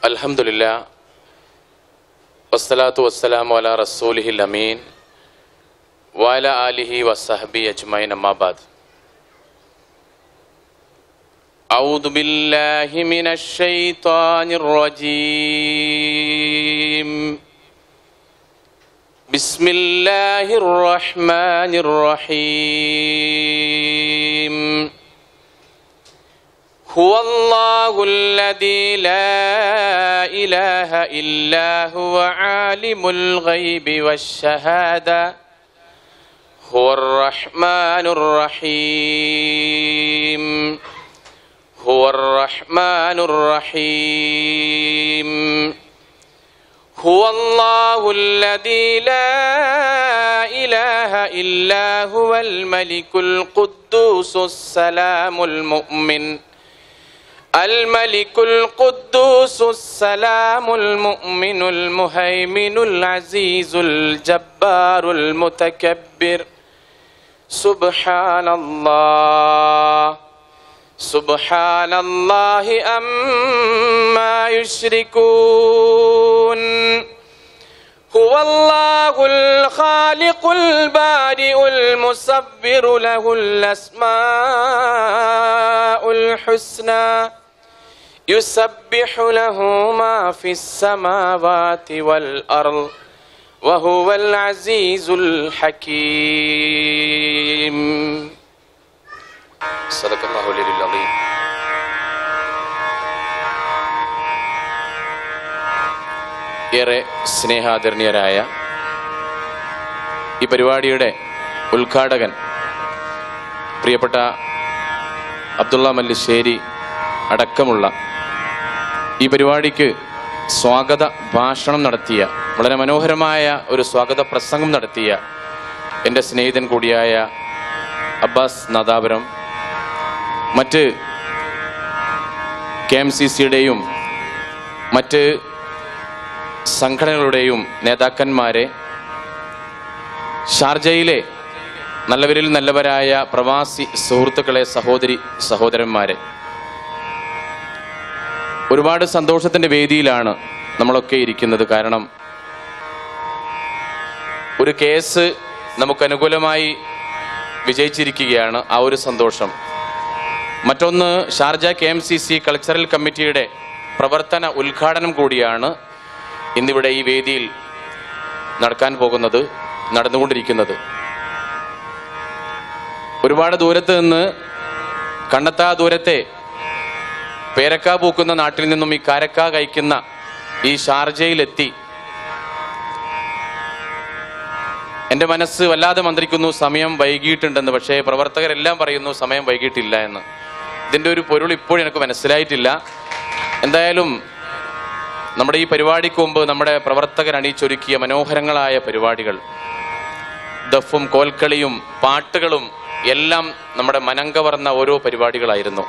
അൽഹംദുലില്ലാ വസ്സലാത്തു വസ്സലാമു അലാ റസൂലിഹിൽ അമീൻ വഅല ആലിഹി വസഹബി അജ്മൈൻ അമ്മാബാദ് أعوذ بالله من الشيطان الرجيم بسم الله الرحمن الرحيم هو الله الذي لا إله إلا هو عالم الغيب والشهادة هو الرحمن الرحيم هو الرحمن الرحيم هو الله الذي لا إله إلا هو الملك القدوس السلام المؤمن الملك القدوس السلام المؤمن المهيمن العزيز الجبار المتكبر سبحان الله سبحان الله أما يشركون هو الله الخالق البارئ المصبر له الأسماء الحسنى يسبح له ما في السماوات والأرض وهو العزيز الحكيم صدق الله العلي العظيم ഏറെ സ്നേഹാദരണീയരായ ഈ പരിപാടിയുടെ ഉദ്ഘാടകൻ പ്രിയപ്പെട്ട അബ്ദുള്ള മല്ലിശ്ശേരി അടക്കമുള്ള ഈ പരിപാടിക്ക് സ്വാഗത ഭാഷണം നടത്തിയ വളരെ മനോഹരമായ ഒരു സ്വാഗത പ്രസംഗം നടത്തിയ എൻ്റെ സ്നേഹിതൻ കൂടിയായ അബ്ബാസ് നാദാപുരം മറ്റ് കെ എം സി സിയുടെയും മറ്റ് സംഘടനകളുടെയും നേതാക്കന്മാരെ ഷാർജയിലെ നല്ലവരിൽ നല്ലവരായ പ്രവാസി സുഹൃത്തുക്കളെ സഹോദരി സഹോദരന്മാരെ ഒരുപാട് സന്തോഷത്തിൻ്റെ വേദിയിലാണ് നമ്മളൊക്കെ ഇരിക്കുന്നത് കാരണം ഒരു കേസ് നമുക്ക് അനുകൂലമായി വിജയിച്ചിരിക്കുകയാണ് ആ ഒരു സന്തോഷം മറ്റൊന്ന് Sharjah K M C C cultural കമ്മിറ്റിയുടെ പ്രവർത്തന ഉദ്ഘാടനം കൂടിയാണ് ഇന്നിവിടെ ഈ വേദിയിൽ നടക്കാൻ പോകുന്നത് നടന്നുകൊണ്ടിരിക്കുന്നത് ഒരുപാട് ദൂരത്ത് നിന്ന് കണ്ടെത്താ ദൂരത്തെ പേരക്ക പൂക്കുന്ന നാട്ടിൽ നിന്നും ഈ കാരക്ക കഴിക്കുന്ന ഈ ഷാർജയിലെത്തി എൻ്റെ മനസ്സ് വല്ലാതെ മന്ത്രിക്കുന്നു സമയം വൈകിയിട്ടുണ്ടെന്ന് പക്ഷേ പ്രവർത്തകരെല്ലാം പറയുന്നു സമയം വൈകിട്ടില്ല എന്ന് ഇതിൻ്റെ ഒരു പൊരുൾ ഇപ്പോഴും എനിക്ക് മനസ്സിലായിട്ടില്ല എന്തായാലും നമ്മുടെ ഈ പരിപാടിക്ക് മുമ്പ് നമ്മുടെ പ്രവർത്തകർ അണിയിച്ചൊരുക്കിയ മനോഹരങ്ങളായ പരിപാടികൾ ദഫും കോൽക്കളിയും പാട്ടുകളും എല്ലാം നമ്മുടെ മനം കവർന്ന ഓരോ പരിപാടികളായിരുന്നു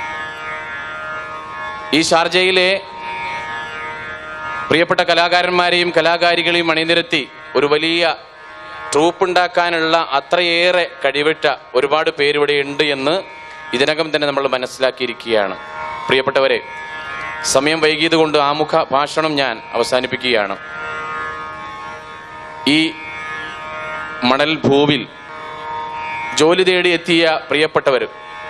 ഈ ഷാർജയിലെ പ്രിയപ്പെട്ട കലാകാരന്മാരെയും കലാകാരികളെയും അണിനിരത്തി ഒരു വലിയ ട്രൂപ്പ് ഉണ്ടാക്കാനുള്ള അത്രയേറെ കഴിവിട്ട ഒരുപാട് പേരിവിടെ ഉണ്ട് എന്ന് ഇതിനകം തന്നെ നമ്മൾ മനസ്സിലാക്കിയിരിക്കുകയാണ് പ്രിയപ്പെട്ടവരെ സമയം വൈകിയത് കൊണ്ട് ആമുഖ ഭാഷണം ഞാൻ അവസാനിപ്പിക്കുകയാണ് ഈ മണൽ ഭൂവിൽ ജോലി തേടി എത്തിയ പ്രിയപ്പെട്ടവർ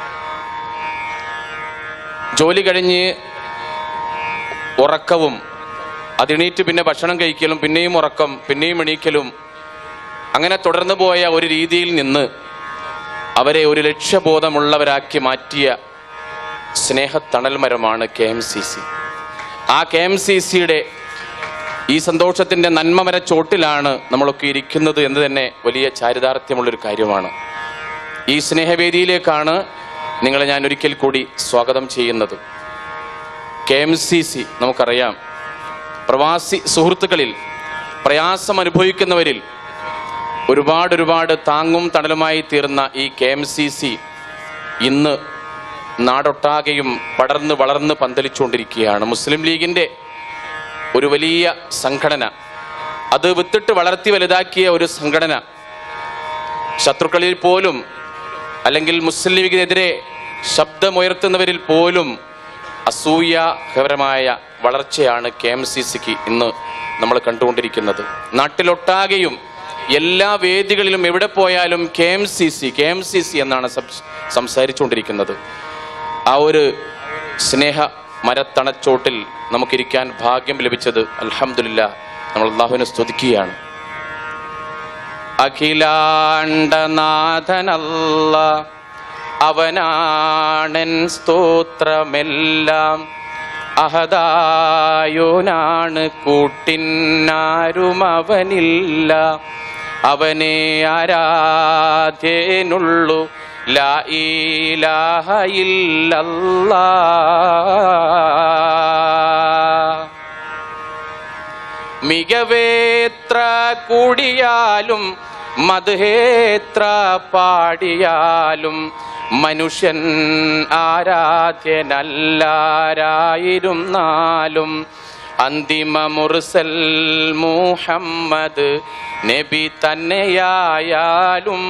ജോലി കഴിഞ്ഞ് ഉറക്കവും അതിണീറ്റ് പിന്നെ ഭക്ഷണം കഴിക്കലും പിന്നെയും ഉറക്കം പിന്നെയും എണീക്കലും അങ്ങനെ തുടർന്നു പോയ ഒരു രീതിയിൽ നിന്ന് അവരെ ഒരു ലക്ഷ്യബോധമുള്ളവരാക്കി മാറ്റിയ സ്നേഹത്തണൽ മരമാണ് കെ എം സി സി ആ കെ എം സി സിയുടെ ഈ സന്തോഷത്തിൻ്റെ നന്മമര ചോട്ടിലാണ് നമ്മളൊക്കെ ഇരിക്കുന്നത് എന്ന് തന്നെ വലിയ ചാരിതാർത്ഥ്യമുള്ളൊരു കാര്യമാണ് ഈ സ്നേഹവേദിയിലേക്കാണ് നിങ്ങളെ ഞാൻ ഒരിക്കൽ കൂടി സ്വാഗതം ചെയ്യുന്നത് കെ എം സി സി നമുക്കറിയാം പ്രവാസി സുഹൃത്തുക്കളിൽ പ്രയാസം അനുഭവിക്കുന്നവരിൽ ഒരുപാട് ഒരുപാട് താങ്ങും തണലുമായി തീർന്ന ഈ കെ എം സി സി ഇന്ന് നാടൊട്ടാകെയും പടർന്ന് വളർന്ന് പന്തലിച്ചുകൊണ്ടിരിക്കുകയാണ് മുസ്ലിം ലീഗിൻ്റെ ഒരു വലിയ സംഘടന അത് വിത്തിട്ട് വളർത്തി വലുതാക്കിയ ഒരു സംഘടന ശത്രുക്കളിൽ പോലും അല്ലെങ്കിൽ മുസ്ലിം ലീഗിനെതിരെ ശബ്ദമുയർത്തുന്നവരിൽ പോലും അസൂയകരമായ വളർച്ചയാണ് കെ എം സി സിക്ക് ഇന്ന് നമ്മൾ കണ്ടുകൊണ്ടിരിക്കുന്നത് നാട്ടിലൊട്ടാകെയും എല്ലാ വേദികളിലും എവിടെ പോയാലും K M C C K M C C എന്നാണ് സംസ്- സംസാരിച്ചുകൊണ്ടിരിക്കുന്നത് ആ ഒരു സ്നേഹ മരത്തണച്ചോട്ടിൽ നമുക്കിരിക്കാൻ ഭാഗ്യം ലഭിച്ചത് അൽഹംദുലില്ല നമ്മൾ അള്ളാഹുവിനെ സ്തുതിക്കുകയാണ് അഖിലാണ്ടനാഥനല്ല അവനാണൻ സ്തോത്രമെല്ലാം അഹദായോനാണ് കൂട്ടിനാരും അവനില്ല അവനെ ആരാധ്യനുള്ളു ലാ ഈലാഹ ഇല്ലല്ലാഹ് മികവേത്ര കൂടിയാലും മധുഹേത്ര പാടിയാലും മനുഷ്യൻ ആരാധ്യനല്ലാരായിരുന്നാലും അന്തിമ മുർസൽ മുഹമ്മദ് നബി തന്നെയായാലും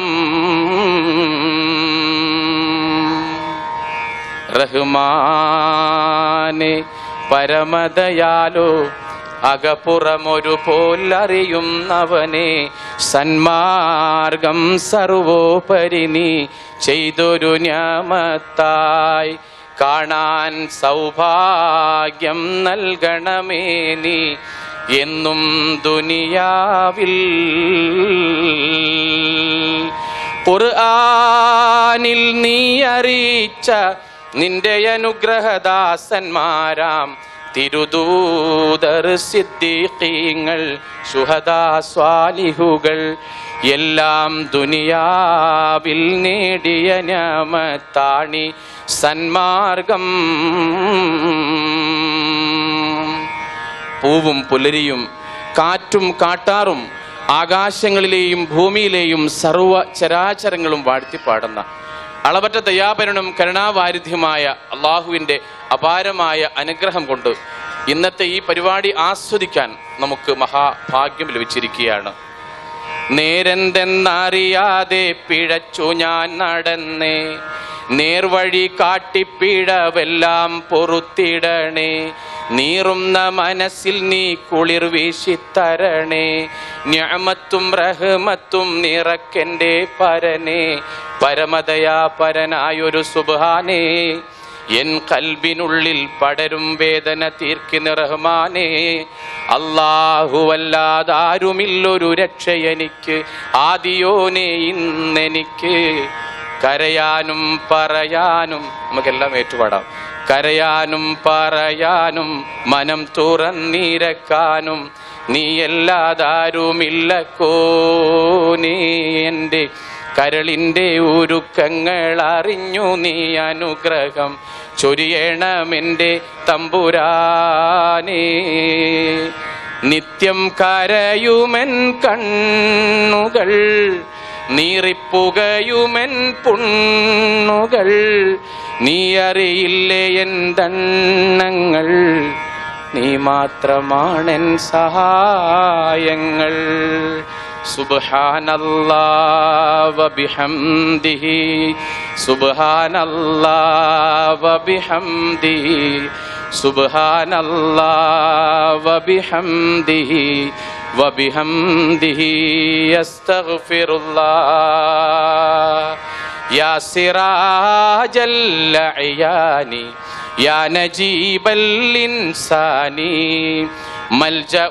റഹ്മാനെ പരമദയാലോ അകപ്പുറമൊരു പോലറിയുന്നവനെ സന്മാർഗം സർവോപരി നീ ചെയ്തൊരു ന്യാമത്തായി കാണാൻ സൗഭാഗ്യം നൽകണമേ നീ എന്നും ദുനിയാവിൽ ഖുർആനിൽ നീ അറിയിച്ച നിന്റെ അനുഗ്രഹദാസന്മാരാം തിരുദൂതർ സിദ്ദീഖീങ്ങൾ ശുഹദാ സ്വാലിഹുകൾ എല്ലാം ദുനിയാവിൽ നേടിയ ഞാമത്താണി സന്മാർഗം പൂവും പുലരിയും കാറ്റും കാട്ടാറും ആകാശങ്ങളിലെയും ഭൂമിയിലെയും സർവ ചരാചരങ്ങളും വാഴ്ത്തിപ്പാടുന്ന അളവറ്റ ദയാപരനും കരുണാവാരിധ്യമായ അള്ളാഹുവിൻ്റെ അപാരമായ അനുഗ്രഹം കൊണ്ട് ഇന്നത്തെ ഈ പരിപാടി ആസ്വദിക്കാൻ നമുക്ക് മഹാഭാഗ്യം ലഭിച്ചിരിക്കുകയാണ് നേരെന്തെന്നറിയാതെ പിഴച്ചു ഞാൻ നടന്നേ നേർവഴി കാട്ടിപ്പിഴവെല്ലാം പൊറുത്തിടണേ നീറുന്ന മനസ്സിൽ നീ കുളിർ വീശിത്തരണേ ഞാമത്തും റഹ്മത്തും നിറക്കെൻ്റെ പരനെ പരമതയാ പരനായൊരു സുബാനേ എൻ കൽബിനുള്ളിൽ പടരും വേദന തീർക്കുന്ന റഹ്മാനേ അല്ലാഹുവല്ലാതാരുമില്ലൊരു രക്ഷ എനിക്ക് ആദിയോനെ ഇന്നെനിക്ക് കരയാനും പറയാനും നമുക്കെല്ലാം ഏറ്റുപാടാം കരയാനും പറയാനും മനം തുറന്നിരക്കാനും നീയല്ലാതാരുമില്ല കോനേ എൻ്റെ കരളിൻ്റെ ഉരുക്കങ്ങൾ അറിഞ്ഞു നീ അനുഗ്രഹം ചൊരിയണമെൻ്റെ തമ്പുരാനേ നിത്യം കരയുമെൻ കണ്ണുകൾ നീറിപ്പുകയുമെൻ പുണ്ണുകൾ നീ അറിയില്ലേ എന്തണ്ണങ്ങൾ നീ മാത്രമാണെൻ സഹായങ്ങൾ സുബ്ഹാനല്ലാ വബിഹംദിഹി സുബ്ഹാനല്ലാ വബിഹംദിഹി സുബ്ഹാനല്ലാ വബിഹംദിഹി വബിഹംദിഹി അസ്തഗ്ഫിറുല്ലാ يا سراج العيان يا نجيب الإنسان ملجأ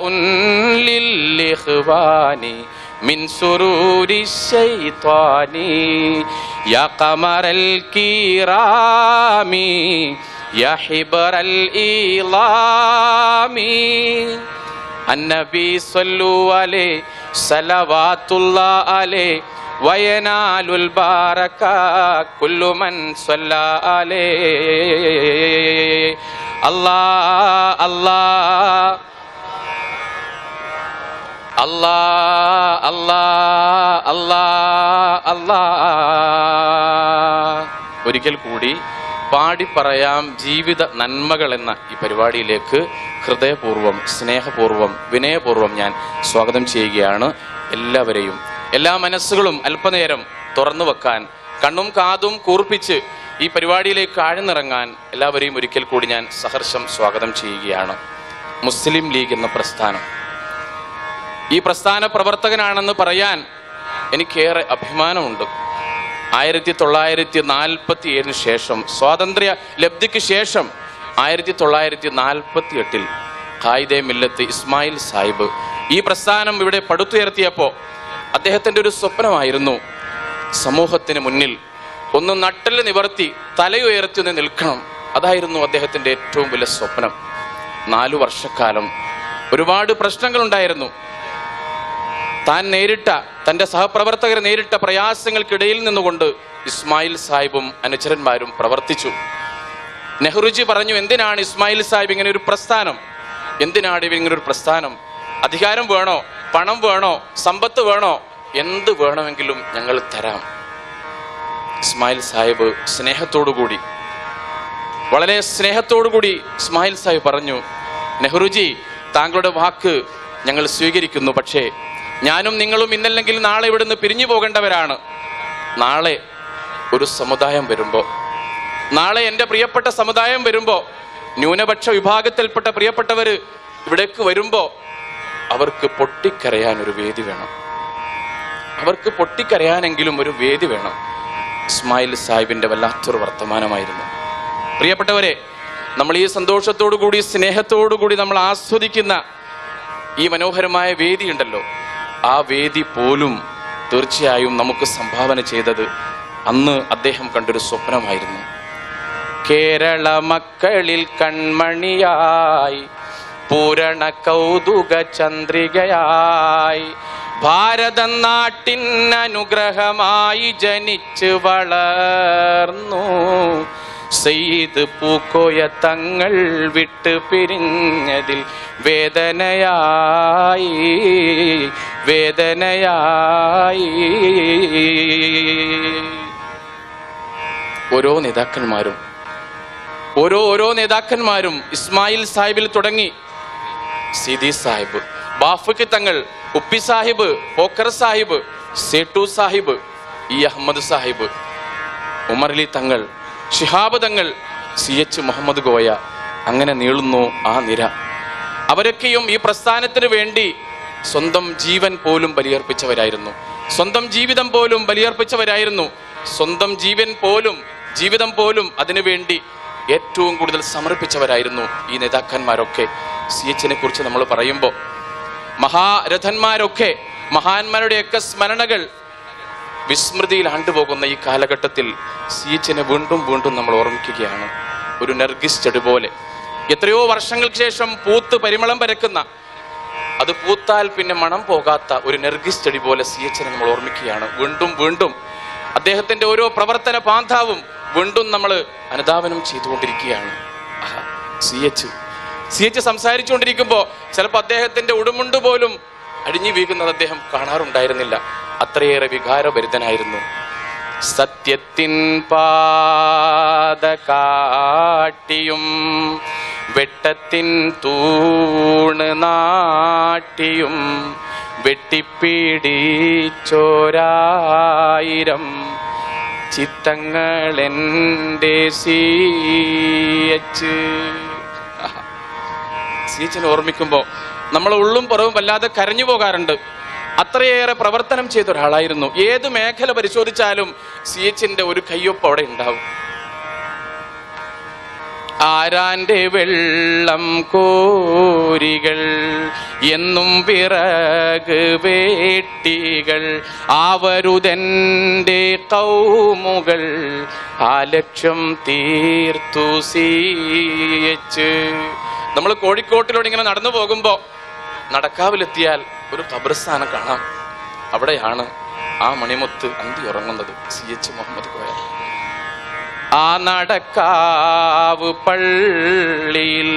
للإخوان من سرور الشيطان يا قمر الكرام يا حبر الإيلام النبي صلوا عليه صلوات الله عليه وينال البركة كل من صلى عليه الله الله അല്ലാ അല്ലാ അല്ലാ അല്ലാ ഒരിക്കൽ കൂടി പാടി പറയാം ജീവിത നന്മകൾ എന്ന ഈ പരിപാടിയിലേക്ക് ഹൃദയപൂർവ്വം സ്നേഹപൂർവ്വം വിനയപൂർവ്വം ഞാൻ സ്വാഗതം ചെയ്യുകയാണ് എല്ലാവരെയും എല്ലാ മനസ്സുകളും അല്പനേരം തുറന്നു വെക്കാൻ കണ്ണും കാതും കൂർപ്പിച്ച് ഈ പരിപാടിയിലേക്ക് ആഴ്ന്നിറങ്ങാൻ എല്ലാവരെയും ഒരിക്കൽ കൂടി ഞാൻ സഹർഷം സ്വാഗതം ചെയ്യുകയാണ് മുസ്ലിം ലീഗ് എന്ന പ്രസ്ഥാനം ഈ പ്രസ്ഥാന പ്രവർത്തകനാണെന്ന് പറയാൻ എനിക്കേറെ അഭിമാനമുണ്ട് ആയിരത്തി തൊള്ളായിരത്തി നാൽപ്പത്തി ഏഴിന് ശേഷം സ്വാതന്ത്ര്യ ലബ്ധിക്ക് ശേഷം ആയിരത്തി തൊള്ളായിരത്തി നാൽപ്പത്തി എട്ടിൽ ഖായിദെ മില്ലത്ത് ഇസ്മായിൽ സാഹിബ് ഈ പ്രസ്ഥാനം ഇവിടെ പടുത്തുയർത്തിയപ്പോൾ അദ്ദേഹത്തിൻ്റെ ഒരു സ്വപ്നമായിരുന്നു സമൂഹത്തിന് മുന്നിൽ ഒന്ന് നട്ടൽ നിവർത്തി തലയുയർത്തി ഒന്ന് നിൽക്കണം അതായിരുന്നു അദ്ദേഹത്തിൻ്റെ ഏറ്റവും വലിയ സ്വപ്നം നാലു വർഷക്കാലം ഒരുപാട് പ്രശ്നങ്ങളുണ്ടായിരുന്നു താൻ നേരിട്ട തന്റെ സഹപ്രവർത്തകർ നേരിട്ട പ്രയാസങ്ങൾക്കിടയിൽ നിന്നുകൊണ്ട് ഇസ്മായിൽ സാഹിബും അനുചരന്മാരും പ്രവർത്തിച്ചു നെഹ്റുജി പറഞ്ഞു എന്തിനാണ് ഇസ്മായിൽ സാഹിബ് ഇങ്ങനെ ഒരു പ്രസ്ഥാനം എന്തിനാണ് ഇവ ഇങ്ങനെ ഒരു പ്രസ്ഥാനം അധികാരം വേണോ പണം വേണോ സമ്പത്ത് വേണോ എന്ത് വേണമെങ്കിലും ഞങ്ങൾ തരാം ഇസ്മായിൽ സാഹിബ് സ്നേഹത്തോടുകൂടി വളരെ സ്നേഹത്തോടുകൂടി ഇസ്മായിൽ സാഹിബ് പറഞ്ഞു നെഹ്റുജി താങ്കളുടെ വാക്ക് ഞങ്ങൾ സ്വീകരിക്കുന്നു പക്ഷേ ഞാനും നിങ്ങളും ഇന്നല്ലെങ്കിൽ നാളെ ഇവിടുന്ന് പിരിഞ്ഞു പോകേണ്ടവരാണ് നാളെ ഒരു സമുദായം വരുമ്പോൾ നാളെ എൻ്റെ പ്രിയപ്പെട്ട സമുദായം വരുമ്പോൾ ന്യൂനപക്ഷ വിഭാഗത്തിൽപ്പെട്ട പ്രിയപ്പെട്ടവർ ഇവിടേക്ക് വരുമ്പോൾ അവർക്ക് പൊട്ടിക്കരയാൻ ഒരു വേദി വേണം അവർക്ക് പൊട്ടിക്കരയാനെങ്കിലും ഒരു വേദി വേണം ഇസ്മായിൽ സാഹിബിന്റെ വല്ലാത്തൊരു വർത്തമാനമായിരുന്നു പ്രിയപ്പെട്ടവരെ നമ്മൾ ഈ സന്തോഷത്തോടു കൂടി സ്നേഹത്തോടു കൂടി നമ്മൾ ആസ്വദിക്കുന്ന ഈ മനോഹരമായ വേദി ഉണ്ടല്ലോ ആ വേദി പോലും തീർച്ചയായും നമുക്ക് സംഭാവന ചെയ്തത് അന്ന് അദ്ദേഹം കണ്ടൊരു സ്വപ്നമായിരുന്നു കേരള മക്കളിൽ കൺമണിയായി പൂരണ കൗതുക ചന്ദ്രികയായി ഭാരത നാട്ടിൻ അനുഗ്രഹമായി ജനിച്ച് വളർന്നു സെയ്ത് പൂക്കോയ തങ്ങൾ വിട്ട് പിരിഞ്ഞതിൽ വേദനയായി വേദനയായി ഓരോ നേതാക്കന്മാരും ഓരോ ഓരോ നേതാക്കന്മാരും ഇസ്മായിൽ സാഹിബിൽ തുടങ്ങി സിദി സാഹിബ് ബാഫുക്ക് തങ്ങൾ ഉപ്പി സാഹിബ് പോക്കർ സാഹിബ് സേട്ടു സാഹിബ് ഇ അഹമ്മദ് സാഹിബ് ഉമർ അലി തങ്ങൾ ഷിഹാബ് തങ്ങൾ സി എച്ച് മുഹമ്മദ് ഗോയ അങ്ങനെ നീളുന്നു ആ നിര അവരൊക്കെയും ഈ പ്രസ്ഥാനത്തിന് വേണ്ടി സ്വന്തം ജീവൻ പോലും ബലിയർപ്പിച്ചവരായിരുന്നു സ്വന്തം ജീവിതം പോലും ബലിയർപ്പിച്ചവരായിരുന്നു സ്വന്തം ജീവൻ പോലും ജീവിതം പോലും അതിനുവേണ്ടി ഏറ്റവും കൂടുതൽ സമർപ്പിച്ചവരായിരുന്നു ഈ നേതാക്കന്മാരൊക്കെ സി എച്ചിനെ കുറിച്ച് നമ്മൾ പറയുമ്പോൾ മഹാരഥന്മാരൊക്കെ മഹാന്മാരുടെയൊക്കെ സ്മരണകൾ വിസ്മൃതിയിൽ ആണ്ടുപോകുന്ന ഈ കാലഘട്ടത്തിൽ സി എച്ചിനെ വീണ്ടും വീണ്ടും നമ്മൾ ഓർമ്മിക്കുകയാണ് ഒരു നർഗിസ് ചെടി പോലെ എത്രയോ വർഷങ്ങൾക്ക് ശേഷം പൂത്ത് പരിമളം പരക്കുന്ന അത് പൂത്താൽ പിന്നെ മണം പോകാത്ത ഒരു നെർഗിസ് ചെടി പോലെ സി എച്ചിനെ നമ്മൾ ഓർമ്മിക്കുകയാണ് വീണ്ടും വീണ്ടും അദ്ദേഹത്തിന്റെ ഓരോ പ്രവർത്തന പാന്താവും വീണ്ടും നമ്മൾ അനുധാവനം ചെയ്തുകൊണ്ടിരിക്കുകയാണ് സി എച്ച് സി എച്ച് സംസാരിച്ചുകൊണ്ടിരിക്കുമ്പോൾ ചിലപ്പോൾ അദ്ദേഹത്തിന്റെ ഉടുമുണ്ട് പോലും അടിഞ്ഞു വീകുന്നത് അദ്ദേഹം കാണാറുണ്ടായിരുന്നില്ല അത്രയേറെ വികാരഭരിതനായിരുന്നു സത്യത്തിൻ പാത കാട്ടിയും വെട്ടത്തിൻ തൂണ് നാട്ടിയും വെട്ടിപ്പിടിച്ചോരായിരം ചിത്തങ്ങളെൻ്റെ സി എച്ച് സി എച്ചിനെ ഓർമ്മിക്കുമ്പോൾ നമ്മൾ ഉള്ളും പുറവും വല്ലാതെ കരഞ്ഞു പോകാറുണ്ട് അത്രയേറെ പ്രവർത്തനം ചെയ്ത ഒരാളായിരുന്നു ഏത് മേഖല പരിശോധിച്ചാലും സി എച്ചിന്റെ ഒരു കയ്യൊപ്പ് അവിടെ ഉണ്ടാവും ആരാന്റെ വെള്ളം കോരികൾ എന്നും വിറക് വേട്ടികൾ ആവരുതെൻ്റെ കൗമുകൾ ആ ലക്ഷ്യം തീർത്തു സീയച്ച് നമ്മൾ കോഴിക്കോട്ടിലൂടെ ഇങ്ങനെ നടന്നു പോകുമ്പോ നടക്കാവിലെത്തിയാൽ ഒരു ഖബർസ്ഥാനം കാണാം അവിടെയാണ് ആ മണിമുത്ത് അന്തി ഉറങ്ങുന്നത് സി എച്ച് മുഹമ്മദ് കോയ ആ നടക്കാവ് പള്ളിയിൽ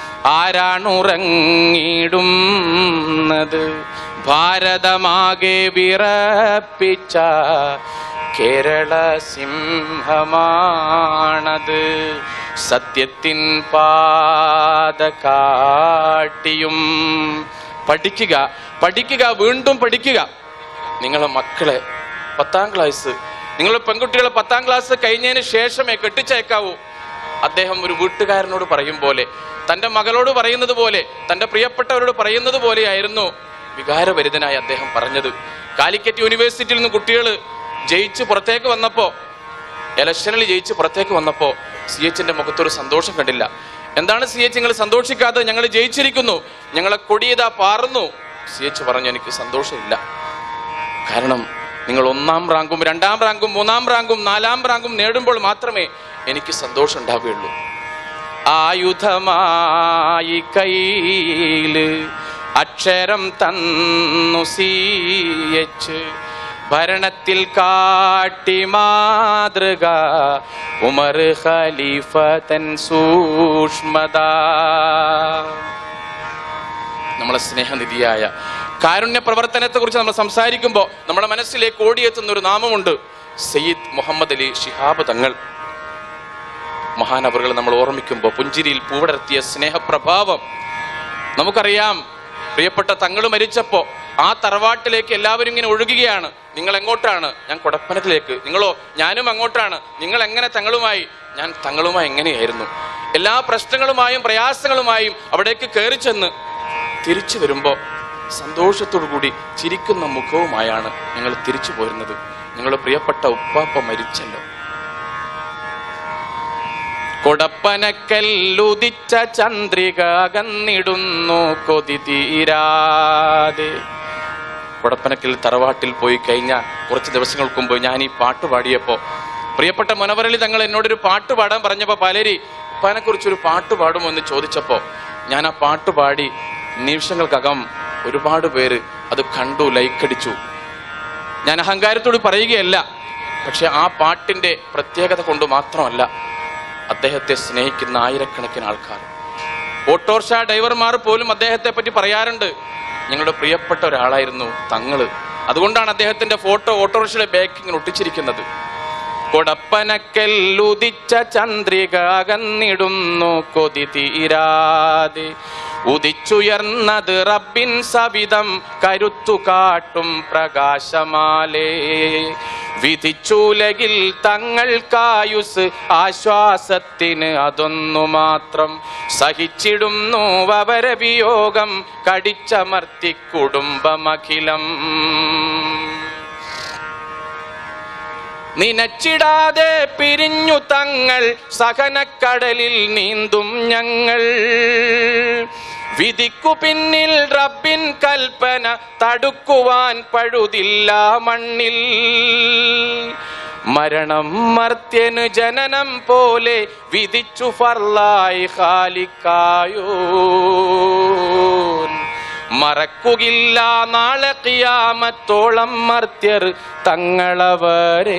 ആരാണുറങ്ങിടുന്നത് ഭാരതമാകെ വിറപ്പിച്ച കേരള സിംഹമാണത് സത്യത്തിൻ പാത കാട്ടിയും പഠിക്കുക പഠിക്കുക വീണ്ടും പഠിക്കുക നിങ്ങളെ മക്കളെ പത്താം ക്ലാസ് നിങ്ങൾ പെൺകുട്ടികളെ പത്താം ക്ലാസ് കഴിഞ്ഞതിന് ശേഷമേ കെട്ടിച്ചേക്കാവൂ അദ്ദേഹം ഒരു വീട്ടുകാരനോട് പറയും പോലെ തന്റെ മകളോട് പറയുന്നത് പോലെ തന്റെ പ്രിയപ്പെട്ടവരോട് പറയുന്നത് പോലെയായിരുന്നു വികാരഭരിതനായി അദ്ദേഹം പറഞ്ഞത് കാലിക്കറ്റ് യൂണിവേഴ്സിറ്റിയിൽ നിന്ന് കുട്ടികൾ ജയിച്ച് പുറത്തേക്ക് വന്നപ്പോ ഇലക്ഷനിൽ ജയിച്ച് പുറത്തേക്ക് വന്നപ്പോ സി എച്ചിന്റെ മുഖത്തൊരു സന്തോഷം കണ്ടില്ല എന്താണ് സി എച്ച് നിങ്ങൾ സന്തോഷിക്കാതെ ഞങ്ങൾ ജയിച്ചിരിക്കുന്നു ഞങ്ങളെ കൊടിയതാ പാറുന്നു സി എച്ച് പറഞ്ഞു എനിക്ക് സന്തോഷമില്ല കാരണം നിങ്ങൾ ഒന്നാം റാങ്കും രണ്ടാം റാങ്കും മൂന്നാം റാങ്കും നാലാം റാങ്കും നേടുമ്പോൾ മാത്രമേ എനിക്ക് സന്തോഷം ഉണ്ടാവുകയുള്ളൂ ആയുധമായി കയ്യില് അക്ഷരം തന്നു സീയച്ച് ഭരണത്തിൽ കാട്ടി മാതൃക ഉമർ ഖലീഫ തൻ സൂക്ഷ്മത നമ്മളെ സ്നേഹനിധിയായ കാരുണ്യ പ്രവർത്തനത്തെ കുറിച്ച് നമ്മൾ സംസാരിക്കുമ്പോൾ നമ്മുടെ മനസ്സിലേക്ക് ഓടിയെത്തുന്ന ഒരു നാമമുണ്ട് സയ്യിദ് മുഹമ്മദ് അലി ഷിഹാബ് തങ്ങൾ മഹാനവറുകൾ നമ്മൾ ഓർമ്മിക്കുമ്പോൾ പുഞ്ചിരിയിൽ പൂവിടർത്തിയ സ്നേഹപ്രഭാവം നമുക്കറിയാം പ്രിയപ്പെട്ട തങ്ങൾ മരിച്ചപ്പോ ആ തറവാട്ടിലേക്ക് എല്ലാവരും ഇങ്ങനെ ഒഴുകുകയാണ് നിങ്ങൾ എങ്ങോട്ടാണ് ഞാൻ കൊടപ്പനത്തിലേക്ക് നിങ്ങളോ ഞാനും അങ്ങോട്ടാണ് നിങ്ങൾ എങ്ങനെ തങ്ങളുമായി ഞാൻ തങ്ങളുമായി എങ്ങനെയായിരുന്നു എല്ലാ പ്രശ്നങ്ങളുമായും പ്രയാസങ്ങളുമായും അവിടേക്ക് കയറി ചെന്ന് തിരിച്ചു വരുമ്പോ സന്തോഷത്തോടു കൂടി ചിരിക്കുന്ന മുഖവുമായാണ് ഞങ്ങൾ തിരിച്ചു പോരുന്നത് ഞങ്ങളുടെ പ്രിയപ്പെട്ട ഉപ്പാപ്പ മരിച്ചല്ലോ കൊടപ്പനക്കല്ലുദിച്ച ചന്ദ്രിക അകന്നിടുന്നു കൊതി തീരാതെ കൊടപ്പനക്കൽ തറവാട്ടിൽ പോയി കഴിഞ്ഞ കുറച്ച് ദിവസങ്ങൾക്ക് മുമ്പ് ഞാൻ ഈ പാട്ട് പാടിയപ്പോ പ്രിയപ്പെട്ട മനോവരളി തങ്ങൾ എന്നോടൊരു പാട്ട് പാടാൻ പറഞ്ഞപ്പോ പലരി ഉപ്പാനെ കുറിച്ച് ഒരു പാട്ട് പാടുമോ എന്ന് ചോദിച്ചപ്പോ ഞാൻ ആ പാട്ട് പാടി നിമിഷങ്ങൾക്കകം ഒരുപാട് പേര് അത് കണ്ടു ലൈക്കടിച്ചു ഞാൻ അഹങ്കാരത്തോട് പറയുകയല്ല പക്ഷെ ആ പാട്ടിന്റെ പ്രത്യേകത കൊണ്ട് മാത്രമല്ല അദ്ദേഹത്തെ സ്നേഹിക്കുന്ന ആയിരക്കണക്കിന് ആൾക്കാർ ഓട്ടോറിക്ഷ ഡ്രൈവർമാർ പോലും അദ്ദേഹത്തെ പറ്റി പറയാറുണ്ട് ഞങ്ങളുടെ പ്രിയപ്പെട്ട ഒരാളായിരുന്നു തങ്ങള് അതുകൊണ്ടാണ് അദ്ദേഹത്തിന്റെ ഫോട്ടോ ഓട്ടോറിക്ഷയുടെ ബാക്കിങ്ങിൽ ഒട്ടിച്ചിരിക്കുന്നത് കൊടപ്പനക്കല്ലുദിച്ച ചന്ദ്രിക അകന്നിടുന്നു കൊതി തീരാതെ ഉദിച്ചുയർന്നത് റബ്ബിൻ സവിധം കരുത്തു കാട്ടും പ്രകാശമാലേ വിധിച്ചുലകിൽ തങ്ങൾക്കായുസ് ആശ്വാസത്തിന് അതൊന്നു മാത്രം സഹിച്ചിടുന്നു വവരവിയോഗം കടിച്ചമർത്തി കുടുംബമഖിലം നിനച്ചിടാതെ പിരിഞ്ഞു തങ്ങൾ സഹനക്കടലിൽ നീന്തും ഞങ്ങൾ വിധിക്കു പിന്നിൽ റബ്ബിൻ കൽപ്പന തടുക്കുവാൻ പഴുതില്ല മണ്ണിൽ മരണം മർത്യന് ജനനം പോലെ വിധിച്ചു ഫർലായി ഖാലിക്കായോ മറക്കുകില്ല നാളെ കിയാമത്തോളം മർത്യർ തങ്ങളവരെ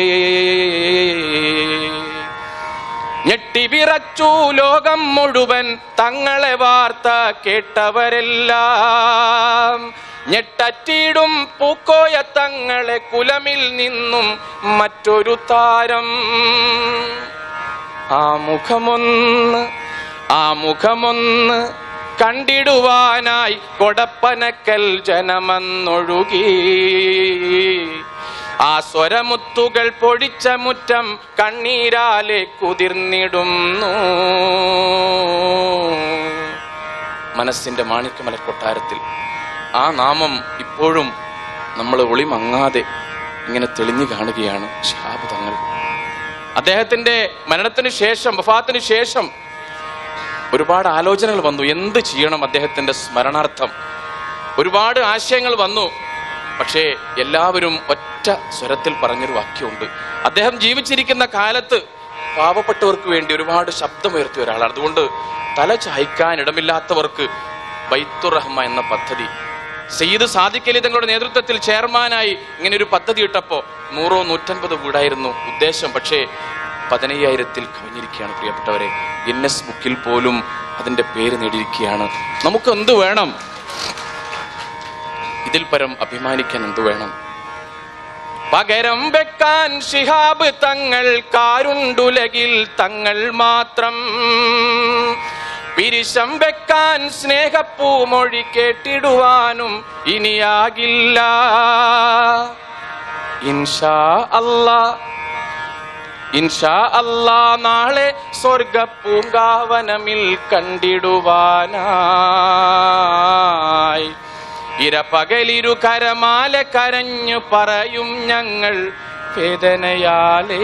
ഞെട്ടിവിറച്ചു ലോകം മുഴുവൻ തങ്ങളെ വാർത്ത കേട്ടവരെല്ലാം ഞെട്ടറ്റിയിടും പൂക്കോയ തങ്ങളെ കുലമിൽ നിന്നും മറ്റൊരു താരം ആ മുഖമൊന്ന് ആ മുഖമൊന്ന് കണ്ടിടുവാനായി കൊടപ്പനക്കൽ ജനമന്നൊഴുകി ആ സ്വരമുത്തുകൾ പൊടിച്ച മുറ്റം കണ്ണീരാലെ കുതിർന്നിടുന്നു മനസ്സിന്റെ മാണിക്യമല കൊട്ടാരത്തിൽ ആ നാമം ഇപ്പോഴും നമ്മൾ ഒളിമങ്ങാതെ ഇങ്ങനെ തെളിഞ്ഞു കാണുകയാണ് ഷാബ് തങ്ങൾ അദ്ദേഹത്തിന്റെ മരണത്തിന് ശേഷം വഫാത്തിന് ശേഷം ഒരുപാട് ആലോചനകൾ വന്നു എന്ത് ചെയ്യണം അദ്ദേഹത്തിന്റെ സ്മരണാർത്ഥം ഒരുപാട് ആശയങ്ങൾ വന്നു പക്ഷേ എല്ലാവരും ഒറ്റ സ്വരത്തിൽ പറഞ്ഞൊരു വാക്യമുണ്ട് അദ്ദേഹം ജീവിച്ചിരിക്കുന്ന കാലത്ത് പാവപ്പെട്ടവർക്ക് വേണ്ടി ഒരുപാട് ശബ്ദമുയർത്തിയ ഒരാളാണ് അതുകൊണ്ട് തല ചായ്ക്കാൻ ഇടമില്ലാത്തവർക്ക് ബൈത്തുർ റഹ്മ എന്ന പദ്ധതി സയ്യിദ് സാദിഖ് അലി തങ്ങളുടെ നേതൃത്വത്തിൽ ചെയർമാനായി ഇങ്ങനെ ഒരു പദ്ധതി ഇട്ടപ്പോ നൂറോ നൂറ്റൻപത് വീടായിരുന്നു ഉദ്ദേശം പക്ഷേ പതിനയ്യായിരത്തിൽ കവിഞ്ഞിരിക്കുകയാണ് പ്രിയപ്പെട്ടവരെ ഗിന്നസ് ബുക്കിൽ പോലും അതിന്റെ പേര് നേടിയിരിക്കുകയാണ് നമുക്ക് എന്ത് വേണം ഇതിൽ പരം അഭിമാനിക്കാൻ എന്തു വേണം പകരം വെക്കാൻ ശിഹാബ് തങ്ങൾ കാരുണ്ടുലകിൽ തങ്ങൾ മാത്രം പിരിശം വെക്കാൻ സ്നേഹപ്പൂമൊഴി കേട്ടിടുവാനും ഇനിയാകില്ല ഇൻഷാ അല്ലാ ഇൻഷാ അല്ലാ നാളെ സ്വർഗ പൂങ്കാവനമിൽ കണ്ടിടുവാനായി ഇരപകലിരു കരമാല കരഞ്ഞു പറയും ഞങ്ങൾ വേദനയാലേ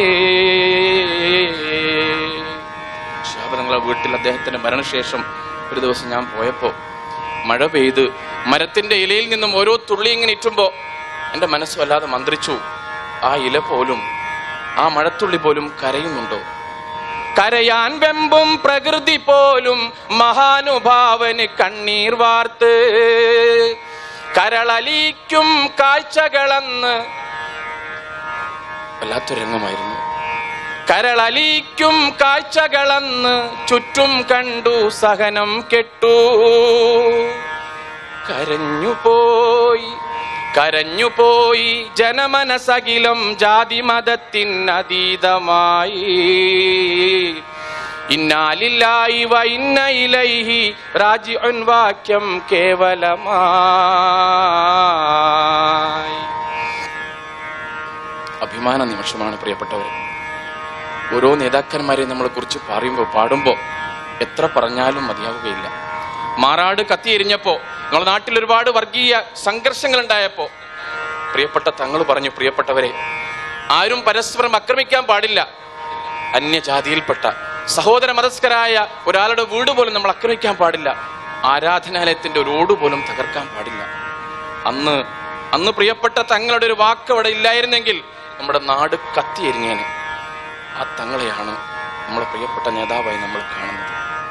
നിങ്ങളെ വീട്ടിൽ അദ്ദേഹത്തിന്റെ മരണശേഷം ഒരു ദിവസം ഞാൻ പോയപ്പോ മഴ പെയ്ത് മരത്തിന്റെ ഇലയിൽ നിന്നും ഓരോ തുള്ളി ഇങ്ങനെ ഇറ്റുമ്പോ എന്റെ മനസ്സ് വല്ലാതെ മന്ത്രിച്ചു ആ ഇല പോലും ആ മഴത്തുള്ളി പോലും കരയുന്നുണ്ടോ കരയാൻ വെമ്പും പ്രകൃതി പോലും മഹാനുഭാവന് കണ്ണീർ വാർത്ത് കരളലിക്കും കാഴ്ചകളെന്ന് വല്ലാത്തൊരു രംഗമായിരുന്നു കരളലിക്കും കാഴ്ചകളെന്ന് ചുറ്റും കണ്ടു സഹനം കെട്ടു കരഞ്ഞുപോയി കരഞ്ഞുപോയി ജനമനസകിലം ജാതി മതത്തിനതീതമായി ഇന്നാലില്ലായി വ ഇന്ന ഇലൈഹി രാജിഉൻ വാക്യം കേവലമായി അഭിമാന നിമിഷമാണ് പ്രിയപ്പെട്ടവരെ ഓരോ നേതാക്കന്മാരെയും നമ്മളെ കുറിച്ച് പറയുമ്പോൾ പാടുമ്പോൾ എത്ര പറഞ്ഞാലും മതിയാവുകയില്ല മാറാട് കത്തിയെരിഞ്ഞപ്പോ നമ്മുടെ നാട്ടിൽ ഒരുപാട് വർഗീയ സംഘർഷങ്ങൾ ഉണ്ടായപ്പോ പ്രിയപ്പെട്ട തങ്ങൾ പറഞ്ഞു പ്രിയപ്പെട്ടവരെ ആരും പരസ്പരം ആക്രമിക്കാൻ പാടില്ല അന്യജാതിയിൽപ്പെട്ട സഹോദര മതസ്കരായ ഒരാളുടെ വീട് പോലും നമ്മൾ ആക്രമിക്കാൻ പാടില്ല ആരാധനാലയത്തിന്റെ ഒരു ഓട് പോലും തകർക്കാൻ പാടില്ല അന്ന് അന്ന് പ്രിയപ്പെട്ട തങ്ങളുടെ ഒരു വാക്ക് അവിടെ ഇല്ലായിരുന്നെങ്കിൽ നമ്മുടെ നാട് കത്തിയെരിഞ്ഞേനെ ആ തങ്ങളെയാണ് നമ്മുടെ പ്രിയപ്പെട്ട നേതാവായി നമ്മൾ കാണുന്നത്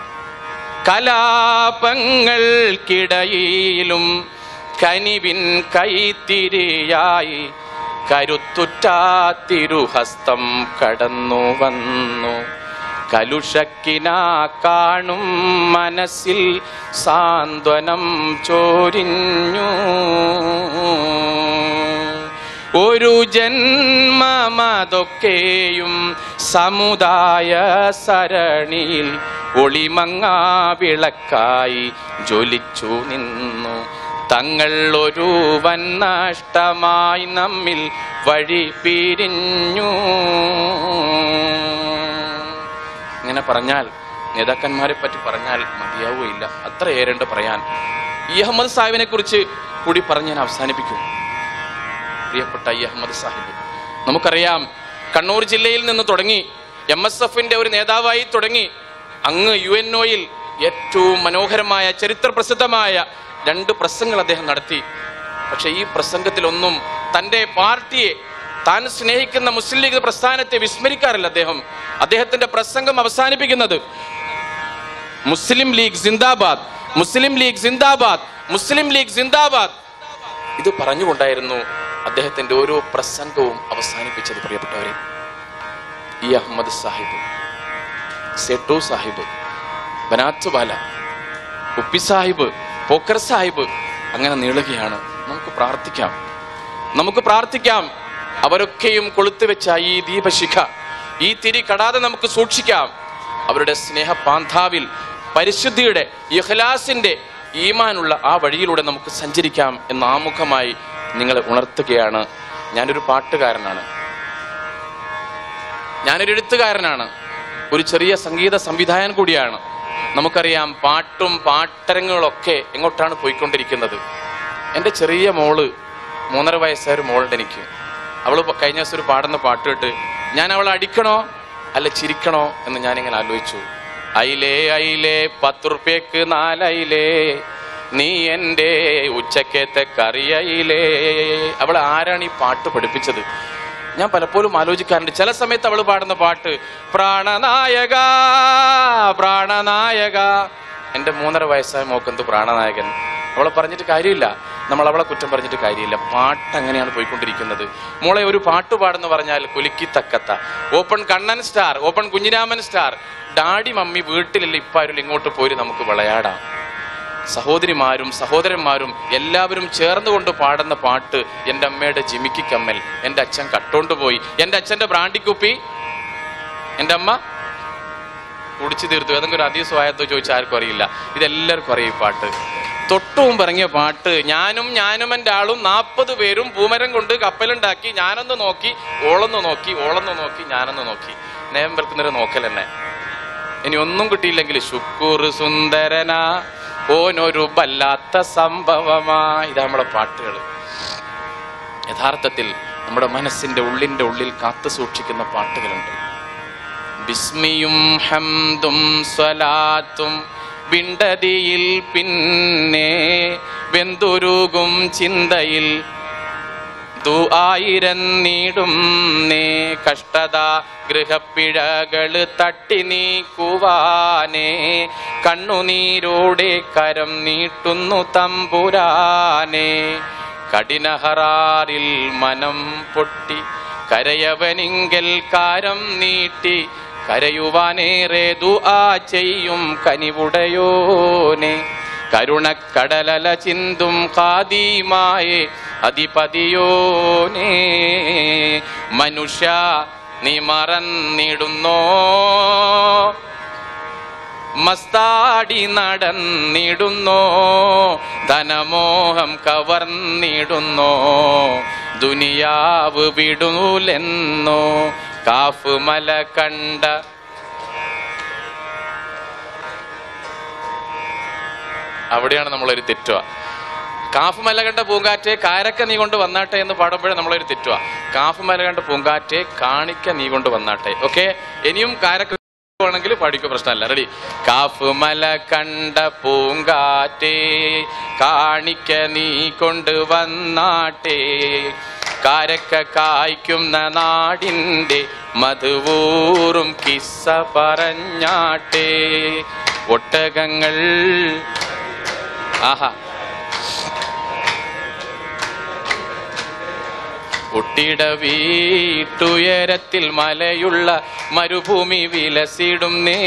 കലാപങ്ങൾക്കിടയിലും കനിവിൻ കൈത്തിരിയായി കരുത്തുറ്റാ തിരുഹസ്തം കടന്നു വന്നു കലുഷക്കിനാ കാണും മനസ്സിൽ സാന്ത്വനം ചോരിഞ്ഞു ഒരു ജന്മമതൊക്കെയും സമുദായ സരണിയിൽ ഒളിമങ്ങാ വിളക്കായി ജ്വലിച്ചു നിന്നു തങ്ങൾ ഒരു വൻ നഷ്ടമായി നമ്മിൽ വഴി പിരിഞ്ഞു ഇങ്ങനെ പറഞ്ഞാൽ നേതാക്കന്മാരെ പറ്റി പറഞ്ഞാൽ മതിയാവുകയില്ല അത്ര ഏറെണ്ട് പറയാൻ ഈ അഹമ്മദ് സാഹിബിനെ കുറിച്ച് കൂടി പറഞ്ഞ് ഞാൻ അവസാനിപ്പിക്കും പ്രിയപ്പെട്ട ഈ അഹമ്മദ് സാഹിബ് നമുക്കറിയാം കണ്ണൂർ ജില്ലയിൽ നിന്ന് തുടങ്ങി എം എസ് എഫിന്റെ ഒരു നേതാവായി തുടങ്ങി അങ്ങ് യു എൻ ഒയിൽ ഏറ്റവും മനോഹരമായ ചരിത്ര പ്രസിദ്ധമായ രണ്ട് പ്രസംഗങ്ങൾ അദ്ദേഹം നടത്തി പക്ഷെ ഈ പ്രസംഗത്തിലൊന്നും തന്റെ പാർട്ടിയെ താൻ സ്നേഹിക്കുന്ന മുസ്ലിം ലീഗ് പ്രസ്ഥാനത്തെ വിസ്മരിക്കാറില്ല അദ്ദേഹം അദ്ദേഹത്തിന്റെ പ്രസംഗം അവസാനിപ്പിക്കുന്നത് മുസ്ലിം ലീഗ് സിന്ദാബാദ് മുസ്ലിം ലീഗ് സിന്ദാബാദ് മുസ്ലിം ലീഗ് സിന്ദാബാദ് ഇത് പറഞ്ഞുകൊണ്ടായിരുന്നു അദ്ദേഹത്തിന്റെ ഓരോ പ്രസംഗവും അവസാനിപ്പിച്ചത് പ്രിയപ്പെട്ടവരെ ഈ അഹമ്മദ് സാഹിബ് സെട്ടു സാഹിബ് ബനാത്ത് ബാല ഉപ്പി സാഹിബ് പോക്കർ സാഹിബ് അങ്ങനെ നീളുകയാണ് നമുക്ക് പ്രാർത്ഥിക്കാം നമുക്ക് പ്രാർത്ഥിക്കാം അവരൊക്കെയും കൊളുത്തുവെച്ച ഈ ദീപശിഖ ഈ തിരി കടാതെ നമുക്ക് സൂക്ഷിക്കാം അവരുടെ സ്നേഹപാന്താവിൽ പരിശുദ്ധിയുടെ ഇഹ്ലാസിന്റെ ഈമാനുള്ള ആ വഴിയിലൂടെ നമുക്ക് സഞ്ചരിക്കാം എന്ന് ആമുഖമായി നിങ്ങളെ ഉണർത്തുകയാണ് ഞാനൊരു പാട്ടുകാരനാണ് ഞാനൊരു എഴുത്തുകാരനാണ് ഒരു ചെറിയ സംഗീത സംവിധായകൻ കൂടിയാണ് നമുക്കറിയാം പാട്ടും പാട്ടരങ്ങളൊക്കെ എങ്ങോട്ടാണ് പോയിക്കൊണ്ടിരിക്കുന്നത് എൻ്റെ ചെറിയ മോള് മൂന്നര വയസ്സായ ഒരു മോളുണ്ട് എനിക്ക് അവൾ കഴിഞ്ഞ ദിവസം ഒരു പാടുന്ന പാട്ട് കേട്ട് ഞാൻ അവളെ അടിക്കണോ അല്ല ചിരിക്കണോ എന്ന് ഞാനിങ്ങനെ ആലോചിച്ചു അയിലേ അയിലേ പത്ത് റുപ്യക്ക് നാലയിലേ നീ എൻ്റെ ഉച്ചക്കത്തെ കറിയയിലേ അവൾ ആരാണ് ഈ പാട്ട് പഠിപ്പിച്ചത് ഞാൻ പലപ്പോഴും ആലോചിക്കാറുണ്ട് ചില സമയത്ത് അവൾ പാടുന്ന പാട്ട് പ്രാണനായക പ്രാണനായക എൻ്റെ മൂന്നര വയസ്സായ മോക്കെന്ത് പ്രാണനായകൻ അവളെ പറഞ്ഞിട്ട് കാര്യമില്ല നമ്മൾ അവളെ കുറ്റം പറഞ്ഞിട്ട് കാര്യമില്ല പാട്ട് അങ്ങനെയാണ് പോയിക്കൊണ്ടിരിക്കുന്നത് മോളെ ഒരു പാട്ട് പാടെന്ന് പറഞ്ഞാൽ കുലുക്കി തക്കത്ത open Kannan star open Kunhiraman star daddy mummy വീട്ടിലില്ല ഇപ്പാരും ഇങ്ങോട്ട് പോയി നമുക്ക് വിളയാടാം സഹോദരിമാരും സഹോദരന്മാരും എല്ലാവരും ചേർന്നുകൊണ്ട് പാടുന്ന പാട്ട് എൻ്റെ അമ്മയുടെ ജിമിക്കി കമ്മൽ എൻ്റെ അച്ഛൻ കട്ടോണ്ട് പോയി എൻ്റെ അച്ഛൻ്റെ ബ്രാണ്ടിക്കുപ്പി എൻ്റെ അമ്മ കുടിച്ചു തീർത്തു ഏതെങ്കിലും ഒരു അതീസ്വായത്തോ ചോദിച്ചാൽ ആർക്കും അറിയില്ല ഇതെല്ലാവർക്കും അറിയും ഈ പാട്ട് തൊട്ടു മുമ്പ് ഇറങ്ങിയ പാട്ട് ഞാനും ഞാനും എൻ്റെ ആളും നാൽപ്പത് പേരും പൂമരം കൊണ്ട് കപ്പലുണ്ടാക്കി ഞാനൊന്ന് നോക്കി ഓളൊന്ന് നോക്കി ഓളൊന്ന് നോക്കി ഞാനൊന്ന് നോക്കി നേരം വെറുക്കുന്നൊരു നോക്കൽ തന്നെ ഇനി ഒന്നും കിട്ടിയില്ലെങ്കിൽ ശുക്കൂർ സുന്ദരന ഓനൊരു വല്ലാത്ത സംഭവമാ ഇതാ നമ്മളെ പാട്ടുകൾ യഥാർത്ഥത്തിൽ നമ്മുടെ മനസ്സിന്റെ ഉള്ളിന്റെ ഉള്ളിൽ കാത്തു സൂക്ഷിക്കുന്ന പാട്ടുകളുണ്ട് ബിസ്മിയും ഹംദും സ്വലാത്തും വിണ്ടതിയിൽ പിന്നെ വെന്തുരുകും ചിന്തയിൽ ആയിരം നീടും നേ കഷ്ടത ഗൃഹപ്പിഴകള് തട്ടി നീക്കുവാനേ കണ്ണുനീരോടെ കരം നീട്ടുന്നു തമ്പുരാനേ കഠിനഹറാറിൽ മനം പൊട്ടി കരയവനിങ്കൽ കാരം നീട്ടി കരയുവാനേറെ ദുആ ചെയ്യും കനിവുടയോനെ കരുണക്കടലല ചിന്തും കാതീമായേ അധിപതിയോനേ മനുഷ്യ നീ മറന്നിടുന്നോ മസ്താടി നടന്നിടുന്നോ ധനമോഹം കവർന്നിടുന്നോ ദുനിയാവ് വിടൂലെന്നോ കാഫ് മല കണ്ട അവിടെയാണ് നമ്മളൊരു തെറ്റുക കാഫ് മല കണ്ട പൂങ്കാറ്റെ കാരക്ക നീ കൊണ്ട് വന്നാട്ടെ എന്ന് പാടുമ്പോഴേ നമ്മളൊരു തെറ്റുക കാഫ് മല കണ്ട പൂങ്കാറ്റെ കാണിക്ക നീ കൊണ്ട് വന്നാട്ടെ ഓക്കെ ഇനിയും കാരക്ക ആണെങ്കിൽ പാടിക്കോ പ്രശ്നമല്ല റെഡി കാഫ് മല കണ്ട പൂങ്കാറ്റേ കാണിക്ക നീ കൊണ്ട് വന്നാട്ടെ കാരക്ക കായ്ക്കുന്ന നാടിൻ്റെ മധുവൂറും കിസ്സ പറഞ്ഞാട്ടെ ഒട്ടകങ്ങൾ ആഹാ ഒട്ടിട വീട്ടുയരത്തിൽ മലയുള്ള മരുഭൂമി വിലസിടും നേ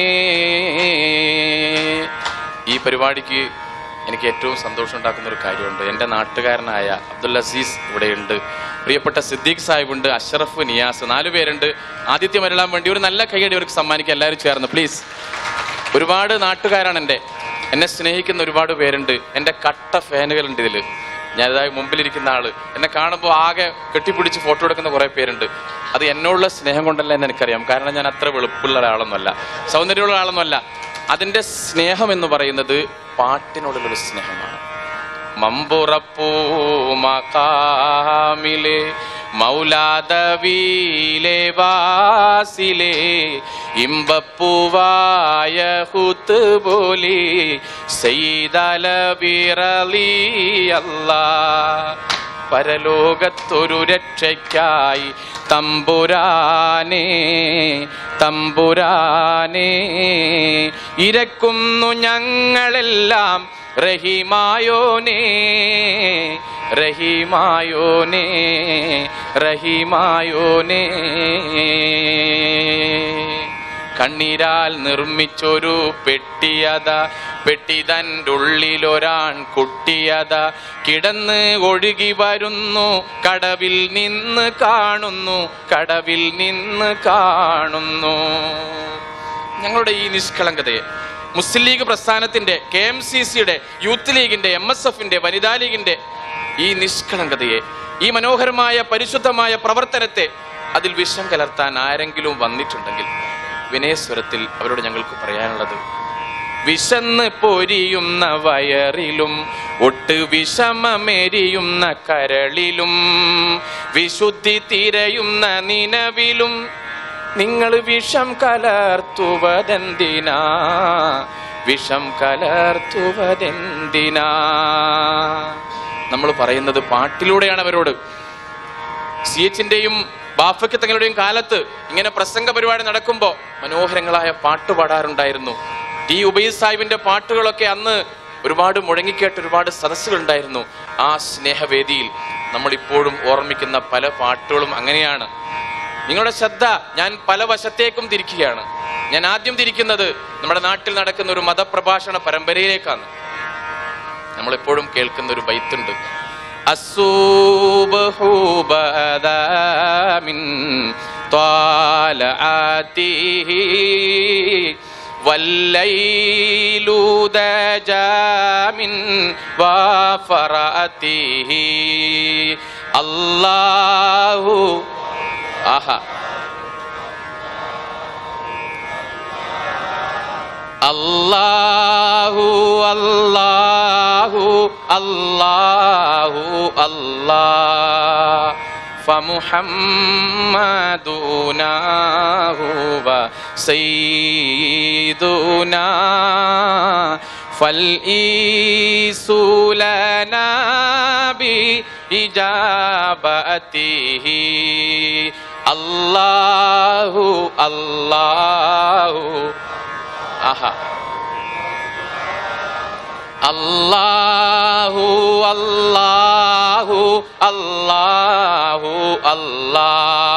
ഈ പരിപാടിക്ക് എനിക്ക് ഏറ്റവും സന്തോഷം ഉണ്ടാക്കുന്ന ഒരു കാര്യമുണ്ട് എൻ്റെ നാട്ടുകാരനായ അബ്ദുൽ അസീസ് ഇവിടെയുണ്ട് പ്രിയപ്പെട്ട സിദ്ദീഖ് സാഹിബുണ്ട് അഷറഫ് നിയാസ് നാലു പേരുണ്ട് ആദിത്യം വരളാൻ വേണ്ടി ഒരു നല്ല കൈയടി അവർക്ക് സമ്മാനിക്കുക എല്ലാവരും ചേർന്ന് പ്ലീസ് ഒരുപാട് നാട്ടുകാരാണ് എൻ്റെ എന്നെ സ്നേഹിക്കുന്ന ഒരുപാട് പേരുണ്ട് എൻ്റെ കട്ട ഫാനുകളുണ്ട് ഇതിൽ ഞാൻ ഇതായി മുമ്പിലിരിക്കുന്ന ആള് എന്നെ കാണുമ്പോൾ ആകെ കെട്ടിപ്പിടിച്ച് ഫോട്ടോ എടുക്കുന്ന കുറേ പേരുണ്ട് അത് എന്നോടുള്ള സ്നേഹം കൊണ്ടല്ല എന്ന് എനിക്കറിയാം കാരണം ഞാൻ അത്ര വെളുപ്പുള്ള ഒരാളൊന്നുമല്ല സൗന്ദര്യമുള്ള ആളൊന്നുമല്ല അതിൻ്റെ സ്നേഹം എന്ന് പറയുന്നത് പാട്ടിനോടുള്ളൊരു സ്നേഹമാണ് മമ്പുറപ്പൂ മകാമിലെ മൗലാദവീലെ വാസിലെ ഇമ്പപ്പൂവായ ഹുത്ത് പോലി സെയ്തലവിറലിയല്ല പരലോകത്തൊരു രക്ഷയ്ക്കായി തമ്പുരാനേ തമ്പുരാനേ ഇരക്കുന്നു ഞങ്ങളെല്ലാം റഹിമായോനേ റഹിമായോനേ റഹിമായോനേ കണ്ണീരാൽ നിർമ്മിച്ചൊരു പെട്ടിയത പെട്ടി തൻ്റെ ഉള്ളിലൊരാൺ കുട്ടിയത കിടന്ന് ഒഴുകി വരുന്നു കടവിൽ നിന്ന് കാണുന്നു കടവിൽ നിന്ന് കാണുന്നു ഞങ്ങളുടെ ഈ നിഷ്കളങ്കതയെ മുസ്ലിം ലീഗ് പ്രസ്ഥാനത്തിന്റെ കെ എം സി സിയുടെ യൂത്ത് ലീഗിന്റെ എം എസ് എഫിന്റെ വനിതാ ലീഗിന്റെ ഈ നിഷ്കളങ്കതയെ ഈ മനോഹരമായ പരിശുദ്ധമായ പ്രവർത്തനത്തെ അതിൽ വിഷം കലർത്താൻ ആരെങ്കിലും വന്നിട്ടുണ്ടെങ്കിൽ വിനയസ്വരത്തിൽ അവരോട് ഞങ്ങൾക്ക് പറയാനുള്ളത് വിശന്ന് പൊരിയുന്ന വയറിലും ഒട്ട് വിഷമമെരിയുന്ന കരളിലും വിശുദ്ധി തിരയുന്ന നിലവിലും നിങ്ങൾ വിഷം കലർത്തുവതെന്തിനാ വിഷം കലർത്തുവതെന്തിനാ നമ്മൾ പറയുന്നത് പാട്ടിലൂടെയാണ് അവരോട് സി എച്ചിന്റെയും ബാഫയ്ക്ക് തങ്ങളുടെയും കാലത്ത് ഇങ്ങനെ പ്രസംഗ പരിപാടി നടക്കുമ്പോൾ മനോഹരങ്ങളായ പാട്ട് പാടാറുണ്ടായിരുന്നു ടി ഉബൈദ് സാഹിബിന്റെ പാട്ടുകളൊക്കെ അന്ന് ഒരുപാട് മുഴങ്ങിക്കേട്ട ഒരുപാട് സദസ്സുകൾ ഉണ്ടായിരുന്നു ആ സ്നേഹവേദിയിൽ നമ്മൾ ഇപ്പോഴും ഓർമ്മിക്കുന്ന പല പാട്ടുകളും അങ്ങനെയാണ് നിങ്ങളുടെ ശ്രദ്ധ ഞാൻ പല വശത്തേക്കും തിരിക്കുകയാണ് ഞാൻ ആദ്യം തിരിക്കുന്നത് നമ്മുടെ നാട്ടിൽ നടക്കുന്ന ഒരു മതപ്രഭാഷണ പരമ്പരയിലേക്കാണ് നമ്മളെപ്പോഴും കേൾക്കുന്ന ഒരു ബൈത്തുണ്ട് الصبح بدا من طالعته والليل دجا من وفرأته الله آها അല്ലാഹു അല്ലാഹു അല്ലാഹു അല്ലാഹ് فمحمدنا هو سيدنا فالإيس لنا بإجابته الله الله ആഹാ അല്ലാഹു അല്ലാഹു അല്ലാഹു അല്ലാ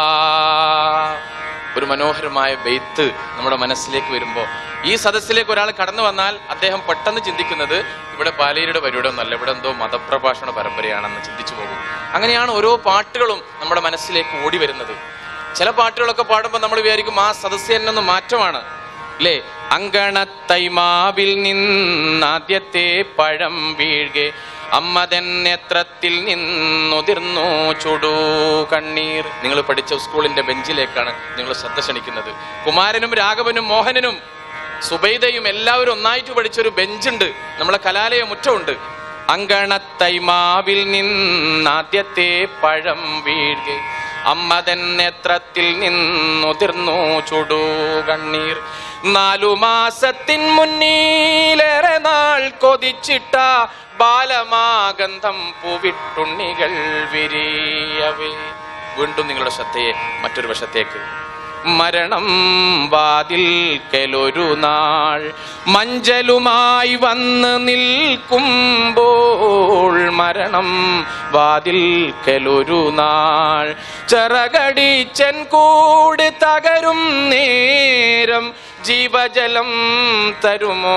ഒരു മനോഹരമായ ബെയ്ത്ത് നമ്മുടെ മനസ്സിലേക്ക് വരുമ്പോൾ ഈ സദസ്സിലേക്ക് ഒരാൾ കടന്നു വന്നാൽ അദ്ദേഹം പെട്ടെന്ന് ചിന്തിക്കുന്നത് ഇവിടെ പാലേരിയുടെ പരിപാടി ഒന്നല്ല ഇവിടെ എന്തോ മതപ്രഭാഷണ പരമ്പരയാണെന്ന് ചിന്തിച്ചു പോകും അങ്ങനെയാണ് ഓരോ പാട്ടുകളും നമ്മുടെ മനസ്സിലേക്ക് ഓടി വരുന്നത് ചില പാട്ടുകളൊക്കെ പാടുമ്പോൾ നമ്മൾ വിചാരിക്കും ആ സദസ്യ തന്നെ ഒന്ന് മാറ്റമാണ് അല്ലേ അങ്കണത്തൈമാവിൽ നിന്നാദ്യത്തെ പഴം വീഴ്കെ അമ്മതൻ നേത്രത്തിൽ നിന്നുതിർന്നു ചുടു കണ്ണീർ നിങ്ങൾ പഠിച്ച സ്കൂളിന്റെ ബെഞ്ചിലേക്കാണ് നിങ്ങൾ ശ്രദ്ധ ക്ഷണിക്കുന്നത് കുമാരനും രാഘവനും മോഹനനും സുബൈദയും എല്ലാവരും ഒന്നായിട്ട് പഠിച്ചൊരു ബെഞ്ചുണ്ട് നമ്മളെ കലാലയ മുറ്റമുണ്ട് അങ്കണത്തൈമാവിൽ നിന്നാദ്യത്തെ പഴം വീഴ്കെ അമ്മതൻ നേത്രത്തിൽ നിന്നുതിർന്നു ചുടു കണ്ണീർ നാലു മാസത്തിൻ മുന്നീലേറെ നാൾ കൊതിച്ചിട്ട ബാലമാഗന്ധം പൂവിട്ടുണ്ണികൾ വിരിയവേ വീണ്ടും നിങ്ങളുടെ ശ്രദ്ധയെ മറ്റൊരു വശത്തേക്ക് മരണം വാതിൽക്കലൊരു നാൾ മഞ്ചലുമായി വന്ന് നിൽക്കുമ്പോൾ മരണം വാതിൽക്കലൊരു നാൾ ചെറകടിച്ചൻ കൂട് തകരും നേരം ജീവജലം തരുമോ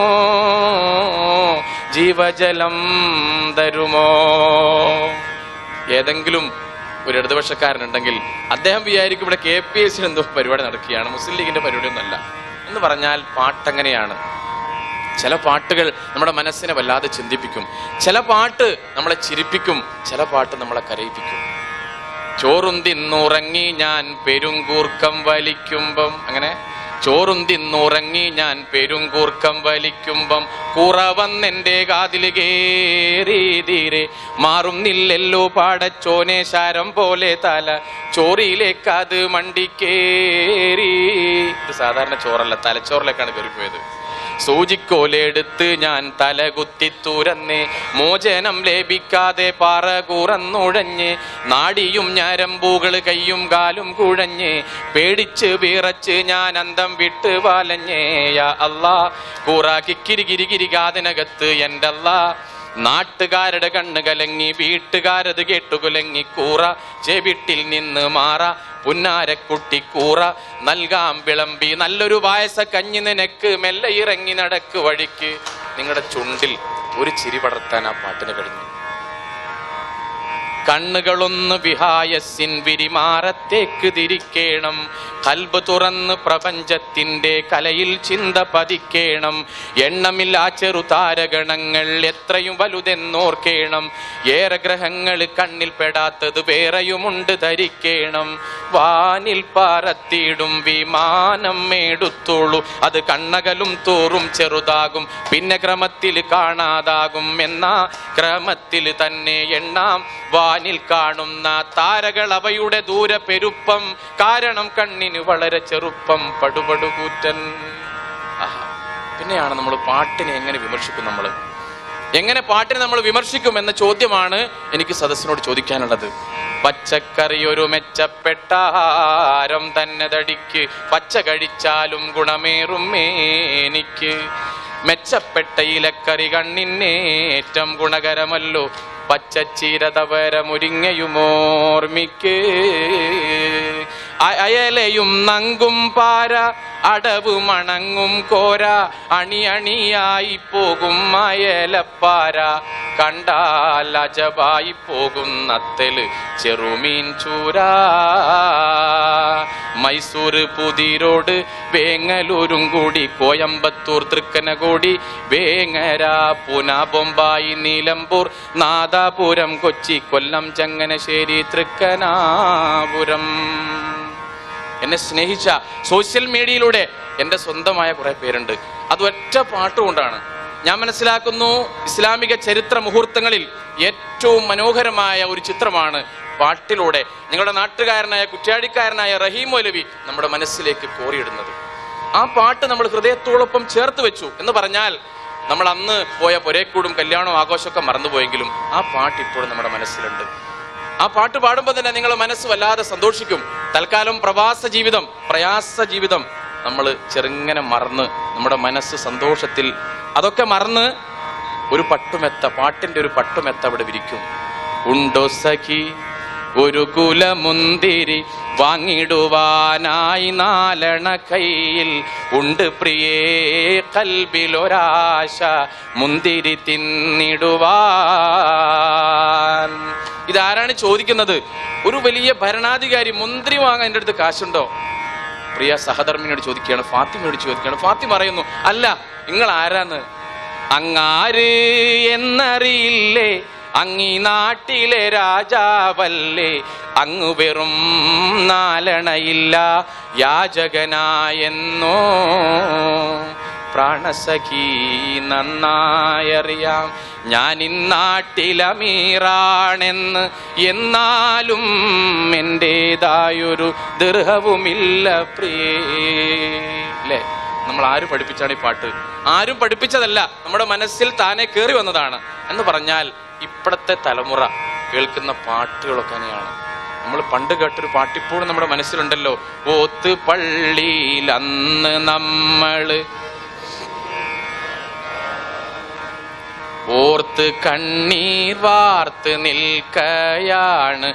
ജീവജലം തരുമോ ഏതെങ്കിലും ഒരു ഇടതുപക്ഷക്കാരനുണ്ടെങ്കിൽ അദ്ദേഹം വിചാരിക്കും ഇവിടെ കെ പി എസ് എന്തോ പരിപാടി നടക്കുകയാണ് മുസ്ലിം ലീഗിന്റെ പരിപാടി ഒന്നല്ല എന്ന് പറഞ്ഞാൽ പാട്ടങ്ങനെയാണ് ചില പാട്ടുകൾ നമ്മുടെ മനസ്സിനെ വല്ലാതെ ചിന്തിപ്പിക്കും ചില പാട്ട് നമ്മളെ ചിരിപ്പിക്കും ചില പാട്ട് നമ്മളെ കരയിപ്പിക്കും ചോറും തിന്നുറങ്ങി ഞാൻ പെരുങ്കൂർക്കം വലിക്കുമ്പം അങ്ങനെ ചോറും തിന്നുറങ്ങി ഞാൻ പെരുങ്കൂർക്കം വലിക്കുമ്പം കൂറ വന്നെന്റെ കാതില് കേറി തീരെ മാറുന്നില്ലല്ലോ പാടച്ചോനെ ശരം പോലെ തല ചോറിയിലേക്ക് അത് മണ്ടിക്കേറി ഇത് സാധാരണ ചോറല്ല തലച്ചോറിലേക്കാണ് കയറിപ്പോയത് സൂചിക്കോലെടുത്ത് ഞാൻ തലകുത്തി തുരന്ന് മോചനം ലഭിക്കാതെ പാറ കൂറന്നുഴഞ്ഞ് നാടിയും ഞരമ്പൂകൾ കയ്യും കാലും കുഴഞ്ഞ് പേടിച്ച് വിറച്ച് ഞാൻ അന്തം വിട്ട് വാലഞ്ഞേയ അല്ലാ കൂറ കിക്കിരി കിരി കിരികാതിനകത്ത് എൻ്റെ അല്ലാ നാട്ടുകാരുടെ കണ്ണ് കലങ്ങി വീട്ടുകാരത് കേട്ടുകുലങ്ങി കൂറ ചെവിട്ടിൽ നിന്ന് മാറ പുന്നാരക്കുട്ടി കൂറ നൽകാം വിളമ്പി നല്ലൊരു പായസ കഞ്ഞി നിനക്ക് മെല്ലെ ഇറങ്ങി നടക്ക് വഴിക്ക് നിങ്ങളുടെ ചുണ്ടിൽ ഒരു ചിരി പടർത്താൻ ആ പാട്ടിന് കഴിഞ്ഞു കണ്ണുകളൊന്ന് വിഹായസിൻ വിരിമാറത്തേക്ക് തിരിക്കേണം കൽബ് തുറന്ന് പ്രപഞ്ചത്തിന്റെ കലയിൽ ചിന്ത പതിക്കേണം എണ്ണമില്ലാ ചെറു താരഗണങ്ങൾ എത്രയും വലുതെന്നോർക്കേണം ഏറെ ഗ്രഹങ്ങൾ കണ്ണിൽ പെടാത്തത് വേറെയുമുണ്ട് ധരിക്കേണം വാനിൽ പാറത്തിടും വിമാനം മേടുത്തോളൂ അത് കണ്ണകലും തോറും ചെറുതാകും പിന്നെ ക്രമത്തിൽ കാണാതാകും എന്നാ ക്രമത്തിൽ തന്നെ എണ്ണാം വാനിൽ കാണുന്ന താരകൾ അവയുടെ ദൂര പെരുപ്പം കാരണം കണ്ണിന് വളരെ ചെറുപ്പം പടുപടുകൂറ്റൻ ആഹാ. പിന്നെയാണ് നമ്മൾ പാട്ടിനെ എങ്ങനെ വിമർശിക്കും നമ്മൾ എങ്ങനെ പാട്ടിനെ നമ്മൾ വിമർശിക്കും എന്ന ചോദ്യമാണ് എനിക്ക് സദസ്സിനോട് ചോദിക്കാനുള്ളത് പച്ചക്കറി ഒരു മെച്ചപ്പെട്ട ആഹാരം തന്നെ തടിക്ക് പച്ച കഴിച്ചാലും ഗുണമേറും എനിക്ക് മെച്ചപ്പെട്ട ഇലക്കറി കണ്ണിനേറ്റം ഗുണകരമല്ലോ പച്ചച്ചീരതവര മുരിങ്ങയുമോർമിക്ക് അ- അയലയും നങ്കും പാര അടവ് മണങ്ങും കോര അണി അണിയായി പോകും മയലപ്പാര കണ്ടാൽ അജബായി പോകുന്നത്തല് ചെറുമീൻ ചൂര മൈസൂർ പുതിരോട് വേങ്ങലൂരും കൂടി കോയമ്പത്തൂർ തൃക്കനകൂടി വേങ്ങര പൂന ബൊമ്പായി നീലമ്പൂർ നാദാപുരം കൊച്ചി കൊല്ലം ചങ്ങനശ്ശേരി തൃക്കനാപുരം എന്നെ സ്നേഹിച്ച സോഷ്യൽ മീഡിയയിലൂടെ എൻ്റെ സ്വന്തമായ കുറെ പേരുണ്ട് അത് ഒറ്റ പാട്ടുകൊണ്ടാണ് ഞാൻ മനസ്സിലാക്കുന്നു ഇസ്ലാമിക ചരിത്ര മുഹൂർത്തങ്ങളിൽ ഏറ്റവും മനോഹരമായ ഒരു ചിത്രമാണ് പാട്ടിലൂടെ നിങ്ങളുടെ നാട്ടുകാരനായ കുറ്റ്യാടിക്കാരനായ റഹീം മൗലവി നമ്മുടെ മനസ്സിലേക്ക് കോറിയിടുന്നത് ആ പാട്ട് നമ്മൾ ഹൃദയത്തോടൊപ്പം ചേർത്ത് വെച്ചു എന്ന് പറഞ്ഞാൽ നമ്മൾ അന്ന് പോയ പൊരേക്കൂടും കല്യാണവും ആഘോഷമൊക്കെ മറന്നുപോയെങ്കിലും ആ പാട്ട് ഇപ്പോഴും നമ്മുടെ മനസ്സിലുണ്ട് ആ പാട്ട് പാടുമ്പോൾ തന്നെ നിങ്ങളുടെ മനസ്സ് വല്ലാതെ സന്തോഷിക്കും തൽക്കാലം പ്രവാസ ജീവിതം പ്രയാസ ജീവിതം നമ്മൾ ചെറുങ്ങനെ മറന്ന് നമ്മുടെ മനസ്സ് സന്തോഷത്തിൽ അതൊക്കെ മറന്ന് ഒരു പട്ടുമെത്ത പാട്ടിന്റെ ഒരു പട്ടുമെത്ത അവിടെ വിരിക്കും ഉണ്ടോ സഖി ഒരു കുലമുന്തിരി വാങ്ങിടുവാനായി നാലണ കയ്യിൽ ഉണ്ട് പ്രിയേ കൽബിലൊരാശ മുന്തിരി തിന്നിടുവാൻ ഇതാരാണ് ചോദിക്കുന്നത് ഒരു വലിയ ഭരണാധികാരി മുന്തിരി വാങ്ങാൻ എൻ്റെ അടുത്ത് കാശുണ്ടോ പ്രിയ സഹധർമ്മിനോട് ചോദിക്കുകയാണ് ഫാത്തിമയോട് ചോദിക്കുകയാണ് ഫാത്തിമ പറയുന്നു അല്ല നിങ്ങൾ ആരാന്ന് അങ്ങാര് എന്നറിയില്ലേ അങ്ങീ നാട്ടിലെ രാജാവല്ലേ അങ്ങ് വെറും നാലണയില്ല യാചകനായെന്നോ പ്രാണസഖി നന്നായറിയാം ഞാൻ ഇന്നാട്ടിലമീറാണെന്ന് എന്നാലും എൻ്റെതായൊരു ദൃഹവുമില്ല പ്രിയേ അല്ലേ നമ്മൾ ആരും പഠിപ്പിച്ചാണ് ഈ പാട്ട് ആരും പഠിപ്പിച്ചതല്ല നമ്മുടെ മനസ്സിൽ താനെ കയറി വന്നതാണ് എന്ന് പറഞ്ഞാൽ ഇപ്പോഴത്തെ തലമുറ കേൾക്കുന്ന പാട്ടുകളൊക്കെ തന്നെയാണ് നമ്മൾ പണ്ട് കേട്ടൊരു പാട്ടിപ്പോഴും നമ്മുടെ മനസ്സിലുണ്ടല്ലോ ഓത്ത് പള്ളിയിൽ അന്ന് നമ്മള് ഓർത്ത് കണ്ണീർ വാർത്ത് നിൽക്കയാണ്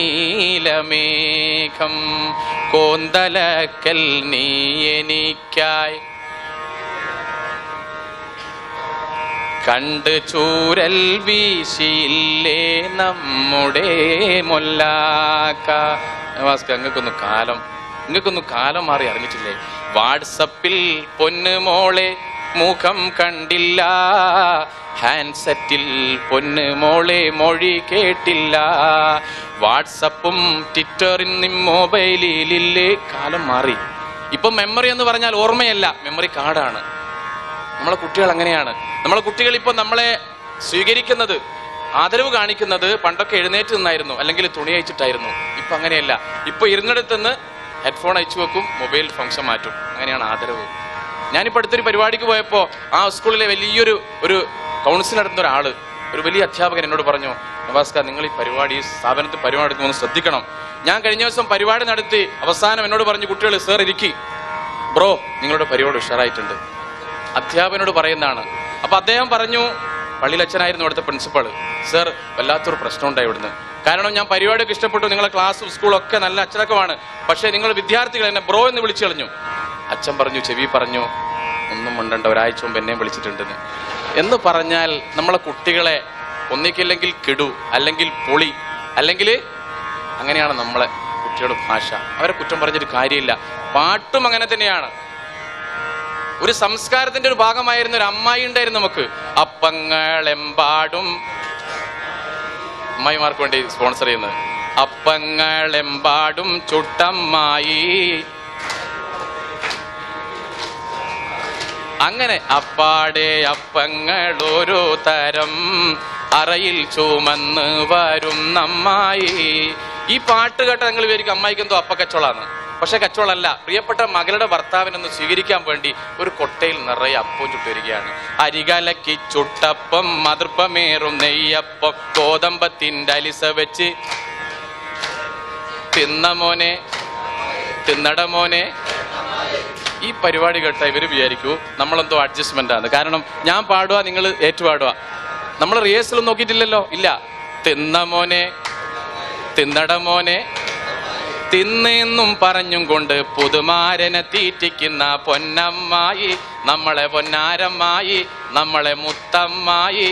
നീലമേഘം കോന്തലക്കൽ നീ എനിക്കായി കണ്ട് ചൂരൽ വീശിയില്ലേ നമ്മുടെ മൊല്ലാക്ക നവാസ്ക അങ്ങക്കൊന്ന് കാലം നിങ്ങൾക്കൊന്ന് കാലം മാറി അറിഞ്ഞിട്ടില്ലേ വാട്സപ്പിൽ പൊന്ന് മോളെ മുഖം കണ്ടില്ല ഹാൻഡ്സെറ്റിൽ പൊന്ന് മോളെ മൊഴി കേട്ടില്ല വാട്സപ്പും ട്വിറ്ററിനും മൊബൈലിലില്ലേ കാലം മാറി ഇപ്പൊ മെമ്മറി എന്ന് പറഞ്ഞാൽ ഓർമ്മയല്ല മെമ്മറി കാർഡാണ് നമ്മളെ കുട്ടികൾ അങ്ങനെയാണ് നമ്മളെ കുട്ടികൾ ഇപ്പൊ നമ്മളെ സ്വീകരിക്കുന്നത് ആദരവ് കാണിക്കുന്നത് പണ്ടൊക്കെ എഴുന്നേറ്റ് നിന്നായിരുന്നു അല്ലെങ്കിൽ തുണി അയച്ചിട്ടായിരുന്നു ഇപ്പൊ അങ്ങനെയല്ല ഇപ്പൊ ഇരുന്നിടത്തുനിന്ന് ഹെഡ്ഫോൺ അയച്ചു വെക്കും മൊബൈൽ ഫംഗ്ഷൻ മാറ്റും അങ്ങനെയാണ് ആദരവ് ഞാനിപ്പോൾ അടുത്തൊരു പരിപാടിക്ക് പോയപ്പോൾ ആ സ്കൂളിലെ വലിയൊരു ഒരു കൗൺസിൽ നടത്തുന്ന ഒരാള് ഒരു വലിയ അധ്യാപകൻ എന്നോട് പറഞ്ഞു നവാസ്ക നിങ്ങൾ ഈ പരിപാടി ഈ സ്ഥാപനത്തിൽ പരിപാടി എടുക്കുമ്പോൾ ശ്രദ്ധിക്കണം ഞാൻ കഴിഞ്ഞ ദിവസം പരിപാടി നടത്തി അവസാനം എന്നോട് പറഞ്ഞു കുട്ടികൾ സർ ഇരിക്കി ബ്രോ നിങ്ങളുടെ പരിപാടി ഉഷാറായിട്ടുണ്ട് അധ്യാപകനോട് പറയുന്നതാണ് അപ്പൊ അദ്ദേഹം പറഞ്ഞു പള്ളിയിലച്ഛനായിരുന്നു അവിടുത്തെ പ്രിൻസിപ്പൾ സർ വല്ലാത്തൊരു പ്രശ്നം ഉണ്ടായി ഇവിടുന്ന് കാരണം ഞാൻ പരിപാടിയൊക്കെ ഇഷ്ടപ്പെട്ടു നിങ്ങളെ ക്ലാസ്സും സ്കൂളും ഒക്കെ നല്ല അച്ചടക്കമാണ് പക്ഷേ നിങ്ങൾ വിദ്യാർത്ഥികൾ എന്നെ ബ്രോ എന്ന് വിളിച്ചു കളഞ്ഞു അച്ഛൻ പറഞ്ഞു ചെവി പറഞ്ഞു ഒന്നും മിണ്ടണ്ട ഒരാഴ്ച മുമ്പ് എന്നെയും വിളിച്ചിട്ടുണ്ടെന്ന് എന്ന് പറഞ്ഞാൽ നമ്മളെ കുട്ടികളെ ഒന്നിക്കില്ലെങ്കിൽ കിടു അല്ലെങ്കിൽ പൊളി അല്ലെങ്കിൽ അങ്ങനെയാണ് നമ്മളെ കുട്ടികളുടെ ഭാഷ അവരെ കുറ്റം പറഞ്ഞൊരു കാര്യമില്ല പാട്ടും അങ്ങനെ തന്നെയാണ് ഒരു സംസ്കാരത്തിന്റെ ഒരു ഭാഗമായിരുന്ന ഒരു അമ്മായി ഉണ്ടായിരുന്നു നമുക്ക് അപ്പങ്ങളെമ്പാടും അമ്മായിമാർക്ക് വേണ്ടി സ്പോൺസർ ചെയ്യുന്നത് അപ്പങ്ങളെമ്പാടും ചുട്ടമ്മായി അങ്ങനെ അപ്പാടെ അപ്പങ്ങൾ ഓരോ തരം അറയിൽ ചുമന്ന് വരും നമ്മായി ഈ പാട്ട് കേട്ട നിങ്ങൾ വിചാരിക്കും അമ്മായിക്ക് എന്തോ അപ്പ കച്ചോളാന്ന് പക്ഷെ കച്ചോളല്ല പ്രിയപ്പെട്ട മകളുടെ ഭർത്താവിനൊന്ന് സ്വീകരിക്കാൻ വേണ്ടി ഒരു കൊട്ടയിൽ നിറയെ അപ്പം ചുട്ടുവരികയാണ് അരികലക്കി ചുട്ടപ്പം മതിർപ്പമേറും നെയ്യപ്പം ഗോതമ്പത്തിന്റെ അലിസ വെച്ച് തിന്ന മോനെ തിന്നട മോനെ ഈ പരിപാടി കേട്ട ഇവര് വിചാരിക്കൂ നമ്മളെന്തോ അഡ്ജസ്റ്റ്മെന്റ് ആണ് കാരണം ഞാൻ പാടുക നിങ്ങൾ ഏറ്റുപാടുക നമ്മൾ റിഹേഴ്സൽ നോക്കിയിട്ടില്ലല്ലോ ഇല്ല തിന്ന മോനെ തിന്നട മോനെ തിന്നെന്നും പറഞ്ഞും കൊണ്ട് പുതുമാരനെ തീറ്റിക്കുന്ന പൊന്നമ്മായി നമ്മളെ പൊന്നാരമ്മായി നമ്മളെ മുത്തമ്മായി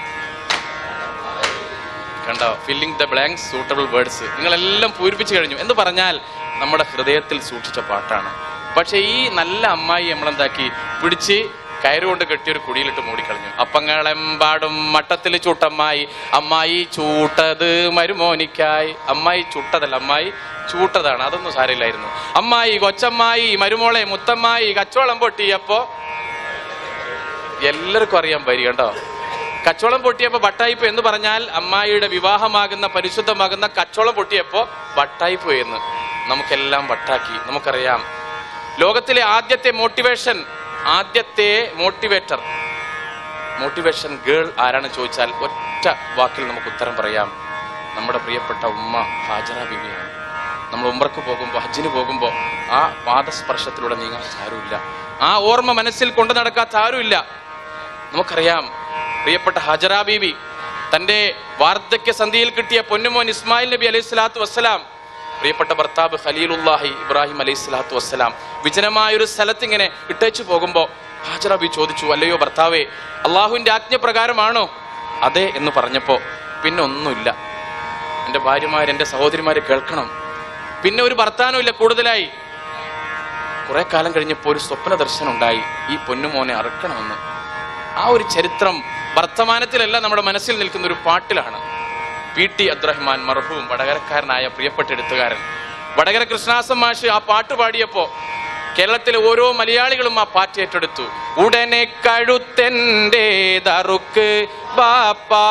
കണ്ടോ filling the blank suitable words നിങ്ങളെല്ലാം പൂരിപ്പിച്ചു കഴിഞ്ഞു എന്ന് പറഞ്ഞാൽ നമ്മുടെ ഹൃദയത്തിൽ സൂക്ഷിച്ച പാട്ടാണ് പക്ഷെ ഈ നല്ല അമ്മായി നമ്മളെന്താക്കി പിടിച്ച് കയറുകൊണ്ട് കെട്ടിയൊരു കുടിയിലിട്ട് മൂടിക്കളഞ്ഞു അപ്പങ്ങളെമ്പാടും മട്ടത്തിൽ ചൂട്ടമ്മായി അമ്മായി ചൂട്ടത് മരുമോനിക്കായി അമ്മായി ചുട്ടതല്ല അമ്മായി ചൂട്ടതാണ് അതൊന്നും സാരമില്ലായിരുന്നു അമ്മായി കൊച്ചമ്മായി മരുമോളെ മുത്തമ്മായി കച്ചോളം പൊട്ടിയപ്പോ എല്ലാവർക്കും അറിയാൻ വരി കണ്ടോ കച്ചോളം പൊട്ടിയപ്പോ വട്ടായിപ്പ് എന്ന് പറഞ്ഞാൽ അമ്മായിയുടെ വിവാഹമാകുന്ന പരിശുദ്ധമാകുന്ന കച്ചോളം പൊട്ടിയപ്പോ വട്ടായിപ്പ് എന്ന് നമുക്കെല്ലാം വട്ടാക്കി നമുക്കറിയാം ലോകത്തിലെ ആദ്യത്തെ മോട്ടിവേഷൻ ആദ്യത്തെ മോട്ടിവേറ്റർ മോട്ടിവേഷൻ ഗേൾ ആരാണ് ചോദിച്ചാൽ ഒറ്റ വാക്കിൽ നമുക്ക് ഉത്തരം പറയാം നമ്മുടെ പ്രിയപ്പെട്ട ഉമ്മ ഹാജറ ബിബിയാണ് നമ്മൾ ഉമ്രക്ക് പോകുമ്പോൾ ഹജ്ജിന് പോകുമ്പോൾ ആ പാദസ്പർശത്തിലൂടെ നീങ്ങാൻ ആരുമില്ല ആ ഓർമ്മ മനസ്സിൽ കൊണ്ടു നടക്കാത്ത ആരുമില്ല നമുക്കറിയാം പ്രിയപ്പെട്ട ഹജറ ബീബി തന്റെ വാർദ്ധക്യ സന്ധിയിൽ കിട്ടിയ പൊന്നുമോൻ ഇസ്മായിൽ നബി അലൈഹി സ്വലാത്തു വസ്സലാം പ്രിയപ്പെട്ട ഭർത്താവ് ഖലീലുല്ലാഹി ഇബ്രാഹിം അലൈഹി സ്വലാത്തു വസ്സലാം വിജനമായ ഒരു സ്ഥലത്ത് ഇങ്ങനെ ഇട്ടേച്ചു പോകുമ്പോ ഹാജറ ബി ചോദിച്ചു അല്ലയോ ഭർത്താവേ അള്ളാഹുവിന്റെ ആജ്ഞപ്രകാരമാണോ അതെ എന്ന് പറഞ്ഞപ്പോ പിന്നെ ഒന്നുമില്ല എൻ്റെ ഭാര്യമാർ എൻ്റെ സഹോദരിമാരെ കേൾക്കണം പിന്നെ ഒരു ഭർത്താനും ഇല്ല കൂടുതലായി കുറെ കാലം കഴിഞ്ഞപ്പോൾ ഒരു സ്വപ്ന ദർശനം ഉണ്ടായി ഈ പൊന്നുമോനെ അറക്കണമെന്ന് ആ ഒരു ചരിത്രം വർത്തമാനത്തിലല്ല നമ്മുടെ മനസ്സിൽ നിൽക്കുന്ന ഒരു പാട്ടിലാണ് പി ടി അബ്ദുറഹ്മാൻ മർഹൂം വടകരക്കാരനായ പ്രിയപ്പെട്ട എഴുത്തുകാരൻ വടകര കൃഷ്ണാസം മാഷ് ആ പാട്ട് പാടിയപ്പോ കേരളത്തിലെ ഓരോ മലയാളികളും ആ പാട്ട് ഏറ്റെടുത്തു ഉടനെ കഴുത്തെന്റെ ദറുക്ക് ബാപ്പാ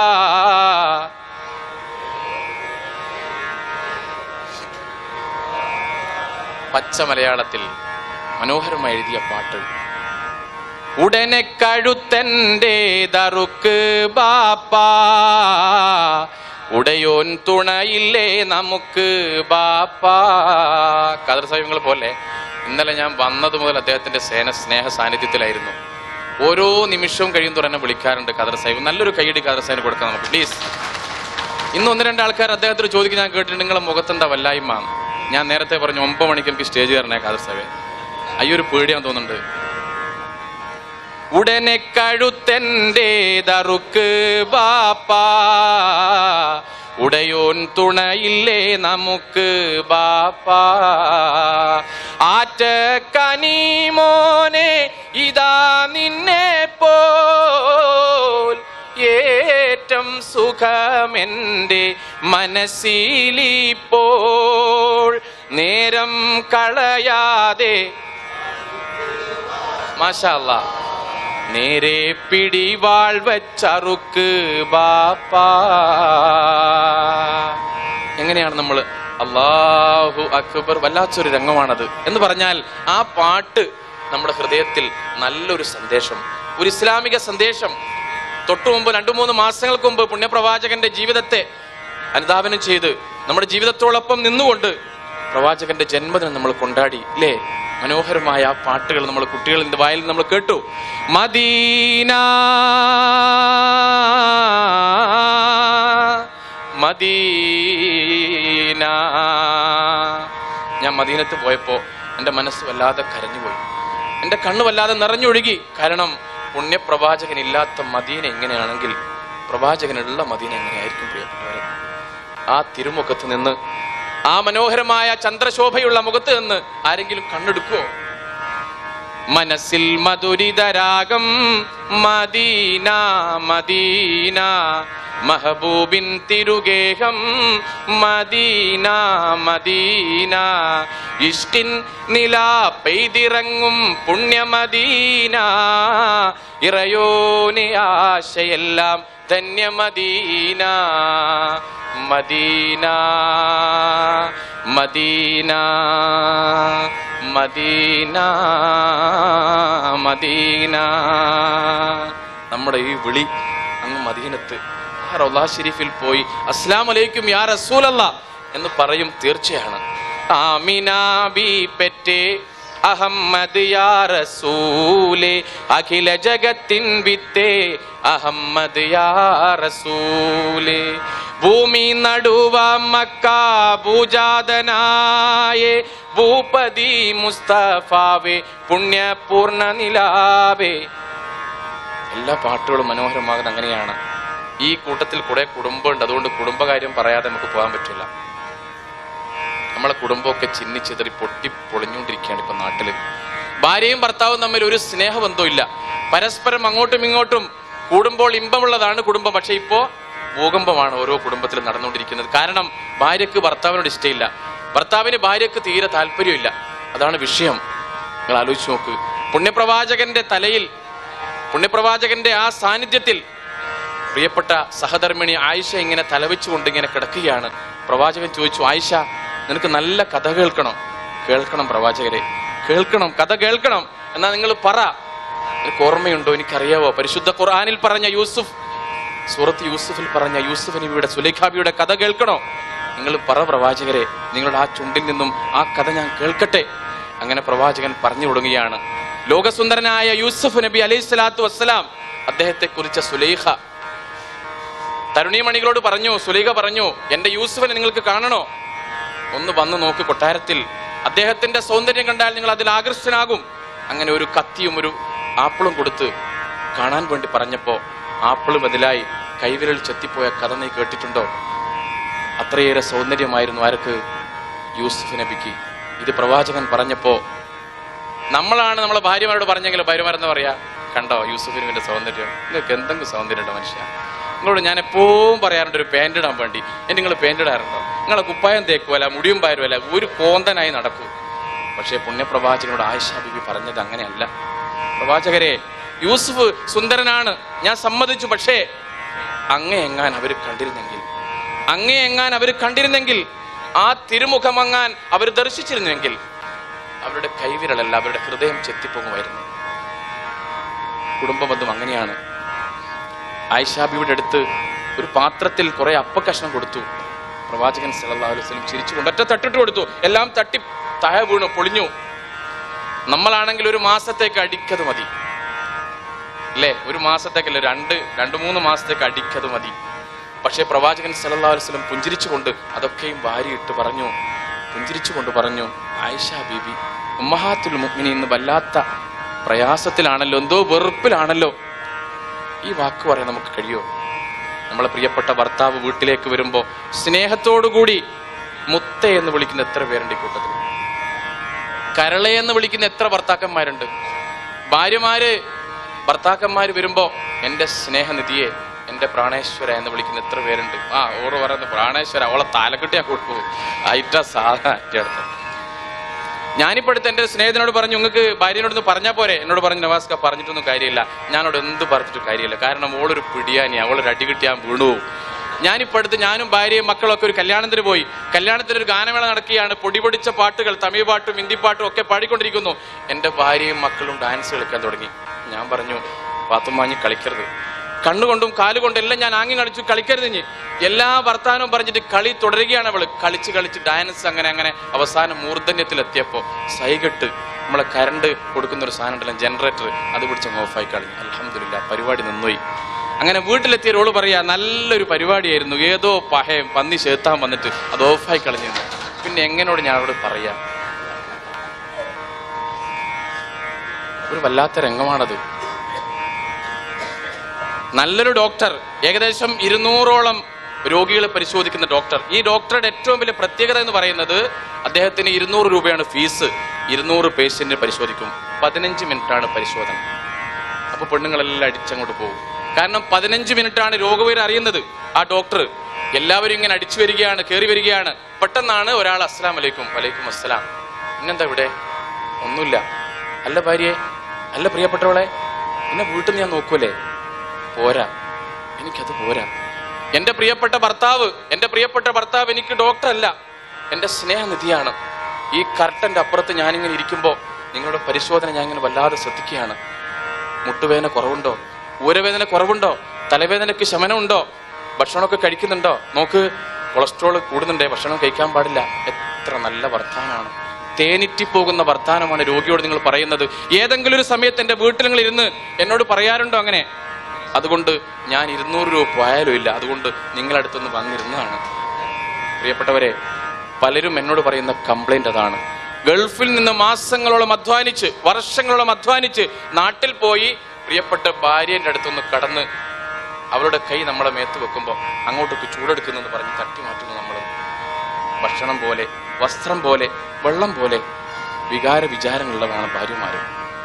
പച്ച മലയാളത്തിൽ മനോഹരമായി എഴുതിയ പാട്ട് ഉടനെ കഴുത്തന്റെ ദറുക്ക് ബാപ്പാ ഉടയോൻ തുണയില്ലേ നമുക്ക് ബാപ്പാ കദർ സാഹിബങ്ങൾ പോലെ ഇന്നലെ ഞാൻ വന്നത് മുതൽ അദ്ദേഹത്തിന്റെ സേന സ്നേഹ സാന്നിധ്യത്തിലായിരുന്നു ഓരോ നിമിഷവും കഴിയുമ്പോൾ എന്നെ വിളിക്കാറുണ്ട് കദർ സാഹിബ് നല്ലൊരു കൈയടി കദർ സാഹിബിന് കൊടുക്കാം നമുക്ക് പ്ലീസ് ഇന്ന് ഒന്ന് രണ്ട് ആൾക്കാർ അദ്ദേഹത്തോട് ചോദിക്കും ഞാൻ കേട്ടിട്ട് നിങ്ങളെ മുഖത്തെന്താ വല്ലായ്മ ഞാൻ നേരത്തെ പറഞ്ഞു ഒമ്പത് മണിക്ക് എനിക്ക് സ്റ്റേജ് കയറണേ കാദർ സാഹിബ് അയ്യൊരു പേടിയാൻ തോന്നുന്നുണ്ട് ഉടനെ കഴുത്തെന്റെ ദറുക്ക് ബാപ്പാ ഉടയോൻ തുണയില്ലേ നമുക്ക് ബാപ്പാ ആറ്റ കനിമോനെ ഇതാ നിന്നെ പോൽ ഏറ്റം സുഖമെന്റെ മനസ്സിലിപ്പോൾ നേരം കളയാതെ മാഷാ നേരെ പിടിവാൾ വെച്ചറുക്ക് ബാപ്പാ എങ്ങനെയാണ് നമ്മൾ അള്ളാഹു അക്ബർ വല്ലാത്തൊരു രംഗമാണത് എന്ന് പറഞ്ഞാൽ ആ പാട്ട് നമ്മുടെ ഹൃദയത്തിൽ നല്ലൊരു സന്ദേശം ഒരു ഇസ്ലാമിക സന്ദേശം തൊട്ടു മുമ്പ് രണ്ടു മൂന്ന് മാസങ്ങൾക്ക് മുമ്പ് പുണ്യപ്രവാചകന്റെ ജീവിതത്തെ അനുധാവനം ചെയ്ത് നമ്മുടെ ജീവിതത്തോടൊപ്പം നിന്നുകൊണ്ട് പ്രവാചകന്റെ ജന്മദിനം നമ്മൾ കൊണ്ടാടി ഇല്ലേ മനോഹരമായ ആ പാട്ടുകൾ നമ്മൾ കുട്ടികളിന്റെ വായിൽ നമ്മൾ കേട്ടു മദീന മദീന ഞാൻ മദീനത്ത് പോയപ്പോ എൻ്റെ മനസ്സ് വല്ലാതെ കരഞ്ഞുപോയി എൻ്റെ കണ്ണ് വല്ലാതെ നിറഞ്ഞൊഴുകി കാരണം പുണ്യപ്രവാചകൻ ഇല്ലാത്ത മദീന എങ്ങനെയാണെങ്കിൽ പ്രവാചകനുള്ള മദീന എങ്ങനെയായിരിക്കും പ്രിയപ്പെട്ടവരെ ആ തിരുമുഖത്ത് നിന്ന് ആ മനോഹരമായ ചന്ദ്രശോഭയുള്ള മുഖത്ത് നിന്ന് ആരെങ്കിലും കണ്ണെടുക്കുവോ മനസ്സിൽ മധുരിതരാഗം മദീന മദീന മഹബൂബിൻ തിരുഗേഹം മദീന മദീന ഇഷ്ടിൻ നിലാ പെയ്തിറങ്ങും പുണ്യമദീന ഇറയോനെ ആശയെല്ലാം ധന്യമദീന മദീന മദീന മദീന മദീന നമ്മുടെ ഈ വിളി അങ്ങ് മദീനത്ത് ആ റൗലാ ഷെരീഫിൽ പോയി അസ്ലാം അലൈക്കും യാ റസൂലല്ല എന്ന് പറയും തീർച്ചയാണ് ആമിന ബി പെറ്റേ അഹമ്മദ് യാ റസൂലേ അഖില ജഗത്തിൻ വിത്തേ അഹമ്മദ് യാ റസൂലേ ഭൂമി നടുവ മക്ക ഭൂജാതനായേ ഭൂപതി മുസ്തഫാവേ പുണ്യപൂർണ്ണ നിലാവേ എല്ലാ പാട്ടുകളും മനോഹരമാകുന്നത് അങ്ങനെയാണ് ഈ കൂട്ടത്തിൽ കുറെ കുടുംബമുണ്ട് അതുകൊണ്ട് കുടുംബകാര്യം പറയാതെ നമുക്ക് പോകാൻ പറ്റില്ല നമ്മളെ കുടുംബമൊക്കെ ചിന്നിച്ചിതറി പൊട്ടി പൊളിഞ്ഞുകൊണ്ടിരിക്കുകയാണ് ഇപ്പൊ നാട്ടില് ഭാര്യയും ഭർത്താവും തമ്മിൽ ഒരു സ്നേഹബന്ധവും ഇല്ല പരസ്പരം അങ്ങോട്ടും ഇങ്ങോട്ടും കൂടുമ്പോൾ ഇമ്പമുള്ളതാണ് കുടുംബം പക്ഷെ ഇപ്പോ ഭൂകമ്പമാണ് ഓരോ കുടുംബത്തിലും നടന്നുകൊണ്ടിരിക്കുന്നത് കാരണം ഭാര്യക്ക് ഭർത്താവിനോട് ഇഷ്ടമില്ല ഭർത്താവിന് ഭാര്യക്ക് തീരെ താല്പര്യമില്ല അതാണ് വിഷയം നിങ്ങൾ ആലോചിച്ച് നോക്ക് പുണ്യപ്രവാചകന്റെ തലയിൽ പുണ്യപ്രവാചകന്റെ ആ സാന്നിധ്യത്തിൽ പ്രിയപ്പെട്ട സഹധർമ്മിണി ആയിഷ ഇങ്ങനെ തലവെച്ചുകൊണ്ട് ഇങ്ങനെ കിടക്കുകയാണ് പ്രവാചകൻ ചോദിച്ചു ആയിഷ നിനക്ക് നല്ല കഥ കേൾക്കണം കേൾക്കണം പ്രവാചകരെ കേൾക്കണം കഥ കേൾക്കണം എന്നാ നിങ്ങൾ പറ എനിക്ക് ഓർമ്മയുണ്ടോ എനിക്കറിയാവോ പരിശുദ്ധ ഖുർആനിൽ പറഞ്ഞ യൂസുഫ് സൂറത്ത് യൂസുഫിൽ പറഞ്ഞ യൂസുഫ് നബിയുടെ സുലൈഖാബിയുടെ കഥ കേൾക്കണോ നിങ്ങൾ പറ പ്രവാചകരെ നിങ്ങളുടെ ആ ചുണ്ടിൽ നിന്നും ആ കഥ ഞാൻ കേൾക്കട്ടെ അങ്ങനെ പ്രവാചകൻ പറഞ്ഞു തുടങ്ങുകയാണ് ലോകസുന്ദരനായ യൂസുഫ് നബി അലൈഹി സ്വലാത്തു വസ്സലാം അദ്ദേഹത്തെ കുറിച്ച സുലൈഖ തരുണീമണികളോട് പറഞ്ഞു സുലൈഖ പറഞ്ഞു എന്റെ യൂസുഫിനെ നിങ്ങൾക്ക് കാണണോ ഒന്ന് വന്ന് നോക്ക് കൊട്ടാരത്തിൽ അദ്ദേഹത്തിന്റെ സൗന്ദര്യം കണ്ടാൽ നിങ്ങൾ അതിൽ ആകർഷ്ടനാകും അങ്ങനെ ഒരു കത്തിയും ഒരു ആപ്പിളും കൊടുത്ത് കാണാൻ വേണ്ടി പറഞ്ഞപ്പോ ആപ്പിള് ബദലായി കൈവിരൽ ചെത്തിപ്പോയ കഥ നീ കേട്ടിട്ടുണ്ടോ അത്രയേറെ സൗന്ദര്യമായിരുന്നു ആർക്ക് യൂസുഫ് നബിക്ക് ഇത് പ്രവാചകൻ പറഞ്ഞപ്പോ നമ്മളാണ് നമ്മളെ ഭാര്യമാരോട് പറഞ്ഞെങ്കിൽ ഭാര്യമാരെന്ന് പറയാ കണ്ടോ യൂസുഫ് നബിന്റെ സൗന്ദര്യം നിങ്ങൾക്ക് എന്തെങ്കിലും സൗന്ദര്യമുണ്ടോ മനുഷ്യ നിങ്ങളോട് ഞാൻ എപ്പോഴും പറയാറുണ്ട് ഒരു പാൻറ് ഇടാൻ വേണ്ടി എന്നെ നിങ്ങൾ പാൻറ് ഇടാറുണ്ടോ നിങ്ങളെ കുപ്പായം തേക്കുമല്ല മുടിയും പാരുമല്ല ഒരു കോന്തനായി നടക്കൂ പക്ഷേ പുണ്യപ്രവാചകനോട് ആയിഷ ബിബി പറഞ്ഞത് അങ്ങനെയല്ല പ്രവാചകരെ യൂസുഫ് സുന്ദരനാണ് ഞാൻ സമ്മതിച്ചു പക്ഷേ അങ്ങേ എങ്ങാൻ അവർ കണ്ടിരുന്നെങ്കിൽ അങ്ങേ എങ്ങാൻ അവർ കണ്ടിരുന്നെങ്കിൽ ആ തിരുമുഖമങ്ങാൻ അവർ ദർശിച്ചിരുന്നെങ്കിൽ അവരുടെ കൈവിരലല്ല അവരുടെ ഹൃദയം ചെത്തിപ്പോകുമായിരുന്നു കുടുംബബന്ധം അങ്ങനെയാണ് ആയിഷാബിയുടെ അടുത്ത് ഒരു പാത്രത്തിൽ കുറെ അപ്പക്കഷ്ണം കൊടുത്തു പ്രവാചകൻ സല്ലല്ലാഹു അലൈഹി വസല്ലം ചിരിച്ചുകൊണ്ട് ഒറ്റ തട്ടിട്ട് കൊടുത്തു എല്ലാം തട്ടി താഴെ വീണു പൊളിഞ്ഞു നമ്മളാണെങ്കിൽ ഒരു മാസത്തേക്ക് അടിക്കത് മതി അല്ലേ ഒരു മാസത്തേക്കല്ല രണ്ട് രണ്ട് മൂന്ന് മാസത്തേക്ക് അടിക്കത് മതി പക്ഷേ പ്രവാചകൻ സല്ലല്ലാഹു അലൈഹി വസല്ലം പുഞ്ചിരിച്ചുകൊണ്ട് അതൊക്കെയും വാരിയിട്ട് പറഞ്ഞു പുഞ്ചിരിച്ചുകൊണ്ട് പറഞ്ഞു ആയിഷ ബീബി ഉമ്മഹാത്തുൽ മുഅ്മിനീൻ ഇന്ന് വല്ലാത്ത പ്രയാസത്തിലാണല്ലോ എന്തോ വെറുപ്പിലാണല്ലോ ഈ വാക്ക് പറയാൻ നമുക്ക് കഴിയോ നമ്മളെ പ്രിയപ്പെട്ട ഭർത്താവ് വീട്ടിലേക്ക് വരുമ്പോൾ സ്നേഹത്തോടുകൂടി മുത്ത എന്ന് വിളിക്കുന്ന എത്ര പേരുണ്ട് ഈ കൂട്ടത്തിൽ കരളെ എന്ന് വിളിക്കുന്ന എത്ര ഭർത്താക്കന്മാരുണ്ട് ഭാര്യമാര് ഭർത്താക്കന്മാര് വരുമ്പോ എന്റെ സ്നേഹനിധിയെ എന്റെ പ്രാണേശ്വര എന്ന് വിളിക്കുന്ന എത്ര പേരുണ്ട് ആ ഓറ് പറയുന്ന പ്രാണേശ്വര അവളെ താലക്കെട്ടി ഞാൻ കൊടുക്കൂ ഐറ്റ സാധാ അടുത്ത് ഞാനിപ്പോ അടുത്ത് എന്റെ സ്നേഹിതനോട് പറഞ്ഞു നിങ്ങൾക്ക് ഭാര്യനോടൊന്ന് പറഞ്ഞാൽ പോരെ എന്നോട് പറഞ്ഞു നവാസ്ക പറഞ്ഞിട്ടൊന്നും കാര്യമില്ല ഞാനോട് എന്ത് പറഞ്ഞിട്ട് കാര്യമില്ല കാരണം ഓളൊരു പിടിയാനി അവളൊരു അടി കിട്ടിയാൻ വീണു പോകും ഞാനിപ്പോ അടുത്ത് ഞാനും ഭാര്യയും മക്കളൊക്കെ ഒരു കല്യാണത്തിന് പോയി കല്യാണത്തിന് ഒരു ഗാനമേള നടക്കുകയാണ് പൊടിപൊടിച്ച പാട്ടുകൾ തമിഴ് പാട്ടും ഹിന്ദി പാട്ടും ഒക്കെ പാടിക്കൊണ്ടിരിക്കുന്നു എന്റെ ഭാര്യയും മക്കളും ഡാൻസ് കളിക്കാൻ തുടങ്ങി ഞാൻ പറഞ്ഞു പാത്തുമാഞ്ഞ് കളിക്കരുത് കണ്ണുകൊണ്ടും കാലുകൊണ്ടും എല്ലാം ഞാൻ ആംഗ്യം കളിച്ചു കളിക്കരുത് ഇനി എല്ലാ വർത്താനവും പറഞ്ഞിട്ട് കളി തുടരുകയാണ് അവള് കളിച്ച് കളിച്ച് ഡാൻസ് അങ്ങനെ അങ്ങനെ അവസാനം മൂർധന്യത്തിലെത്തിയപ്പോ സൈകെട്ട് നമ്മളെ കറണ്ട് കൊടുക്കുന്ന ഒരു സാധനം ഉണ്ടല്ലോ ജനറേറ്റർ അത് പിടിച്ച് ഓഫായി കളഞ്ഞു അലഹമില്ല പരിപാടി നിന്നുപോയി അങ്ങനെ വീട്ടിലെത്തിയ ഓള് പറയാ നല്ലൊരു പരിപാടിയായിരുന്നു ഏതോ പഹയം പന്നി ചേത്താൻ വന്നിട്ട് അത് ഓഫായി കളഞ്ഞു പിന്നെ എങ്ങനോട് ഞാൻ അവിടെ പറയാ ഒരു വല്ലാത്ത രംഗമാണത് നല്ലൊരു ഡോക്ടർ ഏകദേശം ഇരുന്നൂറോളം രോഗികളെ പരിശോധിക്കുന്ന ഡോക്ടർ ഈ ഡോക്ടറുടെ ഏറ്റവും വലിയ പ്രത്യേകത എന്ന് പറയുന്നത് അദ്ദേഹത്തിന് ഇരുന്നൂറ് രൂപയാണ് ഫീസ് ഇരുന്നൂറ് പേഷ്യന്റിനെ പരിശോധിക്കും പതിനഞ്ച് മിനിറ്റാണ് പരിശോധന അപ്പൊ പെണ്ണുങ്ങളെല്ലാം അടിച്ചങ്ങോട്ട് പോകും കാരണം പതിനഞ്ച് മിനിറ്റാണ് രോഗവിവരം അറിയുന്നത് ആ ഡോക്ടർ എല്ലാവരും ഇങ്ങനെ അടിച്ചു വരികയാണ് കയറി വരികയാണ് പെട്ടെന്നാണ് ഒരാൾ അസ്സലാം വലൈക്കും വലൈക്കും അസ്സലാം ഇന്നെന്താ ഇവിടെ ഒന്നുമില്ല അല്ല ഭാര്യയെ അല്ല പ്രിയപ്പെട്ടവളെ എന്നെ വീട്ടിൽ നിന്ന് ഞാൻ നോക്കൂലേ പോരാ എനിക്കത് പോരാ എന്റെ പ്രിയപ്പെട്ട ഭർത്താവ് എന്റെ പ്രിയപ്പെട്ട ഭർത്താവ് എനിക്ക് ഡോക്ടർ അല്ല എന്റെ സ്നേഹനിധിയാണ് ഈ കർട്ടന്റെ അപ്പുറത്ത് ഞാനിങ്ങനെ ഇരിക്കുമ്പോൾ നിങ്ങളുടെ പരിശോധന ഞാൻ ഇങ്ങനെ വല്ലാതെ ശ്രദ്ധിക്കുകയാണ് മുട്ടുവേദന കുറവുണ്ടോ ഊരവേദന കുറവുണ്ടോ തലവേദനയ്ക്ക് ശമനമുണ്ടോ ഭക്ഷണമൊക്കെ കഴിക്കുന്നുണ്ടോ നോക്ക് കൊളസ്ട്രോൾ കൂടുന്നുണ്ടേ ഭക്ഷണം കഴിക്കാൻ പാടില്ല എത്ര നല്ല വർത്താനമാണ് തേനിറ്റിപ്പോകുന്ന വർത്താനമാണ് രോഗിയോട് നിങ്ങൾ പറയുന്നത് ഏതെങ്കിലും ഒരു സമയത്ത് എൻ്റെ വീട്ടിൽ നിങ്ങൾ ഇരുന്ന് എന്നോട് പറയാറുണ്ടോ അങ്ങനെ അതുകൊണ്ട് ഞാൻ ഇരുന്നൂറ് രൂപ പോയാലും ഇല്ല അതുകൊണ്ട് നിങ്ങളടുത്തൊന്ന് വന്നിരുന്നതാണ് പ്രിയപ്പെട്ടവരെ പലരും എന്നോട് പറയുന്ന കംപ്ലൈന്റ് അതാണ് ഗൾഫിൽ നിന്ന് മാസങ്ങളോളം അധ്വാനിച്ച് വർഷങ്ങളോളം അധ്വാനിച്ച് നാട്ടിൽ പോയി പ്രിയപ്പെട്ട ഭാര്യന്റെ അടുത്തൊന്ന് കടന്ന് അവരുടെ കൈ നമ്മളെ മേത്ത് വെക്കുമ്പോൾ അങ്ങോട്ടേക്ക് ചൂടെടുക്കുന്നെന്ന് പറഞ്ഞ് തട്ടി മാറ്റുന്നു നമ്മൾ ഭക്ഷണം പോലെ വസ്ത്രം പോലെ വെള്ളം പോലെ വികാര വിചാരങ്ങളുള്ളതാണ് ഭാര്യമാര്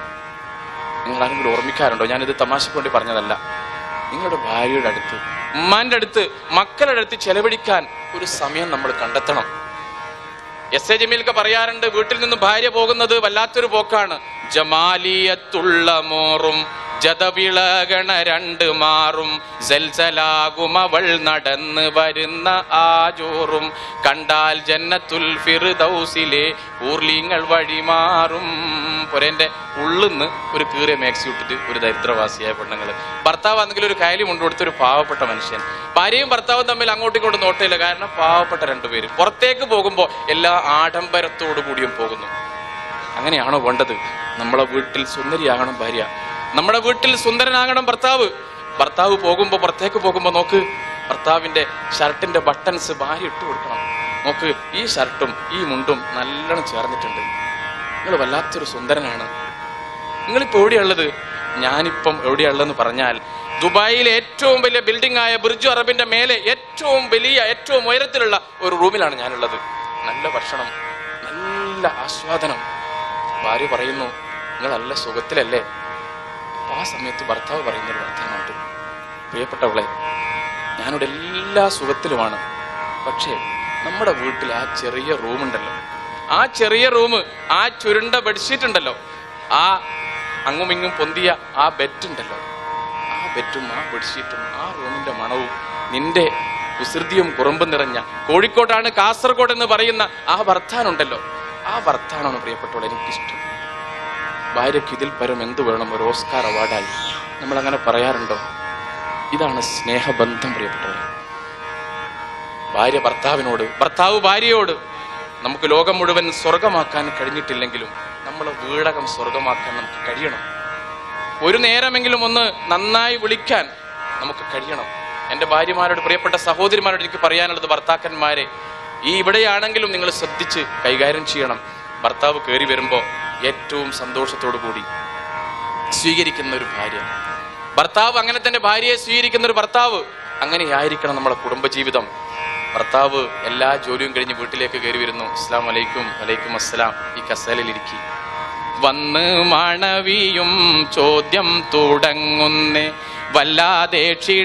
നിങ്ങൾ ആരെങ്കിലും ഓർമ്മിക്കാറുണ്ടോ ഞാനിത് തമാശക്ക് വേണ്ടി പറഞ്ഞതല്ല നിങ്ങളുടെ ഭാര്യയുടെ അടുത്ത് ഉമ്മാന്റെ അടുത്ത് മക്കളുടെ അടുത്ത് ചെലവഴിക്കാൻ ഒരു സമയം നമ്മൾ കണ്ടെത്തണം എസ് എ ജമീൽക്ക് പറയാറുണ്ട് വീട്ടിൽ നിന്ന് ഭാര്യ പോകുന്നത് വല്ലാത്തൊരു പോക്കാണ് ജമാലിയത്തുള്ള മോറും ജതവിളകണ രണ്ട് മാറും സെൽസലാകും അവൾ നടന്ന് വരുന്ന ആ ജോറും കണ്ടാൽ ജന്നത്തുൽ ഫിർദൗസിലെ ഊർലിങ്ങൾ വഴിമാറും പൊരേന്റെ ഉള്ളിന്ന് ഒരു കീറിയ മാക്സി ഇട്ടിട്ട് ഒരു ദരിദ്രവാസിയായ പെണ്ണുങ്ങൾ ഭർത്താവ് ആണെങ്കിൽ ഒരു കയലി മുണ്ട് കൊടുത്ത ഒരു പാവപ്പെട്ട മനുഷ്യൻ ഭാര്യയും ഭർത്താവും തമ്മിൽ അങ്ങോട്ടും ഇങ്ങോട്ടും നോട്ടയില്ല കാരണം പാവപ്പെട്ട രണ്ടുപേര് പുറത്തേക്ക് പോകുമ്പോൾ എല്ലാ ആഡംബരത്തോടു കൂടിയും പോകുന്നു അങ്ങനെയാണോ വേണ്ടത് നമ്മളെ വീട്ടിൽ സുന്ദരിയാകണം ഭാര്യ നമ്മുടെ വീട്ടിൽ സുന്ദരനാകണം ഭർത്താവ് ഭർത്താവ് പോകുമ്പോൾ പുറത്തേക്ക് പോകുമ്പോൾ നോക്ക് ഭർത്താവിന്റെ ഷർട്ടിന്റെ ബട്ടൺസ് ഭാര്യ ഇട്ട് കൊടുക്കണം നോക്ക് ഈ ഷർട്ടും ഈ മുണ്ടും നല്ലോണം ചേർന്നിട്ടുണ്ട് നിങ്ങൾ വല്ലാത്തൊരു സുന്ദരനാണ് നിങ്ങളിപ്പോ എവിടെയുള്ളത് ഞാനിപ്പം എവിടെയുള്ളതെന്ന് പറഞ്ഞാൽ ദുബായിലെ ഏറ്റവും വലിയ ബിൽഡിംഗ് ആയ ബിർജു അറബിന്റെ മേലെ ഏറ്റവും വലിയ ഏറ്റവും ഉയരത്തിലുള്ള ഒരു റൂമിലാണ് ഞാനുള്ളത് നല്ല ഭക്ഷണം നല്ല ആസ്വാദനം ഭാര്യ പറയുന്നു നിങ്ങൾ നല്ല സുഖത്തിലല്ലേ അപ്പൊ ആ സമയത്ത് ഭർത്താവ് പറയുന്ന ഒരു വർത്തമാനമുണ്ട് പ്രിയപ്പെട്ടവളെ ഞാനിവിടെ എല്ലാ സുഖത്തിലുമാണ് പക്ഷേ നമ്മുടെ വീട്ടിൽ ആ ചെറിയ റൂമുണ്ടല്ലോ ആ ചെറിയ റൂം ആ ചുരുണ്ട ബെഡ്ഷീറ്റ് ഉണ്ടല്ലോ ആ അങ്ങും ഇങ്ങും പൊന്തിയ ആ ബെഡ് ഉണ്ടല്ലോ ആ ബെഡും ആ ബെഡ്ഷീറ്റും ആ റൂമിന്റെ മണവും നിന്റെ കുസൃതിയും കുറുമ്പും നിറഞ്ഞ കോഴിക്കോട്ടാണ് കാസർഗോഡ് എന്ന് പറയുന്ന ആ വർത്താനുണ്ടല്ലോ ആ വർത്താനാണ് പ്രിയപ്പെട്ടവളെ എനിക്കിഷ്ടം ഭാര്യയ്ക്ക് ഇതിൽ പരം എന്ത് വേണം ഒരു ഓസ്കാർ അവാർഡായി നമ്മൾ അങ്ങനെ പറയാറുണ്ടോ ഇതാണ് സ്നേഹബന്ധം പ്രിയപ്പെട്ടവരെ ഭാര്യ ഭർത്താവിനോട് ഭർത്താവ് ഭാര്യയോട് നമുക്ക് ലോകം മുഴുവൻ സ്വർഗമാക്കാൻ കഴിഞ്ഞിട്ടില്ലെങ്കിലും നമ്മളെ വീടകം സ്വർഗമാക്കാൻ നമുക്ക് കഴിയണം ഒരു നേരമെങ്കിലും ഒന്ന് നന്നായി വിളിക്കാൻ നമുക്ക് കഴിയണം എൻ്റെ ഭാര്യമാരോട് പ്രിയപ്പെട്ട സഹോദരിമാരോട് എനിക്ക് പറയാനുള്ളത് ഭർത്താക്കന്മാരെ ഈ ഇവിടെയാണെങ്കിലും നിങ്ങൾ ശ്രദ്ധിച്ച് കൈകാര്യം ചെയ്യണം ഭർത്താവ് കയറി വരുമ്പോൾ ഏറ്റവും സന്തോഷത്തോടു കൂടി സ്വീകരിക്കുന്ന ഒരു ഭാര്യ ഭർത്താവ് അങ്ങനെ തന്നെ ഭാര്യയെ സ്വീകരിക്കുന്ന ഒരു ഭർത്താവ് അങ്ങനെയായിരിക്കണം നമ്മുടെ കുടുംബജീവിതം ഭർത്താവ് എല്ലാ ജോലിയും കഴിഞ്ഞ് വീട്ടിലേക്ക് കയറി വരുന്നു അസ്സാം വലൈക്കും വലൈക്കും അസ്സലാം ഈ കസേലയിലിരിക്കി വന്ന് മണവിയും ചോദ്യം തുടങ്ങുന്നേ വല്ലാതെ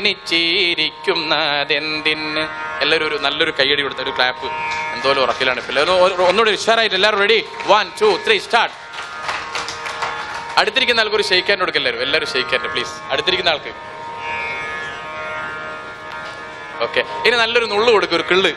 ക്ഷീണിച്ചിരിക്കുന്നതെന്തിന് എല്ലാവരും ഒരു നല്ലൊരു കൈയടി കൊടുത്ത ഒരു ക്ലാപ്പ് എന്തോലും ഉറക്കിലാണ് ഇപ്പൊ എല്ലാവരും ഒരു- ഒന്നുകൂടി ഉഷാറായിട്ട് എല്ലാവരും ready one two three start അടുത്തിരിക്കുന്ന ആൾക്ക് ഒരു ഷെയ്ക്കാൻ കൊടുക്കുക എല്ലാവരും എല്ലാവരും ഷെയ്ക്കാൻ പ്ലീസ് അടുത്തിരിക്കുന്ന ആൾക്ക് ഓക്കെ ഇനി നല്ലൊരു നുള്ളു കൊടുക്കും ഒരു കിള്ള്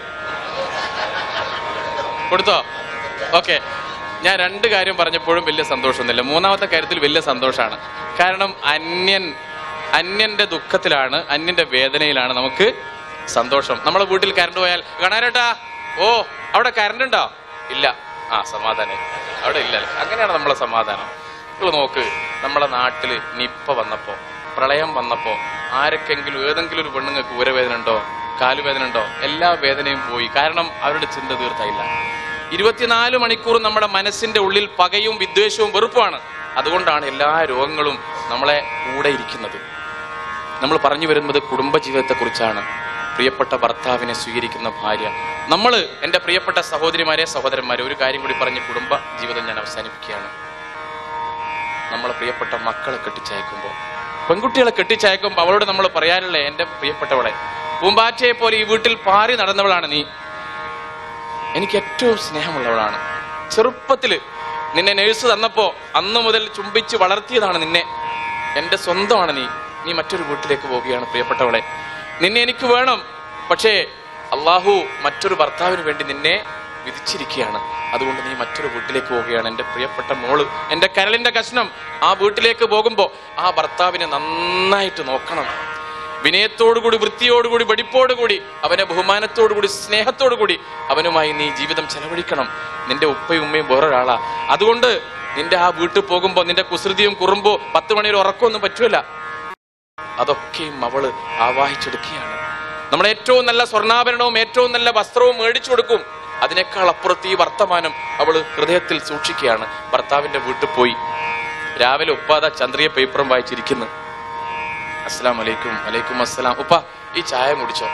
കൊടുത്തോ ഓക്കെ ഞാൻ രണ്ട് കാര്യം പറഞ്ഞപ്പോഴും വലിയ സന്തോഷമൊന്നുമില്ല മൂന്നാമത്തെ കാര്യത്തിൽ വലിയ സന്തോഷമാണ് കാരണം അന്യൻ അന്യന്റെ ദുഃഖത്തിലാണ് അന്യന്റെ വേദനയിലാണ് നമുക്ക് സന്തോഷം നമ്മളെ വീട്ടിൽ കറണ്ട് പോയാൽ കാണാനേട്ടാ ഓ അവിടെ കറണ്ട് ഉണ്ടോ ഇല്ല ആ സമാധാനം അവിടെ ഇല്ല അങ്ങനെയാണ് നമ്മളെ സമാധാനം നിങ്ങൾ നോക്ക് നമ്മളെ നാട്ടില് നിപ്പ വന്നപ്പോ പ്രളയം വന്നപ്പോ ആരൊക്കെങ്കിലും ഏതെങ്കിലും ഒരു പെണ്ണുങ്ങൾക്ക് ഊരവേദന ഉണ്ടോ കാലുവേദന ഉണ്ടോ എല്ലാ വേദനയും പോയി കാരണം അവരുടെ ചിന്ത തീർത്തായില്ല ഇരുപത്തിനാല് മണിക്കൂർ നമ്മുടെ മനസ്സിന്റെ ഉള്ളിൽ പകയും വിദ്വേഷവും വെറുപ്പുമാണ് അതുകൊണ്ടാണ് എല്ലാ രോഗങ്ങളും നമ്മളെ കൂടെ ഇരിക്കുന്നത് നമ്മൾ പറഞ്ഞു വരുന്നത് കുടുംബജീവിതത്തെ കുറിച്ചാണ് പ്രിയപ്പെട്ട ഭർത്താവിനെ സ്വീകരിക്കുന്ന ഭാര്യ നമ്മൾ എൻ്റെ പ്രിയപ്പെട്ട സഹോദരിമാരെ സഹോദരന്മാരെ ഒരു കാര്യം കൂടി പറഞ്ഞ് കുടുംബ ജീവിതം ഞാൻ അവസാനിപ്പിക്കുകയാണ് നമ്മളെ പ്രിയപ്പെട്ട മക്കളെ കെട്ടിച്ചയക്കുമ്പോൾ പെൺകുട്ടികളെ കെട്ടിച്ചയക്കുമ്പോൾ അവളോട് നമ്മൾ പറയാനുള്ള എൻ്റെ പ്രിയപ്പെട്ടവളെ പൂമ്പാറ്റയെ പോലെ ഈ വീട്ടിൽ പാറി നടന്നവളാണ് നീ എനിക്ക് ഏറ്റവും സ്നേഹമുള്ളവളാണ് ചെറുപ്പത്തില് നിന്നെ നേഴ്സ് തന്നപ്പോ അന്നു മുതൽ ചുംബിച്ച് വളർത്തിയതാണ് നിന്നെ എന്റെ സ്വന്തമാണ് നീ നീ മറ്റൊരു വീട്ടിലേക്ക് പോവുകയാണ് പ്രിയപ്പെട്ടവളെ നിന്നെ എനിക്ക് വേണം പക്ഷേ അള്ളാഹു മറ്റൊരു ഭർത്താവിന് വേണ്ടി നിന്നെ വിധിച്ചിരിക്കുകയാണ് അതുകൊണ്ട് നീ മറ്റൊരു വീട്ടിലേക്ക് പോവുകയാണ് എൻ്റെ പ്രിയപ്പെട്ട മോള് എൻ്റെ കരളിന്റെ കഷ്ണം ആ വീട്ടിലേക്ക് പോകുമ്പോൾ ആ ഭർത്താവിനെ നന്നായിട്ട് നോക്കണം വിനയത്തോടുകൂടി വൃത്തിയോടുകൂടി വെടിപ്പോടുകൂടി അവനെ ബഹുമാനത്തോടുകൂടി സ്നേഹത്തോടുകൂടി അവനുമായി നീ ജീവിതം ചെലവഴിക്കണം നിന്റെ ഉപ്പയും ഉമ്മയും വേറൊരാളാ അതുകൊണ്ട് നിന്റെ ആ വീട്ടിൽ പോകുമ്പോൾ നിന്റെ കുസൃതിയും കുറുമ്പോ പത്ത് മണിയിൽ ഉറക്കമൊന്നും പറ്റൂല അതൊക്കെയും അവള് ആവാഹിച്ചെടുക്കുകയാണ് നമ്മൾ ഏറ്റവും നല്ല സ്വർണ്ണാഭരണവും ഏറ്റവും നല്ല വസ്ത്രവും മേടിച്ചു കൊടുക്കും അതിനേക്കാൾ അപ്പുറത്ത് ഈ വർത്തമാനം അവള് ഹൃദയത്തിൽ സൂക്ഷിക്കുകയാണ് ഭർത്താവിന്റെ വീട്ടിൽ പോയി രാവിലെ ഉപ്പാത ചന്ദ്രിയ പേപ്പറും വായിച്ചിരിക്കുന്നു അസ്സലാം വലൈക്കും വലൈക്കും അസ്സലാം ഉപ്പ ഈ ചായ കുടിച്ചോ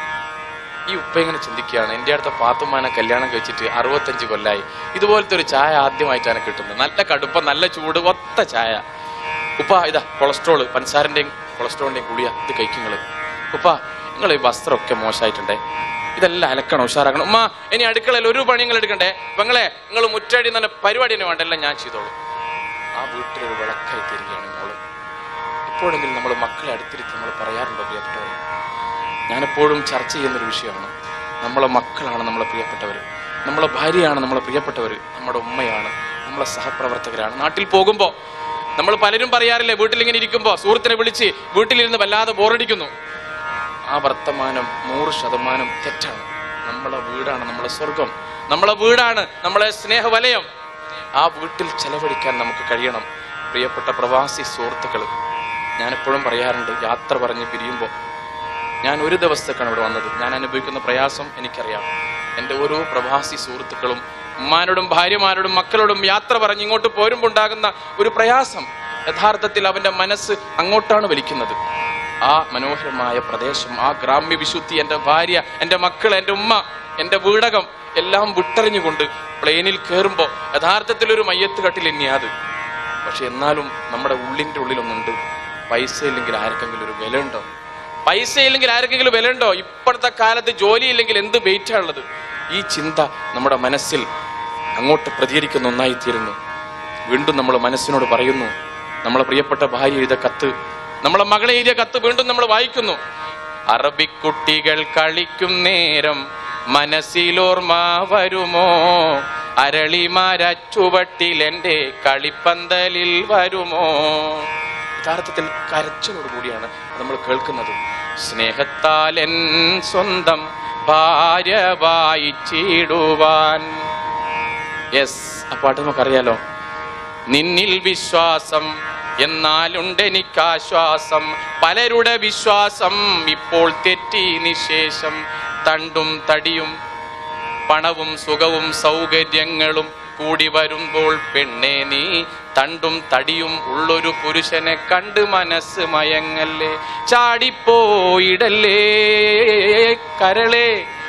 ഈ ഉപ്പ ഇങ്ങനെ ചിന്തിക്കുകയാണ് എൻ്റെ അടുത്ത പാത്തുമാനെ കല്യാണം കഴിച്ചിട്ട് അറുപത്തഞ്ച് കൊല്ലായി ഇതുപോലത്തെ ഒരു ചായ ആദ്യമായിട്ടാണ് കിട്ടുന്നത് നല്ല കടുപ്പ നല്ല ചൂട് ഒത്ത ചായ ഉപ്പ ഇതാ കൊളസ്ട്രോള് പഞ്ചസാരൻ്റെയും കൊളസ്ട്രോളിൻ്റെയും ഗുളിയ ഇത് കഴിക്കുങ്ങൾ ഉപ്പ നിങ്ങൾ ഈ വസ്ത്രമൊക്കെ മോശമായിട്ടുണ്ടേ ഇതെല്ലാം അലക്കണം ഉഷാറാക്കണം ഉമ്മ ഇനി അടുക്കളയിൽ ഒരു പണി നിങ്ങൾ എടുക്കണ്ടേ പെങ്ങളെ നിങ്ങൾ മുറ്റടി നല്ല പരിപാടി തന്നെ വേണ്ട എല്ലാം ഞാൻ ചെയ്തോളൂ ആ വീട്ടിലൊരു വിളക്കായി തീരുകയാണ് മോള് എപ്പോഴെങ്കിലും നമ്മൾ മക്കളെ അടുത്തിരുത്തി നമ്മൾ പറയാറുണ്ടോ പ്രിയപ്പെട്ടവരെ ഞാനെപ്പോഴും ചർച്ച ചെയ്യുന്നൊരു വിഷയമാണ് നമ്മളെ മക്കളാണ് നമ്മളെ പ്രിയപ്പെട്ടവർ നമ്മളെ ഭാര്യയാണ് നമ്മളെ പ്രിയപ്പെട്ടവർ നമ്മുടെ ഉമ്മയാണ് നമ്മളെ സഹപ്രവർത്തകരാണ് നാട്ടിൽ പോകുമ്പോൾ നമ്മൾ പലരും പറയാറില്ലേ വീട്ടിലിങ്ങനെ ഇരിക്കുമ്പോൾ സുഹൃത്തിനെ വിളിച്ച് വീട്ടിലിരുന്ന് വല്ലാതെ ബോറടിക്കുന്നു ആ വർത്തമാനം നൂറ് ശതമാനം തെറ്റാണ് നമ്മളെ വീടാണ് നമ്മളെ സ്വർഗം നമ്മളെ വീടാണ് നമ്മളെ സ്നേഹവലയം ആ വീട്ടിൽ ചെലവഴിക്കാൻ നമുക്ക് കഴിയണം പ്രിയപ്പെട്ട പ്രവാസി സുഹൃത്തുക്കൾ ഞാനെപ്പോഴും പറയാറുണ്ട് യാത്ര പറഞ്ഞ് പിരിയുമ്പോൾ ഞാൻ ഒരു ദിവസത്തേക്കാണ് ഇവിടെ വന്നത് ഞാൻ അനുഭവിക്കുന്ന പ്രയാസം എനിക്കറിയാം എൻ്റെ ഓരോ പ്രവാസി സുഹൃത്തുക്കളും ഉമ്മാനോടും ഭാര്യമാരോടും മക്കളോടും യാത്ര പറഞ്ഞ് ഇങ്ങോട്ട് പോരുമ്പോൾ ഉണ്ടാകുന്ന ഒരു പ്രയാസം യഥാർത്ഥത്തിൽ അവൻ്റെ മനസ്സ് അങ്ങോട്ടാണ് വലിക്കുന്നത് ആ മനോഹരമായ പ്രദേശം ആ ഗ്രാമ്യ വിശുദ്ധി എൻ്റെ ഭാര്യ എൻ്റെ മക്കൾ എൻ്റെ ഉമ്മ എൻ്റെ വീടകം എല്ലാം വിട്ടെറിഞ്ഞുകൊണ്ട് പ്ലെയിനിൽ കയറുമ്പോൾ യഥാർത്ഥത്തിൽ ഒരു മയ്യത്ത് കട്ടിൽ തന്നെയാത് പക്ഷെ എന്നാലും നമ്മുടെ ഉള്ളിൻ്റെ ഉള്ളിലൊന്നുണ്ട് പൈസ ഇല്ലെങ്കിൽ ആർക്കെങ്കിലും ഒരു വില ഉണ്ടോ പൈസ ഇല്ലെങ്കിൽ ആർക്കെങ്കിലും വില ഉണ്ടോ ഇപ്പോഴത്തെ കാലത്ത് ജോലി ഇല്ലെങ്കിൽ എന്ത് വെയിറ്റാ ഉള്ളത് ഈ ചിന്ത നമ്മുടെ മനസ്സിൽ അങ്ങോട്ട് പ്രതികരിക്കുന്ന ഒന്നായി തീരുന്നു വീണ്ടും നമ്മൾ മനസ്സിനോട് പറയുന്നു നമ്മളെ പ്രിയപ്പെട്ട ഭാര്യ എഴുതിയ കത്ത് നമ്മളെ മകളെ എഴുതിയ കത്ത് വീണ്ടും നമ്മൾ വായിക്കുന്നു അറബിക്കുട്ടികൾ കളിക്കും നേരം മനസ്സിലോർമ്മ വരുമോ അരളിമാരച്ചുവട്ടിൽ എൻ്റെ കളിപ്പന്തലിൽ വരുമോ യഥാർത്ഥത്തിൽ കരച്ചിലോട് കൂടിയാണ് നമ്മൾ കേൾക്കുന്നത് സ്നേഹത്താൽ എൻ സ്വന്തം ഭാര്യ വായിച്ചിടുവാൻ യെസ് ആ പാട്ട് നമുക്കറിയാലോ നിന്നിൽ വിശ്വാസം എന്നാലുണ്ടെനിക്കാശ്വാസം പലരുടെ വിശ്വാസം ഇപ്പോൾ തെറ്റി നിശേഷം തണ്ടും തടിയും പണവും സുഖവും സൗകര്യങ്ങളും കൂടി വരുമ്പോൾ പെണ്ണെ നീ തണ്ടും തടിയും ഉള്ളൊരു പുരുഷനെ കണ്ട് മനസ്സ് മയങ്ങല്ലേ ചാടിപ്പോയിടല്ലേ കരളെ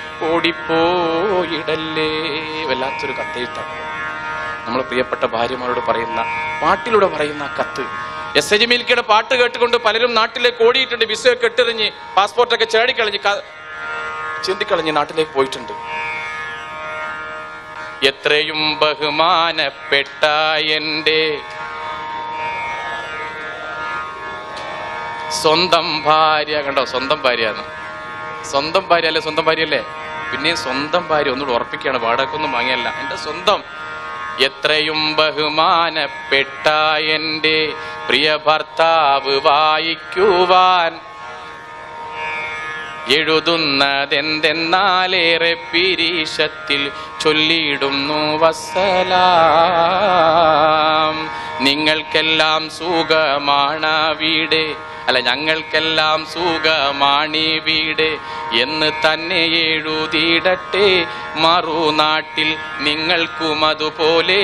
ഓടിപ്പോയിടല്ലേ വല്ലാത്തൊരു കത്തെഴുത്താണ് നമ്മൾ പ്രിയപ്പെട്ട ഭാര്യമാരോട് പറയുന്ന പാട്ടിലൂടെ പറയുന്ന ആ കത്ത് എസ് എജ് മിൽക്കയുടെ പാട്ട് കേട്ടുകൊണ്ട് പലരും നാട്ടിലേക്ക് ഓടിയിട്ടുണ്ട് വിസയൊക്കെ ഇട്ടെറിഞ്ഞ് പാസ്പോർട്ടൊക്കെ ചേടിക്കളഞ്ഞ് ക- ചിന്തിക്കളഞ്ഞ് നാട്ടിലേക്ക് പോയിട്ടുണ്ട് എത്രയും ബഹുമാനപ്പെട്ട എൻ്റെ സ്വന്തം ഭാര്യ കണ്ടോ സ്വന്തം ഭാര്യയാണ് സ്വന്തം ഭാര്യ അല്ലേ സ്വന്തം ഭാര്യ അല്ലേ പിന്നെയും സ്വന്തം ഭാര്യ ഒന്നുകൂടെ ഉറപ്പിക്കുകയാണ് വാടകക്കൊന്നും വാങ്ങിയല്ല എൻ്റെ സ്വന്തം എത്രയും ബഹുമാനപ്പെട്ട എൻ്റെ പ്രിയ ഭർത്താവ് വായിക്കുവാൻ എഴുതുന്നതെന്തെന്നാലേറെ പിരീശത്തിൽ ചൊല്ലിയിടുന്നു വസ്സലാം നിങ്ങൾക്കെല്ലാം സുഖമാണ് വീട് അല്ല ഞങ്ങൾക്കെല്ലാം സുഖമാണി വീട് എന്ന് തന്നെ എഴുതിയിടട്ടെ മറുനാട്ടിൽ നിങ്ങൾക്കും അതുപോലെ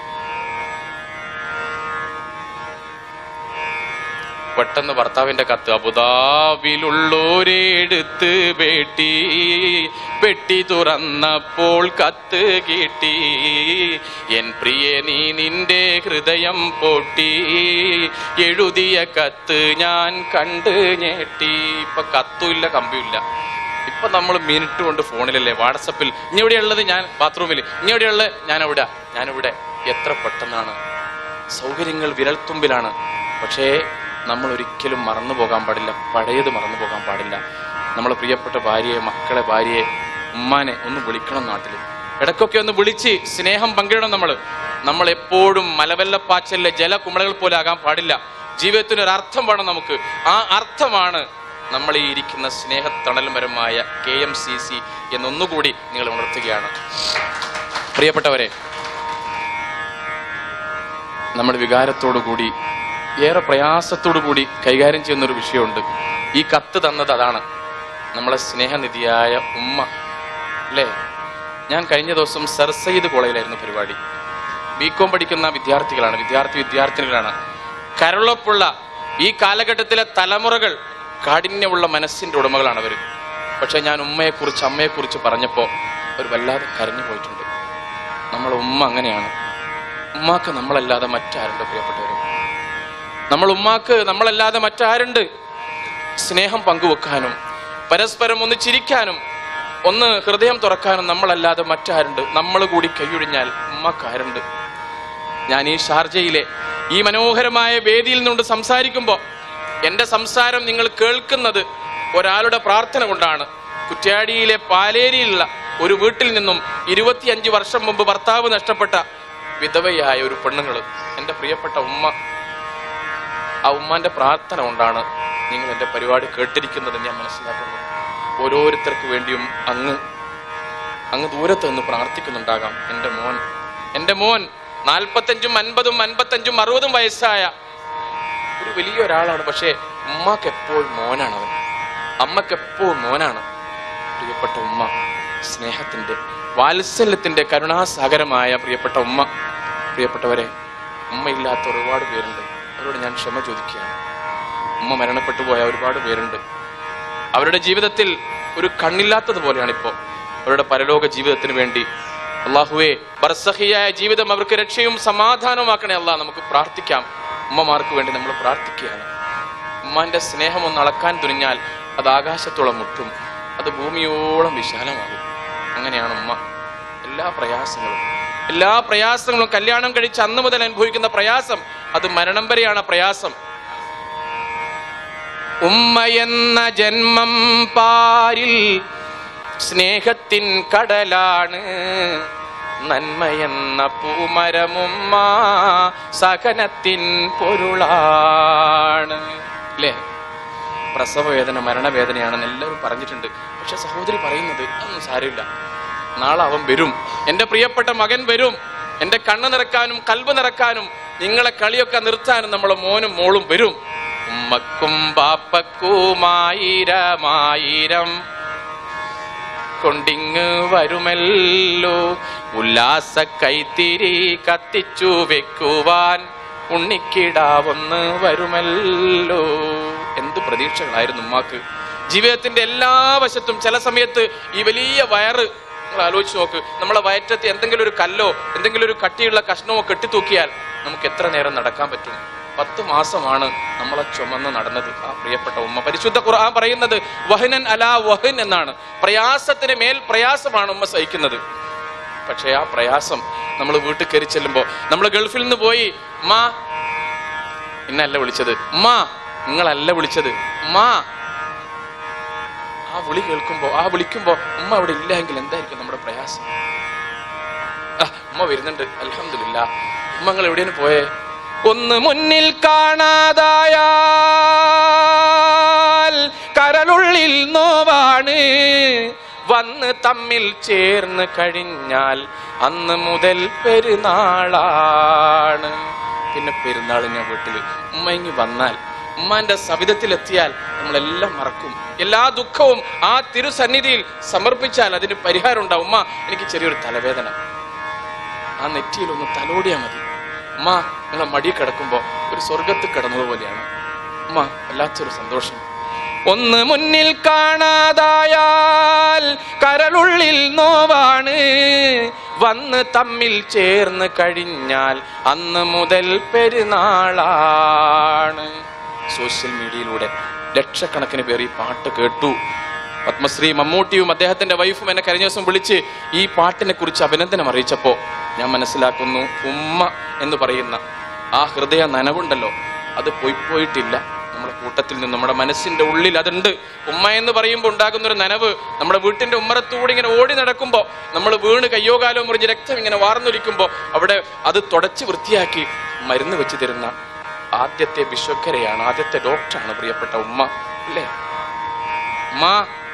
പെട്ടെന്ന് ഭർത്താവിന്റെ കത്ത് അബുദാബിലുള്ളോരെടുത്ത് പെട്ടി പെട്ടി തുറന്നപ്പോൾ കത്ത് കിട്ടി എൻ പ്രിയ നീ നിന്റെ ഹൃദയം പൊട്ടി എഴുതിയ കത്ത് ഞാൻ കണ്ട് ഞെട്ടി ഇപ്പൊ കത്തുമില്ല കമ്പിയില്ല ഇപ്പൊ നമ്മൾ മിനിറ്റ് കൊണ്ട് ഫോണിലല്ലേ വാട്സപ്പിൽ ഇനി എവിടെയുള്ളത് ഞാൻ ബാത്റൂമിൽ ഇനി എവിടെയുള്ളത് ഞാൻ എവിടെ ഞാനിവിടെ എത്ര പെട്ടെന്നാണ് സൗകര്യങ്ങൾ വിരൽത്തുമ്പിലാണ് പക്ഷേ നമ്മൾ ഒരിക്കലും മറന്നു പോകാൻ പാടില്ല പഴയത് മറന്നു പോകാൻ പാടില്ല നമ്മളെ പ്രിയപ്പെട്ട ഭാര്യയെ മക്കളെ ഭാര്യയെ ഉമ്മാനെ ഒന്ന് വിളിക്കണം നാട്ടിൽ ഇടയ്ക്കൊക്കെ ഒന്ന് വിളിച്ച് സ്നേഹം പങ്കിടണം നമ്മൾ നമ്മൾ എപ്പോഴും മലവെള്ളപ്പാച്ചലിലെ ജലകുമളകൾ പോലെ ആകാൻ പാടില്ല ജീവിതത്തിന് ഒരു അർത്ഥം വേണം നമുക്ക് ആ അർത്ഥമാണ് നമ്മൾ ഈ ഇരിക്കുന്ന സ്നേഹത്തണൽമരമായ കെ എം സി സി എന്നൊന്നുകൂടി നിങ്ങൾ ഉണർത്തുകയാണ് പ്രിയപ്പെട്ടവരെ നമ്മൾ വികാരത്തോടു കൂടി ഏറെ പ്രയാസത്തോടു കൂടി കൈകാര്യം ചെയ്യുന്ന ഒരു വിഷയമുണ്ട് ഈ കത്ത് തന്നത് അതാണ് നമ്മളെ സ്നേഹനിധിയായ ഉമ്മ അല്ലേ ഞാൻ കഴിഞ്ഞ ദിവസം സർ സയ്യിദ് കോളേജിലായിരുന്നു പരിപാടി ബികോം പഠിക്കുന്ന വിദ്യാർത്ഥികളാണ് വിദ്യാർത്ഥി വിദ്യാർത്ഥിനികളാണ് കരളൊപ്പുള്ള ഈ കാലഘട്ടത്തിലെ തലമുറകൾ കാഠിന്യമുള്ള മനസ്സിന്റെ ഉടമകളാണ് അവർ പക്ഷെ ഞാൻ ഉമ്മയെക്കുറിച്ച് അമ്മയെക്കുറിച്ച് പറഞ്ഞപ്പോൾ അവർ വല്ലാതെ കരഞ്ഞു പോയിട്ടുണ്ട് നമ്മളെ ഉമ്മ അങ്ങനെയാണ് ഉമ്മാക്ക് നമ്മളല്ലാതെ മറ്റാരുണ്ട് പ്രിയപ്പെട്ടവരെ നമ്മൾ ഉമ്മാക്ക് നമ്മളല്ലാതെ മറ്റാരുണ്ട് സ്നേഹം പങ്കുവെക്കാനും പരസ്പരം ഒന്ന് ചിരിക്കാനും ഒന്ന് ഹൃദയം തുറക്കാനും നമ്മളല്ലാതെ മറ്റാരുണ്ട് നമ്മൾ കൂടി കൈയൊഴിഞ്ഞാൽ ഉമ്മക്കാരുണ്ട് ഞാൻ ഈ ഷാർജയിലെ ഈ മനോഹരമായ വേദിയിൽ നിന്നുകൊണ്ട് സംസാരിക്കുമ്പോൾ എൻ്റെ സംസാരം നിങ്ങൾ കേൾക്കുന്നത് ഒരാളുടെ പ്രാർത്ഥന കൊണ്ടാണ് കുറ്റ്യാടിയിലെ പാലേരിയിലുള്ള ഒരു വീട്ടിൽ നിന്നും ഇരുപത്തിയഞ്ച് വർഷം മുമ്പ് ഭർത്താവ് നഷ്ടപ്പെട്ട വിധവയായ ഒരു പെണ്ണുങ്ങൾ എൻ്റെ പ്രിയപ്പെട്ട ഉമ്മ ആ ഉമ്മാന്റെ പ്രാർത്ഥന കൊണ്ടാണ് നിങ്ങൾ എൻ്റെ പരിപാടി കേട്ടിരിക്കുന്നത് ഞാൻ മനസ്സിലാക്കുന്നു ഓരോരുത്തർക്ക് വേണ്ടിയും അങ്ങ് അങ്ങ് ദൂരത്ത് നിന്ന് പ്രാർത്ഥിക്കുന്നുണ്ടാകാം എൻ്റെ മോൻ എൻ്റെ മോൻ നാൽപ്പത്തഞ്ചും അൻപതും അൻപത്തഞ്ചും അറുപതും വയസ്സായ ഒരു വലിയ ഒരാളാണ് പക്ഷേ ഉമ്മക്ക് എപ്പോഴും മോനാണ് അവൻ അമ്മക്ക് എപ്പോഴും മോനാണ് പ്രിയപ്പെട്ട ഉമ്മ സ്നേഹത്തിന്റെ വാത്സല്യത്തിന്റെ കരുണാസാഗരമായ പ്രിയപ്പെട്ട ഉമ്മ പ്രിയപ്പെട്ടവരെ ഉമ്മയില്ലാത്ത ഒരുപാട് പേരുണ്ട് അവരോട് ഞാൻ ക്ഷമ ചോദിക്കുകയാണ് ഉമ്മ മരണപ്പെട്ടു പോയ ഒരുപാട് പേരുണ്ട് അവരുടെ ജീവിതത്തിൽ ഒരു കണ്ണില്ലാത്തതുപോലെയാണ് ഇപ്പോൾ അവരുടെ പരലോക ജീവിതത്തിന് വേണ്ടി അള്ളാഹുവെ ബർസഹിയായ ജീവിതം അവർക്ക് രക്ഷയും സമാധാനവുമാക്കണേ അല്ലാ നമുക്ക് പ്രാർത്ഥിക്കാം ഉമ്മമാർക്ക് വേണ്ടി നമ്മൾ പ്രാർത്ഥിക്കുകയാണ് ഉമ്മാന്റെ സ്നേഹം ഒന്ന് അളക്കാൻ തുനിഞ്ഞാൽ അത് ആകാശത്തോളം മുട്ടും അത് ഭൂമിയോളം വിശാലമാകും അങ്ങനെയാണ് ഉമ്മ എല്ലാ പ്രയാസങ്ങളും എല്ലാ പ്രയാസങ്ങളും കല്യാണം കഴിച്ച് അന്ന് മുതൽ അനുഭവിക്കുന്ന പ്രയാസം അത് മരണം വരെയാണ് ആ പ്രയാസം ഉമ്മയെന്ന ജന്മം പാരിൽ സ്നേഹത്തിൻ കടലാണ് നന്മയെന്ന പൂമരമുമ്മ സഹനത്തിൻ പൊരുളാണ് അല്ലേ പ്രസവവേദന മരണവേദനയാണെന്ന് എല്ലാവരും പറഞ്ഞിട്ടുണ്ട് പക്ഷെ സഹോദരി പറയുന്നത് അതൊന്നും സാരമില്ല നാളെ അവൻ വരും എൻ്റെ പ്രിയപ്പെട്ട മകൻ വരും എൻ്റെ കണ്ണ് നിറക്കാനും കൽബ് നിറക്കാനും നിങ്ങളെ കളിയൊക്കെ നിർത്താനും നമ്മളെ മോനും മോളും വരും ഉമ്മക്കും ബാപ്പക്കുമായിരമായിരം കൊണ്ടിങ് വരുമല്ലോ ഉല്ലാസ കൈത്തിരി കത്തിച്ചു വെക്കുവാൻ ഉണ്ണിക്കിടാവൊന്ന് വരുമല്ലോ എന്ത് പ്രതീക്ഷകളായിരുന്നു ഉമ്മാക്ക് ജീവിതത്തിന്റെ എല്ലാ വശത്തും ചില സമയത്ത് ഈ വലിയ വയറ് നിങ്ങൾ ആലോചിച്ച് നോക്ക് നമ്മളെ വയറ്റത്ത് എന്തെങ്കിലും ഒരു കല്ലോ എന്തെങ്കിലും ഒരു കട്ടിയുള്ള കഷ്ണമോ കെട്ടിത്തൂക്കിയാൽ നമുക്ക് എത്ര നേരം നടക്കാൻ പറ്റും പത്ത് മാസമാണ് നമ്മളെ ചുമന്ന് നടന്നത് ആ പ്രിയപ്പെട്ട ഉമ്മ പരിശുദ്ധ ഖുർആൻ പറയുന്നത് വഹനൻ അലാ വഹൻ എന്നാണ് പ്രയാസത്തിന് മേൽ പ്രയാസമാണ് ഉമ്മ സഹിക്കുന്നത് പക്ഷേ ആ പ്രയാസം നമ്മൾ വീട്ടിൽ കയറി ചെല്ലുമ്പോൾ നമ്മൾ ഗൾഫിൽ നിന്ന് പോയി ഉമ്മ ഇന്നല്ല വിളിച്ചത് ഉമ്മ നിങ്ങളല്ല വിളിച്ചത് ഉമ്മ ആ വിളി കേൾക്കുമ്പോ ആ വിളിക്കുമ്പോ ഉമ്മ അവിടെ ഇല്ലെങ്കിൽ എന്തായിരിക്കും നമ്മുടെ പ്രയാസം ആ, ഉമ്മ വരുന്നുണ്ട് അലഹമില്ല ഉമ്മ നിങ്ങൾ എവിടെയാണ് പോയേ ഒന്ന് മുന്നിൽ കാണാതായാൽ കരളുള്ളിൽ നോവാണ് വന്ന് തമ്മിൽ ചേർന്ന് കഴിഞ്ഞാൽ അന്ന് മുതൽ പെരുന്നാളാണ് പിന്നെ പെരുന്നാൾ ഞാൻ വീട്ടിൽ ഉമ്മ ഇങ്ങി വന്നാൽ ഉമ്മാന്റെ സവിധത്തിലെത്തിയാൽ നമ്മളെല്ലാം മറക്കും എല്ലാ ദുഃഖവും ആ തിരുസന്നിധിയിൽ സമർപ്പിച്ചാൽ അതിന് പരിഹാരം ഉണ്ടാവും ഉമ്മ എനിക്ക് ചെറിയൊരു തലവേദന ആ നെറ്റിയിൽ ഒന്ന് തലോടിയാൽ മതി ഉമ്മ നിങ്ങളെ മടി കിടക്കുമ്പോ ഒരു സ്വർഗത്തിൽ കിടന്നതുപോലെയാണ് ഉമ്മ വല്ലാത്തൊരു സന്തോഷം ഒന്ന് മുന്നിൽ കാണാതായാൽ കരളുള്ളിൽ നോവാണ് വന്ന് തമ്മിൽ ചേർന്ന് കഴിഞ്ഞാൽ അന്ന് മുതൽ പെരുന്നാളാണ് സോഷ്യൽ മീഡിയയിലൂടെ ലക്ഷക്കണക്കിന് പേർ ഈ പാട്ട് കേട്ടു പത്മശ്രീ മമ്മൂട്ടിയും അദ്ദേഹത്തിന്റെ വൈഫും എന്നെ കഴിഞ്ഞ ദിവസം വിളിച്ച് ഈ പാട്ടിനെ കുറിച്ച് അഭിനന്ദനം അറിയിച്ചപ്പോൾ ഞാൻ മനസ്സിലാക്കുന്നു ഉമ്മ എന്ന് പറയുന്ന ആ ഹൃദയ നനവുണ്ടല്ലോ അത് പോയി പോയിട്ടില്ല നമ്മുടെ കൂട്ടത്തിൽ നിന്ന് നമ്മുടെ മനസ്സിന്റെ ഉള്ളിൽ അതുണ്ട് ഉമ്മ എന്ന് പറയുമ്പോൾ ഉണ്ടാകുന്ന ഒരു നനവ് നമ്മുടെ വീട്ടിന്റെ ഉമ്മറത്തൂടെ ഇങ്ങനെ ഓടി നടക്കുമ്പോൾ നമ്മൾ വീണ് കയ്യോ കാലോ മുറിഞ്ഞ് രക്തം ഇങ്ങനെ വാർന്നൊലിക്കുമ്പോൾ അവിടെ അത് തുടച്ച് വൃത്തിയാക്കി മരുന്ന് വെച്ച് തരുന്ന ആദ്യത്തെ വിശ്വക്കരയാണ് ആദ്യത്തെ ഡോക്ടറാണ് പ്രിയപ്പെട്ട ഉമ്മ അല്ലേ ഉമ്മ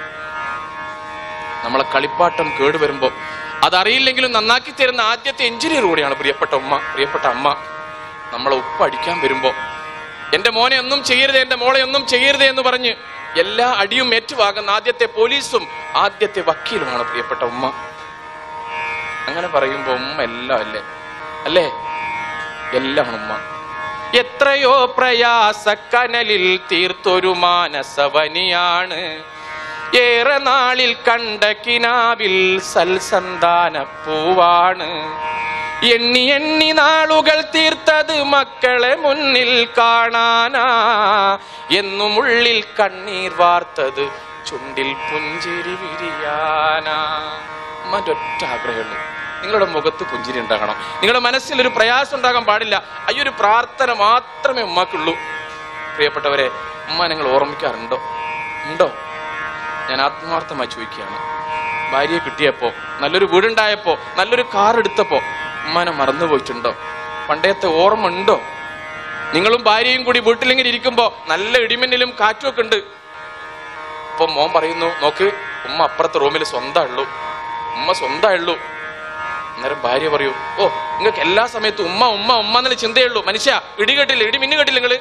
നമ്മളെ കളിപ്പാട്ടം കേടുവരുമ്പോ അതറിയില്ലെങ്കിലും നന്നാക്കി തരുന്ന ആദ്യത്തെ എഞ്ചിനീയർ കൂടിയാണ് പ്രിയപ്പെട്ട ഉമ്മ പ്രിയപ്പെട്ട അമ്മ നമ്മളെ ഉപ്പ് അടിക്കാൻ വരുമ്പോ എന്റെ മോനെ ഒന്നും ചെയ്യരുത് എന്റെ മോളെ ഒന്നും ചെയ്യരുത് എന്ന് പറഞ്ഞ് എല്ലാ അടിയും ഏറ്റുവാങ്ങുന്ന ആദ്യത്തെ പോലീസും ആദ്യത്തെ വക്കീലുമാണ് പ്രിയപ്പെട്ട ഉമ്മ അങ്ങനെ പറയുമ്പോ ഉമ്മ എല്ലാം അല്ലേ അല്ലേ എല്ലാം ഉമ്മ എത്രയോ പ്രയാസക്കനലിൽ തീർത്തൊരു മാനസവനിയാണ് ഏറെ നാളിൽ കണ്ട കിനാവിൽ സൽസന്താന പൂവാണ് എണ്ണി എണ്ണി നാളുകൾ തീർത്തത് മക്കളെ മുന്നിൽ കാണാനാ എന്നും ഉള്ളിൽ കണ്ണീർ വാർത്തത് ചുണ്ടിൽ പുഞ്ചിരി വിരിയാനാ ഉമ്മാന്റെ ഒറ്റ ആഗ്രഹമുള്ളൂ നിങ്ങളുടെ മുഖത്ത് പുഞ്ചിരി ഉണ്ടാകണം നിങ്ങളുടെ മനസ്സിൽ ഒരു പ്രയാസം ഉണ്ടാകാൻ പാടില്ല ഈ ഒരു പ്രാർത്ഥന മാത്രമേ ഉമ്മാക്കുള്ളൂ പ്രിയപ്പെട്ടവരെ ഉമ്മ നിങ്ങൾ ഓർമ്മിക്കാറുണ്ടോ ഉണ്ടോ ഞാൻ ആത്മാർത്ഥമായി ചോദിക്കുകയാണ് ഭാര്യയെ കിട്ടിയപ്പോ നല്ലൊരു വീടുണ്ടായപ്പോ നല്ലൊരു കാർ എടുത്തപ്പോ ഉമ്മാനെ മറന്നുപോയിട്ടുണ്ടോ പണ്ടത്തെ ഓർമ്മ ഉണ്ടോ നിങ്ങളും ഭാര്യയും കൂടി വീട്ടിലിങ്ങനെ ഇരിക്കുമ്പോ നല്ല ഇടിമിന്നലും കാറ്റും ഒക്കെ ഉണ്ട് ഇപ്പൊ മോൻ പറയുന്നു നോക്ക് ഉമ്മ അപ്പുറത്തെ റൂമിൽ സ്വന്തം ഉള്ളൂ ഉമ്മ സ്വന്തം ഉള്ളൂ അന്നേരം ഭാര്യ പറയൂ ഓ നിങ്ങൾക്ക് എല്ലാ സമയത്തും ഉമ്മ ഉമ്മ ഉമ്മ എന്നുള്ള ചിന്തയുള്ളൂ മനുഷ്യ ഇടി കേട്ടില്ല ഇടി മിന്നു കേട്ടില്ല നിങ്ങള്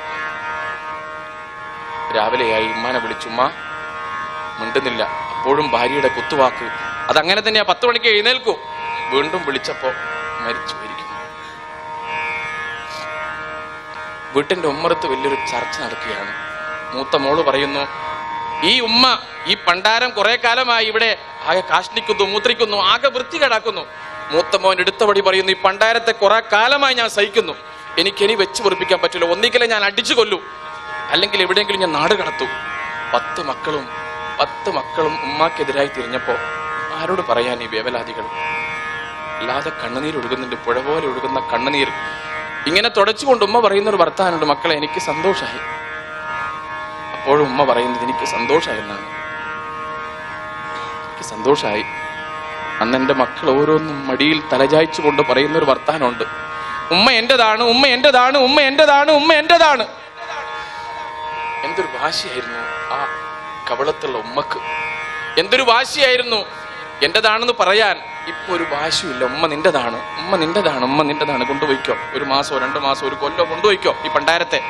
രാവിലെയായി ഉമ്മാനെ വിളിച്ചുമ്മ മിണ്ടുന്നില്ല അപ്പോഴും ഭാര്യയുടെ കുത്തുവാക്ക് അതങ്ങനെ തന്നെയാ പത്ത് മണിക്ക് എഴുന്നേൽക്കൂ വീണ്ടും വിളിച്ചപ്പോ മരിച്ചു പോയിരിക്കുന്നു വീട്ടിന്റെ ഉമ്മറത്ത് വലിയൊരു ചർച്ച നടക്കുകയാണ് മൂത്ത മോള് പറയുന്നു ഈ ഉമ്മ ഈ പണ്ടാരം കുറെ കാലമായി ഇവിടെ ആകെ കാഷ്ണിക്കുന്നു മൂത്രിക്കുന്നു ആകെ വൃത്തികേടാക്കുന്നു മൂത്ത മോൻ എടുത്തപടി പറയുന്നു ഈ പണ്ടാരത്തെ കുറെ കാലമായി ഞാൻ സഹിക്കുന്നു എനിക്ക് ഇനി വെച്ച് പൊറിപ്പിക്കാൻ പറ്റില്ല ഒന്നിക്കലെ ഞാൻ അടിച്ചു കൊല്ലൂ അല്ലെങ്കിൽ എവിടെയെങ്കിലും ഞാൻ നാട് കടത്തു പത്ത് മക്കളും പത്ത് മക്കളും ഉമ്മാക്കെതിരായി തിരിഞ്ഞപ്പോ ആരോട് പറയാൻ ഈ വേവലാതികൾ അല്ലാതെ കണ്ണുനീർ ഒഴുകുന്നുണ്ട് പുഴ പോലെ ഒഴുകുന്ന കണ്ണുനീർ ഇങ്ങനെ തുടച്ചുകൊണ്ട് ഉമ്മ പറയുന്ന ഒരു ഭർത്താനുണ്ട് മക്കളെ എനിക്ക് സന്തോഷമായി അപ്പോഴും ഉമ്മ പറയുന്നത് എനിക്ക് സന്തോഷമായി എന്നാണ് എനിക്ക് സന്തോഷമായി അന്ന് എൻ്റെ മക്കൾ ഓരോന്നും മടിയിൽ തലചായ്ച്ചു കൊണ്ട് പറയുന്ന ഒരു വർത്താനമുണ്ട് ഉമ്മ എന്റേതാണ് ഉമ്മ എന്റേതാണ് ഉമ്മ എന്റേതാണ് ഉമ്മ എന്റേതാണ് എന്തൊരു വാശിയായിരുന്നു ആ കവളത്തുള്ള ഉമ്മക്ക് എന്തൊരു വാശിയായിരുന്നു എന്റേതാണെന്ന് പറയാൻ ഇപ്പൊ ഒരു വാശിയില്ല ഉമ്മ നിന്റേതാണ് ഉമ്മ നിന്റേതാണ് ഉമ്മ നിന്റേതാണ് കൊണ്ടുപോയിക്കോ ഒരു മാസോ രണ്ടു മാസോ ഒരു കൊല്ലോ കൊണ്ടുപോയിക്കോ ഈ പണ്ടാരത്തെ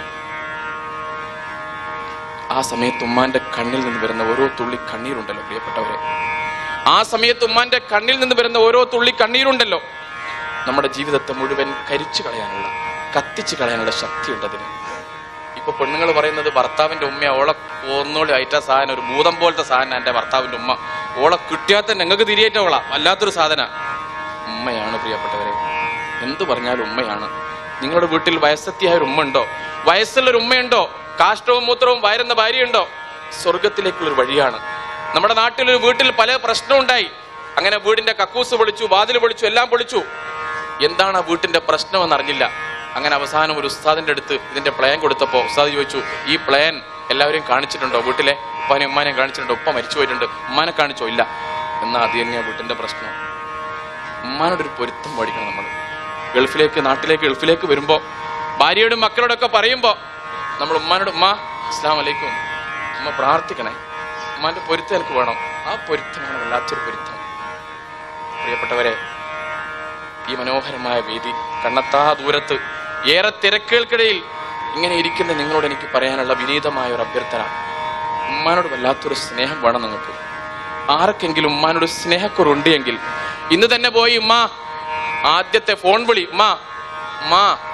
ആ സമയത്ത് ഉമ്മാന്റെ കണ്ണിൽ നിന്ന് വരുന്ന ഓരോ തുള്ളി കണ്ണീരുണ്ടല്ലോ പ്രിയപ്പെട്ടവരെ ആ സമയത്ത് ഉമ്മാന്റെ കണ്ണിൽ നിന്ന് വരുന്ന ഓരോ തുള്ളി കണ്ണീരുണ്ടല്ലോ നമ്മുടെ ജീവിതത്തെ മുഴുവൻ കരിച്ചു കളയാനുള്ള കത്തിച്ചു കളയാനുള്ള ശക്തിയുണ്ട് അതിന് ഇപ്പൊ പെണ്ണുങ്ങൾ പറയുന്നത് ഭർത്താവിന്റെ ഉമ്മ ഓളെ ഒന്നോളി ആയിട്ട സാധനം ഒരു ഭൂതം പോലത്തെ സാധനം എന്റെ ഭർത്താവിന്റെ ഉമ്മ ഓളെ കിട്ടിയാൽ തന്നെ ഞങ്ങൾക്ക് തിരിയേറ്റോളാ വല്ലാത്തൊരു സാധന ഉമ്മയാണ് പ്രിയപ്പെട്ടവരെ എന്ത് പറഞ്ഞാലും ഉമ്മയാണ് നിങ്ങളുടെ വീട്ടിൽ വയസ്സെത്തിയായ ഒരു ഉമ്മ ഉണ്ടോ വയസ്സുള്ള ഒരു ഉമ്മയുണ്ടോ കാഷ്ടവും മൂത്രവും വയറുന്ന ഭാര്യയുണ്ടോ സ്വർഗത്തിലേക്കുള്ള ഒരു വഴിയാണ് നമ്മുടെ നാട്ടിൽ ഒരു വീട്ടിൽ പല പ്രശ്നവും ഉണ്ടായി അങ്ങനെ വീടിന്റെ കക്കൂസ് പൊളിച്ചു വാതിൽ പൊളിച്ചു എല്ലാം പൊളിച്ചു എന്താണ് ആ വീട്ടിന്റെ പ്രശ്നം എന്നറിഞ്ഞില്ല അങ്ങനെ അവസാനം ഒരു ഉസ്താദിന്റെ അടുത്ത് ഇതിന്റെ പ്ലാൻ കൊടുത്തപ്പോ ഉസ്താദ് ചോദിച്ചു ഈ പ്ലാൻ എല്ലാവരെയും കാണിച്ചിട്ടുണ്ടോ വീട്ടിലെ ഉപ്പാനെ ഉമ്മാനെ കാണിച്ചിട്ടുണ്ടോ ഉപ്പ മരിച്ചു പോയിട്ടുണ്ട് ഉമ്മാനെ കാണിച്ചോ ഇല്ല എന്നാ അത് തന്നെയാ വീട്ടിന്റെ പ്രശ്നം ഉമ്മാനോട് ഒരു പൊരുത്തം പഠിക്കണം നമ്മൾ ഗൾഫിലേക്ക് നാട്ടിലേക്ക് ഗൾഫിലേക്ക് വരുമ്പോ ഭാര്യയോടും മക്കളോടൊക്കെ പറയുമ്പോ നമ്മൾ ഉമ്മാനോട് ഉമ്മ അസ്ലാം വലൈക്കും ഉമ്മ പ്രാർത്ഥിക്കണേ ഉമ്മാന്റെ പൊരുത്തം എനിക്ക് വേണം ആ പൊരുത്തമാണ് വല്ലാത്തൊരു പൊരുത്തം പ്രിയപ്പെട്ടവരെ ഈ മനോഹരമായ വേദി കണ്ണത്താ ദൂരത്ത് ഏറെ തിരക്കുകൾക്കിടയിൽ ഇങ്ങനെ ഇരിക്കുന്ന നിങ്ങളോട് എനിക്ക് പറയാനുള്ള വിനീതമായ ഒരു അഭ്യർത്ഥന ഉമ്മാനോട് വല്ലാത്തൊരു സ്നേഹം വേണം നിങ്ങൾക്ക് ആർക്കെങ്കിലും ഉമ്മാനോട് സ്നേഹക്കുറുണ്ട് എങ്കിൽ ഇന്ന് തന്നെ പോയി ഉമ്മ ആദ്യത്തെ ഫോൺ വിളി ഉമ്മ ഉമ്മ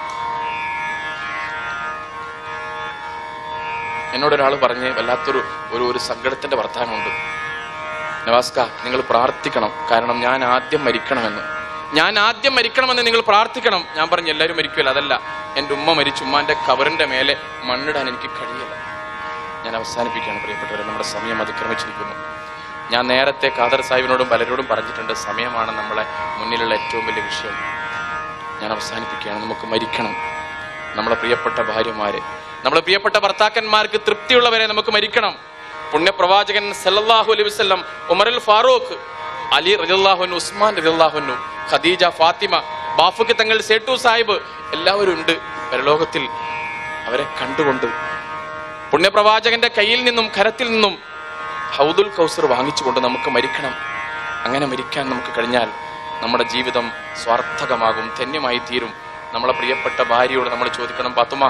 എന്നോട് ഒരാൾ പറഞ്ഞ് വല്ലാത്തൊരു ഒരു ഒരു സങ്കടത്തിന്റെ വർത്തമാനമുണ്ട് നവാസ്ക നിങ്ങൾ പ്രാർത്ഥിക്കണം കാരണം ഞാൻ ആദ്യം മരിക്കണമെന്ന് ഞാൻ ആദ്യം മരിക്കണമെന്ന് നിങ്ങൾ പ്രാർത്ഥിക്കണം ഞാൻ പറഞ്ഞു എല്ലാവരും മരിക്കുമല്ലോ അതല്ല എൻ്റെ ഉമ്മ മരിച്ചു ഉമ്മാന്റെ കവറിന്റെ മേലെ മണ്ണിടാൻ എനിക്ക് കഴിയില്ല ഞാൻ അവസാനിപ്പിക്കുകയാണ് പ്രിയപ്പെട്ടവരെ നമ്മുടെ സമയം അതിക്രമിച്ചിരിക്കുന്നു ഞാൻ നേരത്തെ ഖാദർ സാഹിബിനോടും പലരോടും പറഞ്ഞിട്ടുണ്ട് സമയമാണ് നമ്മളെ മുന്നിലുള്ള ഏറ്റവും വലിയ വിഷയം ഞാൻ അവസാനിപ്പിക്കുകയാണ് നമുക്ക് മരിക്കണം നമ്മളെ പ്രിയപ്പെട്ട ഭാര്യമാരെ നമ്മളെ പ്രിയപ്പെട്ട ഭർത്താക്കന്മാർക്ക് തൃപ്തിയുള്ളവരെ നമുക്ക് മരിക്കണം പുണ്യപ്രവാചകൻ സല്ലല്ലാഹു അലൈഹി വസല്ലം ഉമറുൽ ഫാറൂഖ് അലി റളിയല്ലാഹുനു ഉസ്മാൻ റളിയല്ലാഹുനു ഖദീജ ഫാത്തിമ ബാഫുക്ക് തങ്ങൾ സേട്ടു സാഹിബ് എല്ലാവരും ഉണ്ട് പരലോകത്തിൽ അവരെ കണ്ടുകൊണ്ട് പുണ്യപ്രവാചകന്റെ കയ്യിൽ നിന്നും കരത്തിൽ നിന്നും ഹൗദുൽ കൗസർ വാങ്ങിച്ചുകൊണ്ട് നമുക്ക് മരിക്കണം അങ്ങനെ മരിക്കാൻ നമുക്ക് കഴിഞ്ഞാൽ നമ്മുടെ ജീവിതം സ്വാർത്ഥകമാകും ധന്യമായി തീരും നമ്മളെ പ്രിയപ്പെട്ട ഭാര്യയോട് നമ്മൾ ചോദിക്കണം പാത്തുമ്മ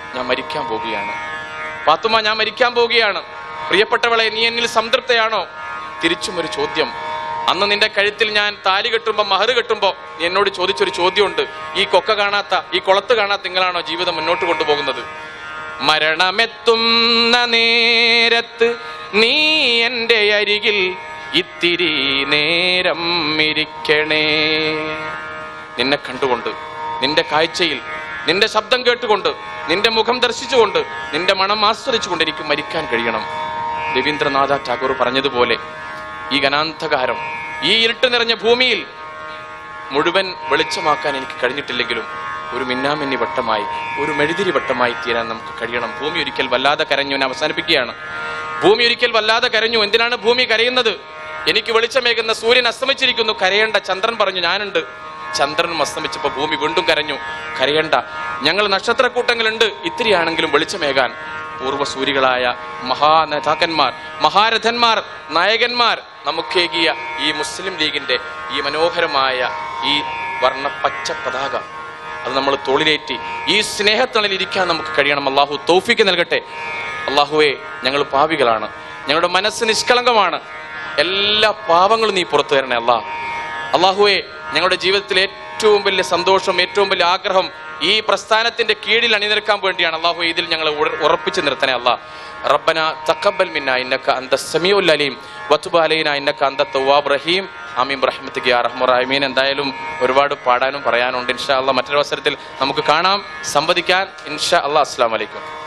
ഞാൻ മരിക്കാൻ പോവുകയാണ് പാത്തുമ്മ ഞാൻ മരിക്കാൻ പോവുകയാണ് പ്രിയപ്പെട്ടവളെ നീ എന്നിൽ സംതൃപ്തയാണോ തിരിച്ചും ഒരു ചോദ്യം അന്ന് നിന്റെ കഴുത്തിൽ ഞാൻ താലി കെട്ടുമ്പോ മഹർ കെട്ടുമ്പോ നീ എന്നോട് ചോദിച്ചൊരു ചോദ്യമുണ്ട് ഈ കൊക്ക കാണാത്ത ഈ കുളത്ത് കാണാത്ത നിങ്ങളാണോ ജീവിതം മുന്നോട്ട് കൊണ്ടുപോകുന്നത് മരണമെത്തുന്ന നേരത്ത് നീ എൻ്റെ അരികിൽ ഇത്തിരി നേരം ഇരിക്കണേ നിന്നെ കണ്ടുകൊണ്ട് നിന്റെ കാഴ്ചയിൽ നിന്റെ ശബ്ദം കേട്ടുകൊണ്ട് നിന്റെ മുഖം ദർശിച്ചുകൊണ്ട് നിന്റെ മണം ആസ്വദിച്ചുകൊണ്ട് എനിക്ക് മരിക്കാൻ കഴിയണം രവീന്ദ്രനാഥ ടാഗോർ പറഞ്ഞതുപോലെ ഈ ഗനാന്ധകാരം ഈ ഇരുട്ട് നിറഞ്ഞ ഭൂമിയിൽ മുഴുവൻ വെളിച്ചമാക്കാൻ എനിക്ക് കഴിഞ്ഞിട്ടില്ലെങ്കിലും ഒരു മിന്നാമിന്നി വട്ടമായി ഒരു മെഴുതിരി വട്ടമായി തീരാൻ നമുക്ക് കഴിയണം ഭൂമി ഒരിക്കൽ വല്ലാതെ കരഞ്ഞു ഞാൻ അവസാനിപ്പിക്കുകയാണ് ഭൂമി ഒരിക്കൽ വല്ലാതെ കരഞ്ഞു എന്തിനാണ് ഭൂമി കരയുന്നത് എനിക്ക് വെളിച്ചമേകുന്ന സൂര്യൻ അസ്തമിച്ചിരിക്കുന്നു കരയേണ്ട ചന്ദ്രൻ പറഞ്ഞു ഞാനുണ്ട് ചന്ദ്രനും അസ്തമിച്ചപ്പോൾ ഭൂമി വീണ്ടും കരഞ്ഞു കരയണ്ട ഞങ്ങൾ നക്ഷത്രക്കൂട്ടങ്ങളുണ്ട് ഇത്തിരിയാണെങ്കിലും വെളിച്ചമേകാൻ പൂർവ്വസൂരികളായ മഹാനേതാക്കന്മാർ മഹാരഥന്മാർ നായകന്മാർ നമുക്കേകിയ ഈ മുസ്ലിം ലീഗിന്റെ ഈ മനോഹരമായ ഈ വർണ്ണ പച്ച പതാക അത് നമ്മൾ തോളിലേറ്റി ഈ സ്നേഹത്തണലിൽ ഇരിക്കാൻ നമുക്ക് കഴിയണം അള്ളാഹു തൗഫീക്ക് നൽകട്ടെ അള്ളാഹുവെ ഞങ്ങൾ പാവികളാണ് ഞങ്ങളുടെ മനസ്സ് നിഷ്കളങ്കമാണ് എല്ലാ പാവങ്ങളും നീ പുറത്തു തരണേ അല്ലാ അള്ളാഹുവെ ഞങ്ങളുടെ ജീവിതത്തിലെ ഏറ്റവും വലിയ സന്തോഷം ഏറ്റവും വലിയ ആഗ്രഹം ഈ പ്രസ്ഥാനത്തിന്റെ കീഴിൽ അണിനിരക്കാൻ വേണ്ടിയാണ് അള്ളാഹു ഇതിൽ ഞങ്ങൾ ഉറ- ഉറപ്പിച്ചു നിർത്തണേ അല്ലാ റബ്ബന തക്കബൽ മിന്ന ഇന്നക അന്ത സമീഉൽ അലീം വതുബ് അലൈന ഇന്നക അന്ത തവ്വാബ് റഹീം ആമീൻ റഹ്മത്തിക്ക് യാ റഹ്മർ റഹീമീൻ എന്തായാലും ഒരുപാട് പാടാനും പറയാനുണ്ട് ഇൻഷാ അള്ളാഹ് മറ്റൊരു അവസരത്തിൽ നമുക്ക് കാണാം സംവദിക്കാൻ ഇൻഷാ അള്ളാഹ് അസ്സാം വലൈക്കും